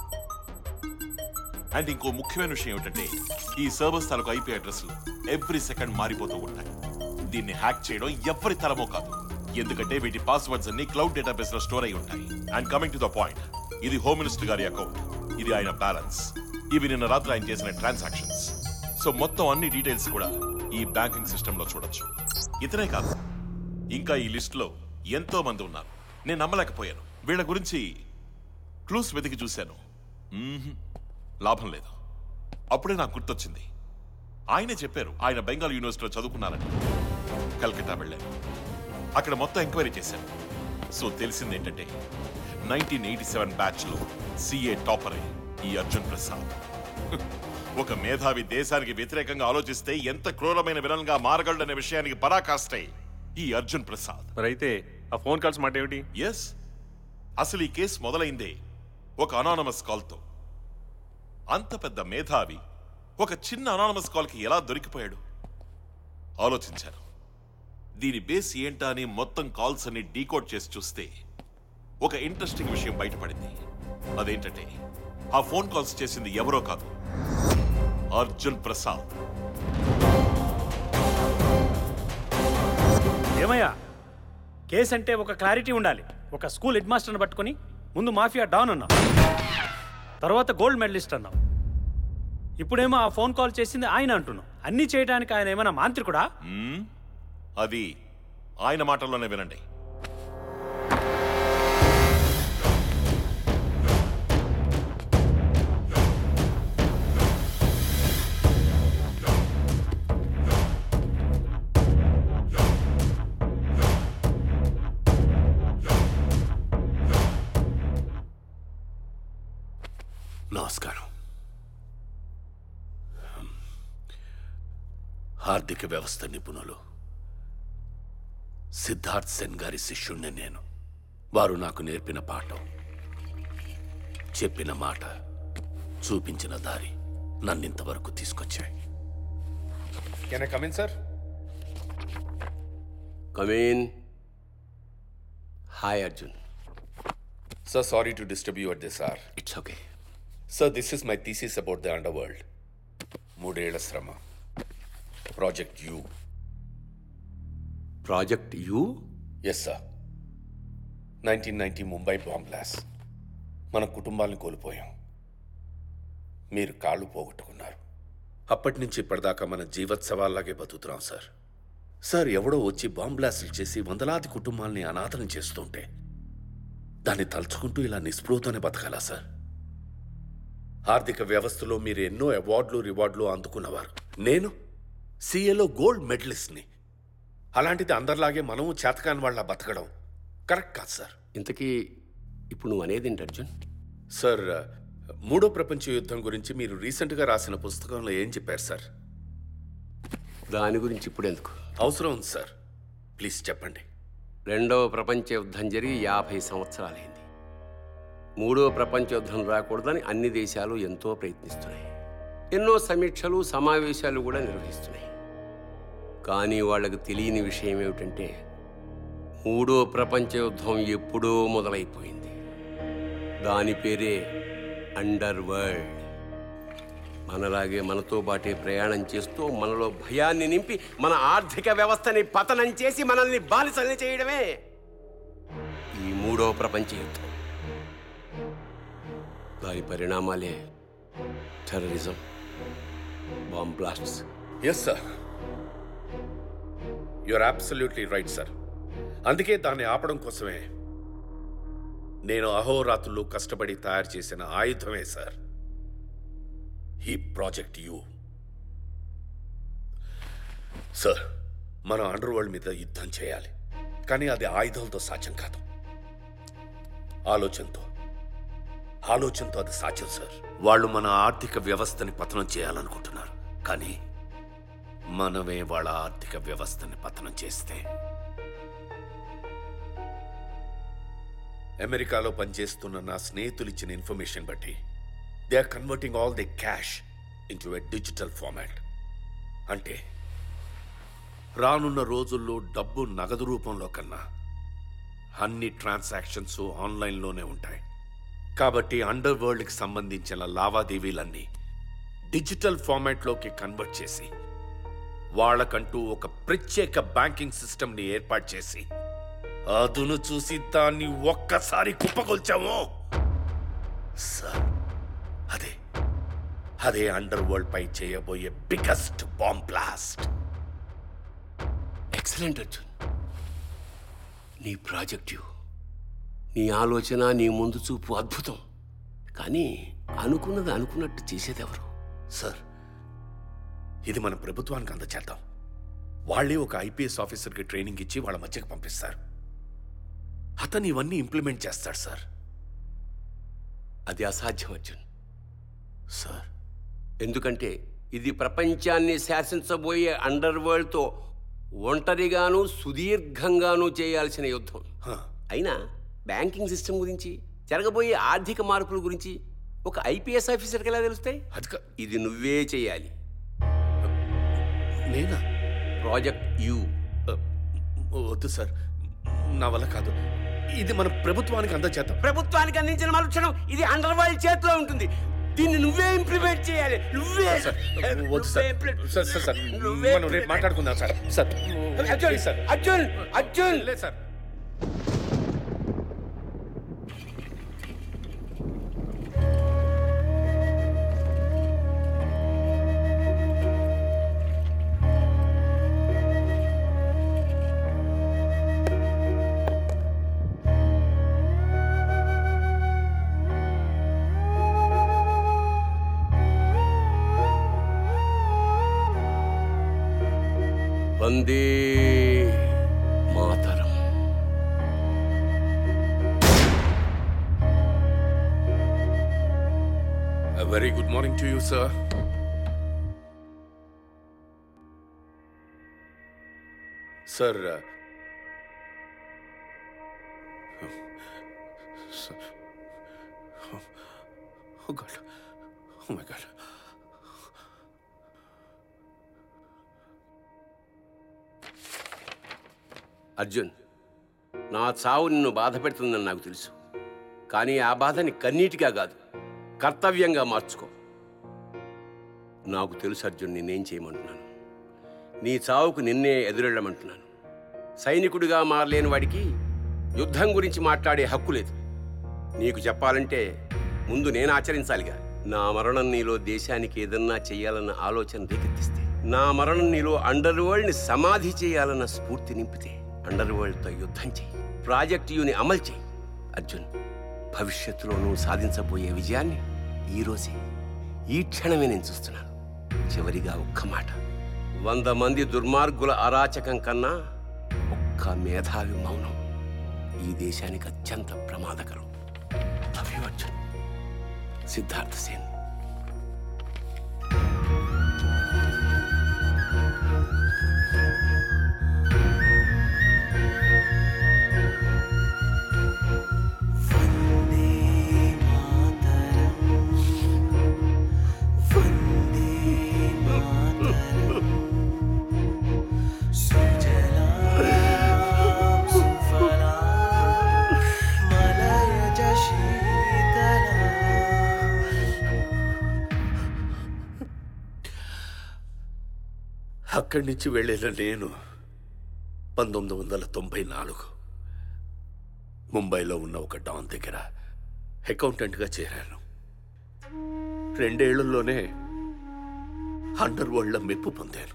అండ్ ఇంకో ముఖ్యమైన విషయం ఏమిటంటే ఈ సర్వర్స్ తాలూకు ఐపీ అడ్రస్లు ఎవ్రీ సెకండ్ మారిపోతూ ఉంటాయి దీన్ని హ్యాక్ చేయడం ఎవరి తరమో కాదు ఎందుకంటే వీటి పాస్వర్డ్స్ అన్ని క్లౌడ్ డేటాబేస్ లో స్టోర్ అయి ఉంటాయి and coming to the point ఇది హోమ్ మినిస్టర్ గారి అకౌంట్ ఇది ఆయన బ్యాలెన్స్ ఇవి నిన్న రాత్రి ఆయన చేసిన ట్రాన్సాక్షన్స్ సో మొత్తం అన్ని డీటెయిల్స్ కూడా ఈ బ్యాంకింగ్ సిస్టమ్ లో చూడొచ్చు ఇతనే కాదు ఇంకా ఈ లిస్ట్ లో ఎంతో మంది ఉన్నారు నేను నమ్మలేకపోయాను వీళ్ళ గురించి క్లూస్ వెతికి చూశాను మ్మ్హ్. లాభం లేదు అప్పుడే నాకు గుర్తొచ్చింది ఆయనే చెప్పారు ఆయన బెంగాల్ యూనివర్సిటీలో చదువుకున్నారని కల్కట్టా వెళ్ళాను అక్కడ మొత్తం ఎంక్వైరీ చేశాను సో తెలిసింది ఏంటంటే నైన్టీన్ ఎయిటీ సెవెన్ బ్యాచ్ లో సిఏ టాపర్ ఈ అర్జున్ ప్రసాద్ ఒక మేధావి దేశానికి వ్యతిరేకంగా ఆలోచిస్తే ఎంత క్రూరమైన విలన్ గా మారగలడనే విషయానికి పరాకాష్టే ఈ అర్జున్ ప్రసాద్ అయితే ఆ ఫోన్ కాల్స్ మాట ఏమిటి ఎస్ అసలు ఈ కేసు మొదలైందే ఒక అనానమస్ కాల్తో అంత పెద్ద మేధావి ఒక చిన్న అనానమస్ కాల్కి ఎలా దొరికిపోయాడు ఆలోచించాను దీని బేస్ ఏంటా అని మొత్తం కాల్స్ అన్ని డీకోడ్ చేసి చూస్తే ఒక ఇంట్రెస్టింగ్ విషయం బయటపడింది అదేంటంటే ఆ ఫోన్ కాల్స్ చేసింది ఎవరో కాదు అర్జున్ ప్రసాద్ ఏమయ్యా కేసు అంటే ఒక క్లారిటీ ఉండాలి ఒక స్కూల్ హెడ్ మాస్టర్ని పట్టుకొని ముందు మాఫియా డాన్ అన్నావు తర్వాత గోల్డ్ మెడలిస్ట్ అన్నావు ఇప్పుడేమో ఆ ఫోన్ కాల్ చేసింది ఆయన అంటున్నావు అన్నీ చేయడానికి ఆయన ఏమైనా మాంత్రికుడా మ్మ్? అది ఆయన మాటల్లోనే వినండి నమస్కారం ఆర్థిక వ్యవస్థ నిపుణులు సిద్ధార్థ్ సెన్ గారి శిష్యుణ్ణి నేను వారు నాకు నేర్పిన పాఠం చెప్పిన మాట చూపించిన దారి నన్ను ఇంతవరకు తీసుకొచ్చాయి can I come in sir come in hi Arjun Sir, sorry to disturb you at this hour. It's okay. Sir, this is my thesis about the underworld. మూడేళ్ల శ్రమ project U project U yes sir nineteen ninety Mumbai bomb blast మన కుటుంబాలను కోల్పోయాం మీరు కాళ్ళు పోగొట్టుకున్నారు అప్పటి నుంచి ఇప్పటిదాకా మన జీవోత్సవాల్లాగే బతుకుతున్నాం సార్ సార్ ఎవడో వచ్చి బాంబ్ బ్లాస్టులు చేసి వందలాది కుటుంబాల్ని అనాథం చేస్తుంటే దాన్ని తలుచుకుంటూ ఇలా నిస్పృహతోనే బతకాలా సార్ ఆర్థిక వ్యవస్థలో మీరు ఎన్నో అవార్డులు రివార్డులు అందుకున్నవారు నేను సీఏలో గోల్డ్ మెడలిస్ట్ని అలాంటిది అందరిలాగే మనము చేతకాని వాళ్ళ బతకడం కరెక్ట్ కాదు సార్ ఇంతకీ ఇప్పుడు నువ్వు అనేది ఏంటి అర్జున్ సార్ మూడో ప్రపంచ యుద్ధం గురించి మీరు రీసెంట్గా రాసిన పుస్తకంలో ఏం చెప్పారు సార్ దాని గురించి ఇప్పుడు ఎందుకు అవసరం ఉంది సార్ ప్లీజ్ చెప్పండి రెండవ ప్రపంచ యుద్ధం జరిగి యాభై సంవత్సరాలైంది మూడో ప్రపంచ యుద్ధం రాకూడదని అన్ని దేశాలు ఎంతో ప్రయత్నిస్తున్నాయి ఎన్నో సమీక్షలు సమావేశాలు కూడా నిర్వహిస్తున్నాయి కానీ వాళ్ళకు తెలియని విషయం ఏమిటంటే మూడో ప్రపంచ యుద్ధం ఎప్పుడో మొదలైపోయింది దాని పేరే అండర్ వరల్డ్ మనలాగే మనతో పాటే ప్రయాణం చేస్తూ మనలో భయాన్ని నింపి మన ఆర్థిక వ్యవస్థని పతనం చేసి మనల్ని బానిసల్ని చేయడమే ఈ మూడో ప్రపంచ యుద్ధం దాని పరిణామాలే terrorism bomb blasts yes sir you're absolutely right sir అందుకే దాన్ని ఆపడం కోసమే నేను అహోరాత్రులు కష్టపడి తయారు చేసిన ఆయుధమే సార్ ఈ ప్రాజెక్ట్ యూ సార్ మనం అండర్ వరల్డ్ మీద యుద్ధం చేయాలి కానీ అది ఆయుధంతో సాధ్యం కాదు ఆలోచనతో ఆలోచనతో అది సాధ్యం సార్ వాళ్ళు మన ఆర్థిక వ్యవస్థని పతనం చేయాలనుకుంటున్నారు కానీ మనమే వాళ్ళ ఆర్థిక వ్యవస్థని పతనం చేస్తే అమెరికాలో పనిచేస్తున్న నా స్నేహితులు ఇచ్చిన ఇన్ఫర్మేషన్ బట్టి they are converting all the cash in a digital format అంటే రానున్న రోజుల్లో డబ్బు నగదు రూపంలో కన్నా అన్ని ట్రాన్సాక్షన్స్ ఆన్లైన్లోనే ఉంటాయి కాబట్టి అండర్ వరల్డ్కి సంబంధించిన లావాదేవీలన్నీ డిజిటల్ ఫార్మాట్లోకి కన్వర్ట్ చేసి వాళ్ళకంటూ ఒక ప్రత్యేక బ్యాంకింగ్ సిస్టమ్ని ఏర్పాటు చేసి అదును చూసి దాన్ని ఒక్కసారి కుప్పకొల్చాము సార్ అదే అదే అండర్ వరల్డ్ పై చేయబోయే biggest bomb blast excellent Arjun నీ ప్రాజెక్టు నీ ఆలోచన నీ ముందు చూపు అద్భుతం కానీ అనుకున్నది అనుకున్నట్టు చేసేది ఎవరు సార్ ఇది మన ప్రభుత్వానికి అందచేద్దాం వాళ్ళే ఒక ఐపీఎస్ ఆఫీసర్కి ట్రైనింగ్ ఇచ్చి వాళ్ళ మధ్యకి పంపిస్తారు అతను ఇవన్నీ ఇంప్లిమెంట్ చేస్తాడు సార్ అది అసాధ్యం అర్జున్ సార్ ఎందుకంటే ఇది ప్రపంచాన్ని శాసించబోయే అండర్ వరల్డ్తో ఒంటరిగాను సుదీర్ఘంగాను చేయాల్సిన యుద్ధం అయినా బ్యాంకింగ్ సిస్టమ్ గురించి జరగబోయే ఆర్థిక మార్పుల గురించి ఒక ఐపీఎస్ ఆఫీసర్కి ఎలా తెలుస్తాయి ఇది నువ్వే చేయాలి నేనా ప్రాజెక్ట్ యూ వద్దు సార్ నా వల్ల కాదు ఇది మన ప్రభుత్వానికి అందచేద్దాం ప్రభుత్వానికి అందించిన మరుక్షణం ఇది అండర్ వరల్డ్ చేతిలో ఉంటుంది దీన్ని నువ్వే ఇంప్లిమెంట్ చేయాలి నువ్వే వద్దు సార్ సార్ సార్ సార్ మనం రేపు మాట్లాడుకుందాం sir sir Arjun please sir Arjun Arjun లేదు sir Vande Mataram A very good morning to you, sir. Sir, uh, sir. Oh, oh God. Oh my God. Arjun నా చావు నిన్ను బాధ పెడుతుందని నాకు తెలుసు కానీ ఆ బాధని కన్నీటిగా కాదు కర్తవ్యంగా మార్చుకో నాకు తెలుసు అర్జున్ నేనేం చేయమంటున్నాను నీ చావుకు నిన్నే ఎదురెళ్ళమంటున్నాను సైనికుడిగా మారలేని వాడికి యుద్ధం గురించి మాట్లాడే హక్కు లేదు నీకు చెప్పాలంటే ముందు నేను ఆచరించాలిగా నా మరణం నీలో దేశానికి ఏదన్నా చేయాలన్న ఆలోచన రేకెత్తిస్తే నా మరణం నీలో అండర్ వరల్డ్ని సమాధి చేయాలన్న స్ఫూర్తి నింపితే అండర్ వరల్డ్తో యుద్ధం చేయి ప్రాజెక్ట్ యూని అమలు చేయి అర్జున్ భవిష్యత్తులో నువ్వు సాధించబోయే విజయాన్ని ఈరోజే ఈ క్షణమే నేను చూస్తున్నాను చివరిగా ఒక్క మాట వంద మంది దుర్మార్గుల అరాచకం కన్నా ఒక్క మేధావి మౌనం ఈ దేశానికి అత్యంత ప్రమాదకరం లవ్ యు అర్జున్ సిద్ధార్థ సేన్ అక్కడి నుంచి వెళ్ళిన నేను పంతొమ్మిది వందల తొంభై నాలుగు ముంబైలో ఉన్న ఒక డాన్ దగ్గర అకౌంటెంట్గా చేరాను రెండేళ్లలోనే అండర్ వరల్డ్లో మెప్పు పొందాను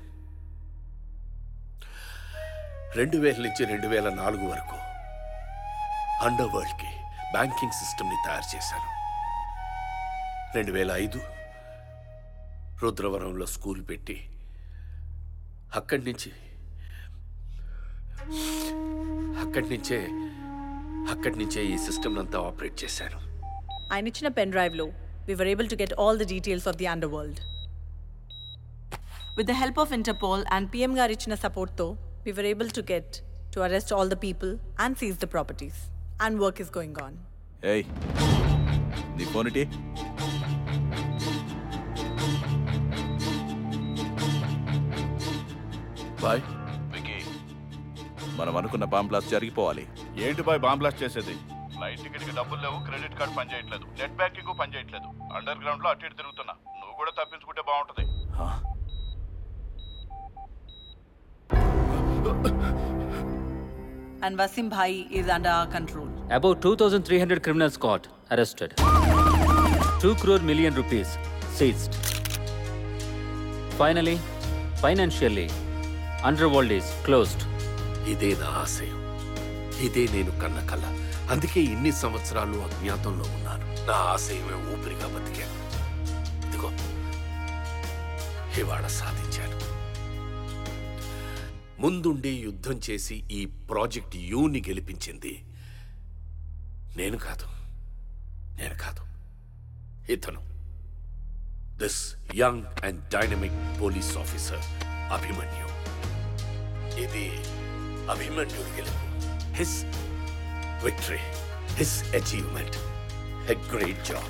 రెండు వేల నుంచి రెండు వేల నాలుగు వరకు అండర్ వరల్డ్కి బ్యాంకింగ్ సిస్టమ్ని తయారు చేశాను రెండు వేల ఐదు రుద్రవరంలో స్కూల్ పెట్టి అక్కడి నుంచి అక్కడి నుంచే అక్కడి నుంచే ఈ సిస్టమ్ అంతా ఆపరేట్ చేశాను ఆయన ఇచ్చిన పెన్ డ్రైవ్లో we were able to get all the details of the underworld. With the help of Interpol and PM గారు ఇచ్చిన సపోర్ట్తో we were able to get to arrest all the people and seize the properties. And work is going on. ఏయ్ నీ ఫోన్ ఇటీ బాయ్ మనం అనుకున్న బాంబ్ బ్లాస్ట్ జరిగిపోవాలి ఏంటి బాయ్ బాంబ్ బ్లాస్ట్ చేసేది ఫ్లైట్ టికెట్ కి డబ్బులు లేవు క్రెడిట్ కార్డ్ పనిచేయట్లేదు నెట్ బ్యాంకింగ్ పనిచేయట్లేదు అండర్ గ్రౌండ్ లో అటు ఇటు తిరుగుతున్నా నువ్వు కూడా తప్పించుకుంటే బాగుంటది And Wasim Bhai is under our control. About 2,300 criminals caught, arrested. 2 crore million rupees seized. Finally, financially, Underworld is closed. ఇదే నా ఆశయం ఇదే నేను కన్న కల అందుకే ఇన్ని సంవత్సరాలు అజ్ఞాతంలో ఉన్నాను నా ఆశయమే ఊపిరిగా బతికాను ఇదిగో ఇవాళ సాధించాను ముందుండి యుద్ధం చేసి ఈ ప్రాజెక్ట్ యూని గెలిపించింది నేను కాదు నేను కాదు ఇతను this young and dynamic police officer Abhimanyu ఇది అభిమన్యుడి గెలుపు his victory his achievement a great job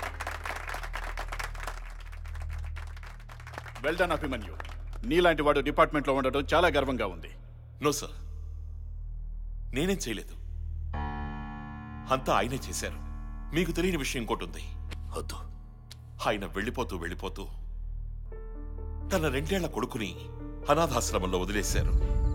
well done Abhimanyu నీలాంటి వాడు డిపార్ట్మెంట్ లో ఉండటం చాలా గర్వంగా ఉంది నో సార్ నేనేం చేయలేదు అంతా ఆయనే చేశారు మీకు తెలియని విషయం ఇంకోటి ఉంది వద్దు ఆయన వెళ్ళిపోతూ వెళ్ళిపోతూ తన రెండేళ్ల కొడుకుని అనాథాశ్రమంలో వదిలేశారు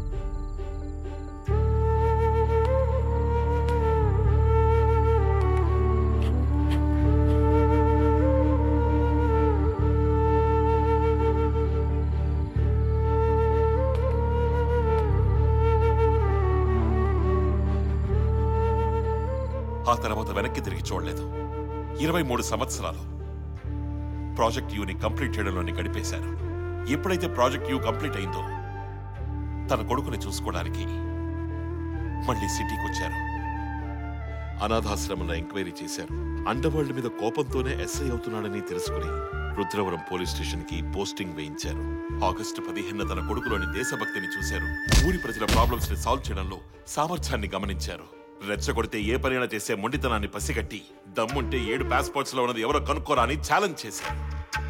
ఆ తర్వాత వెనక్కి తిరిగి చూడలేదు ఇరవై మూడు సంవత్సరాలు ప్రాజెక్ట్ యూని కంప్లీట్ చేయడంలోనే గడిపేశారు ఎప్పుడైతే ప్రాజెక్ట్ యూ కంప్లీట్ అయిందో తన కొడుకుని చూసుకోవడానికి మళ్ళీ సిటీకి వచ్చారు అనాథాశ్రమంలో ఎంక్వైరీ చేశారు అండర్వరల్డ్ మీద కోపంతోనే ఎస్ఐ అవుతున్నాడని తెలుసుకుని రుద్రవరం పోలీస్ స్టేషన్ కి పోస్టింగ్ వేయించారు ఆగస్టు పదిహేను తన కొడుకులోని దేశభక్తిని చూశారు ఊరి ప్రజల ప్రాబ్లమ్స్ ని సాల్వ్ చేయడంలో సామర్థ్యాన్ని గమనించారు రెచ్చగొడితే ఏ పనైనా చేసే మొండితనాన్ని పసిగట్టి దమ్ముంటే ఏడు పాస్పోర్ట్స్ లో ఉన్నది ఎవరో కనుక్కోరా అని ఛాలెంజ్ చేశారు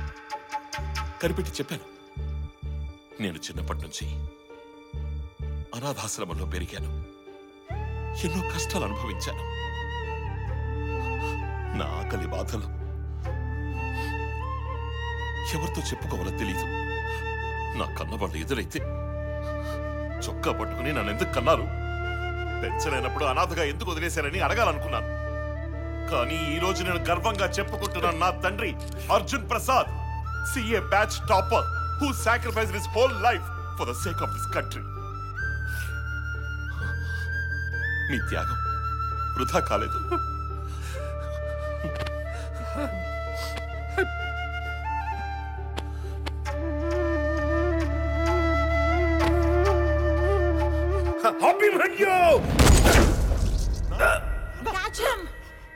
కనిపెట్టి చెప్పాను నేను చిన్నప్పటి నుంచి అనాథాశ్రమంలో పెరిగాను ఎన్నో కష్టాలు అనుభవించాను నా ఆకలి బాధలు ఎవరితో చెప్పుకోవాలో తెలీదు నా కన్నవాళ్ళు ఎదురైతే చొక్కా పట్టుకుని నన్ను ఎందుకు కన్నారు పెంచలేనప్పుడు అనాథగా ఎందుకు వదిలేశారని అడగాలనుకున్నాను కానీ ఈ రోజు నేను గర్వంగా చెప్పుకుంటున్నాను నా తండ్రి Arjun Prasad CA batch topper who sacrifice his whole life for the sake of this country మీ త్యాగం వృధా కాలేదు Abhimanyu Catch him!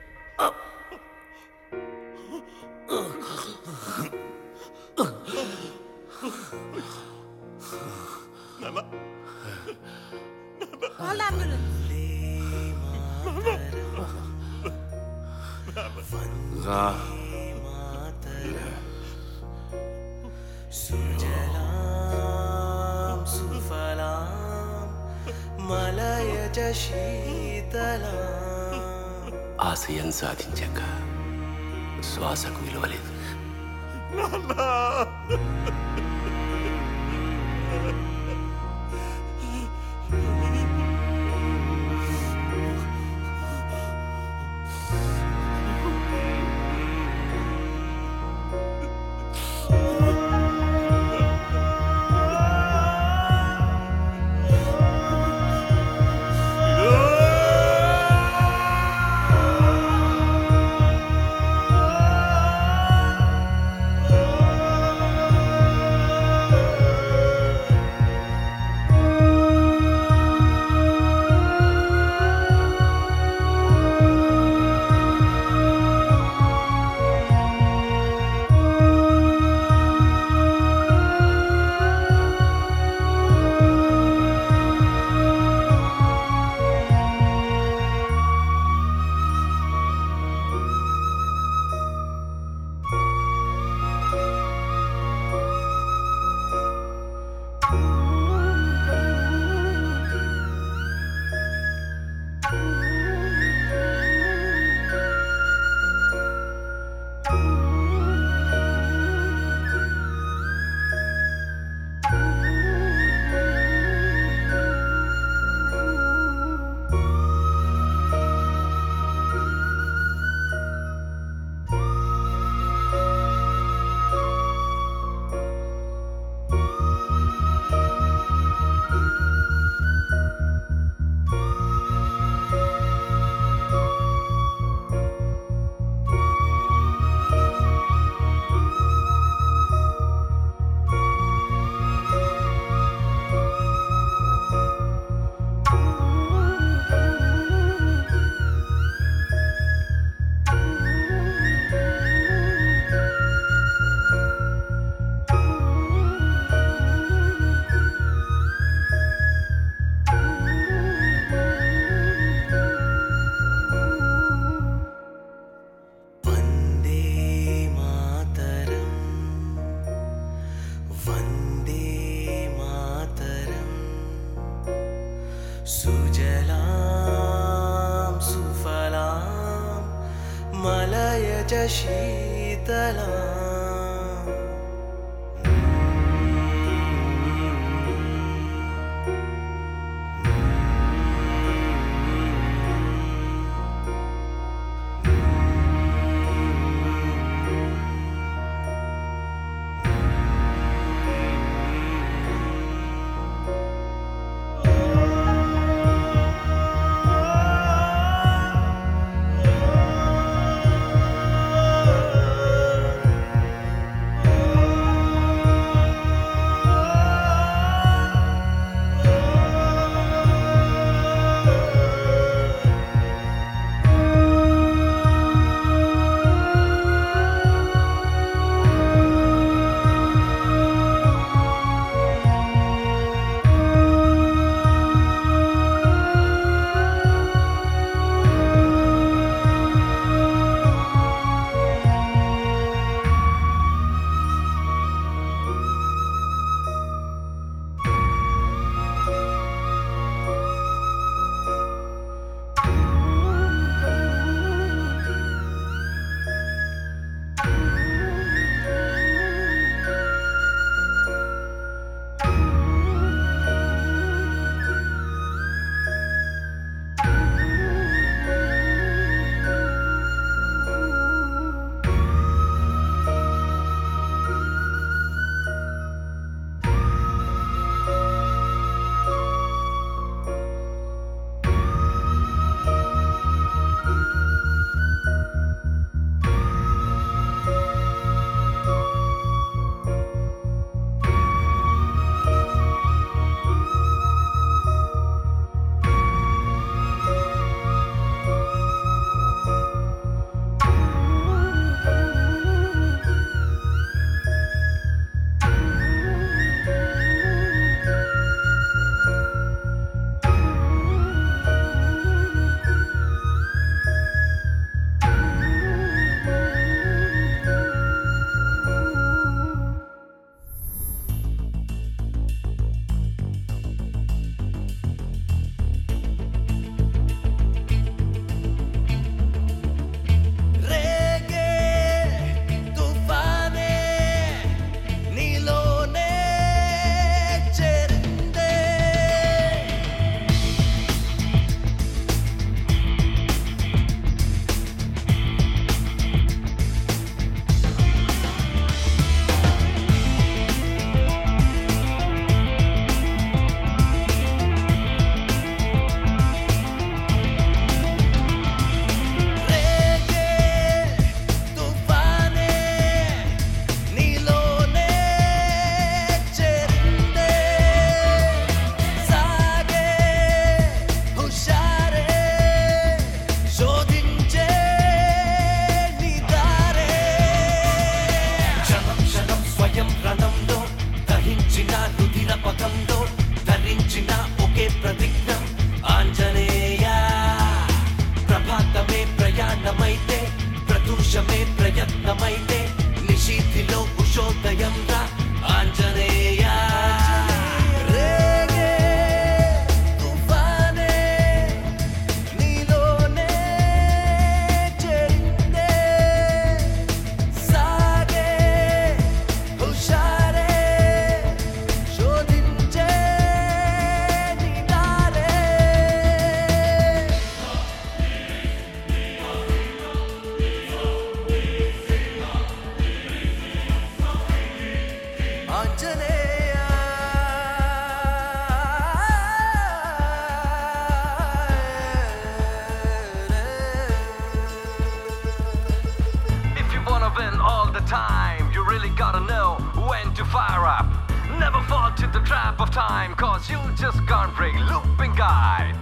Call ambulance. రా సుజలాం సుఫలాం మలయజ శీతలాం ఆశయం సాధించాక శ్వాసకు విలువలేదు వందే మాతరం వందే మాతరం సుజలాం సుఫలాం మలయజ శీతలాం ఆ time, cause you just can't break looping guide.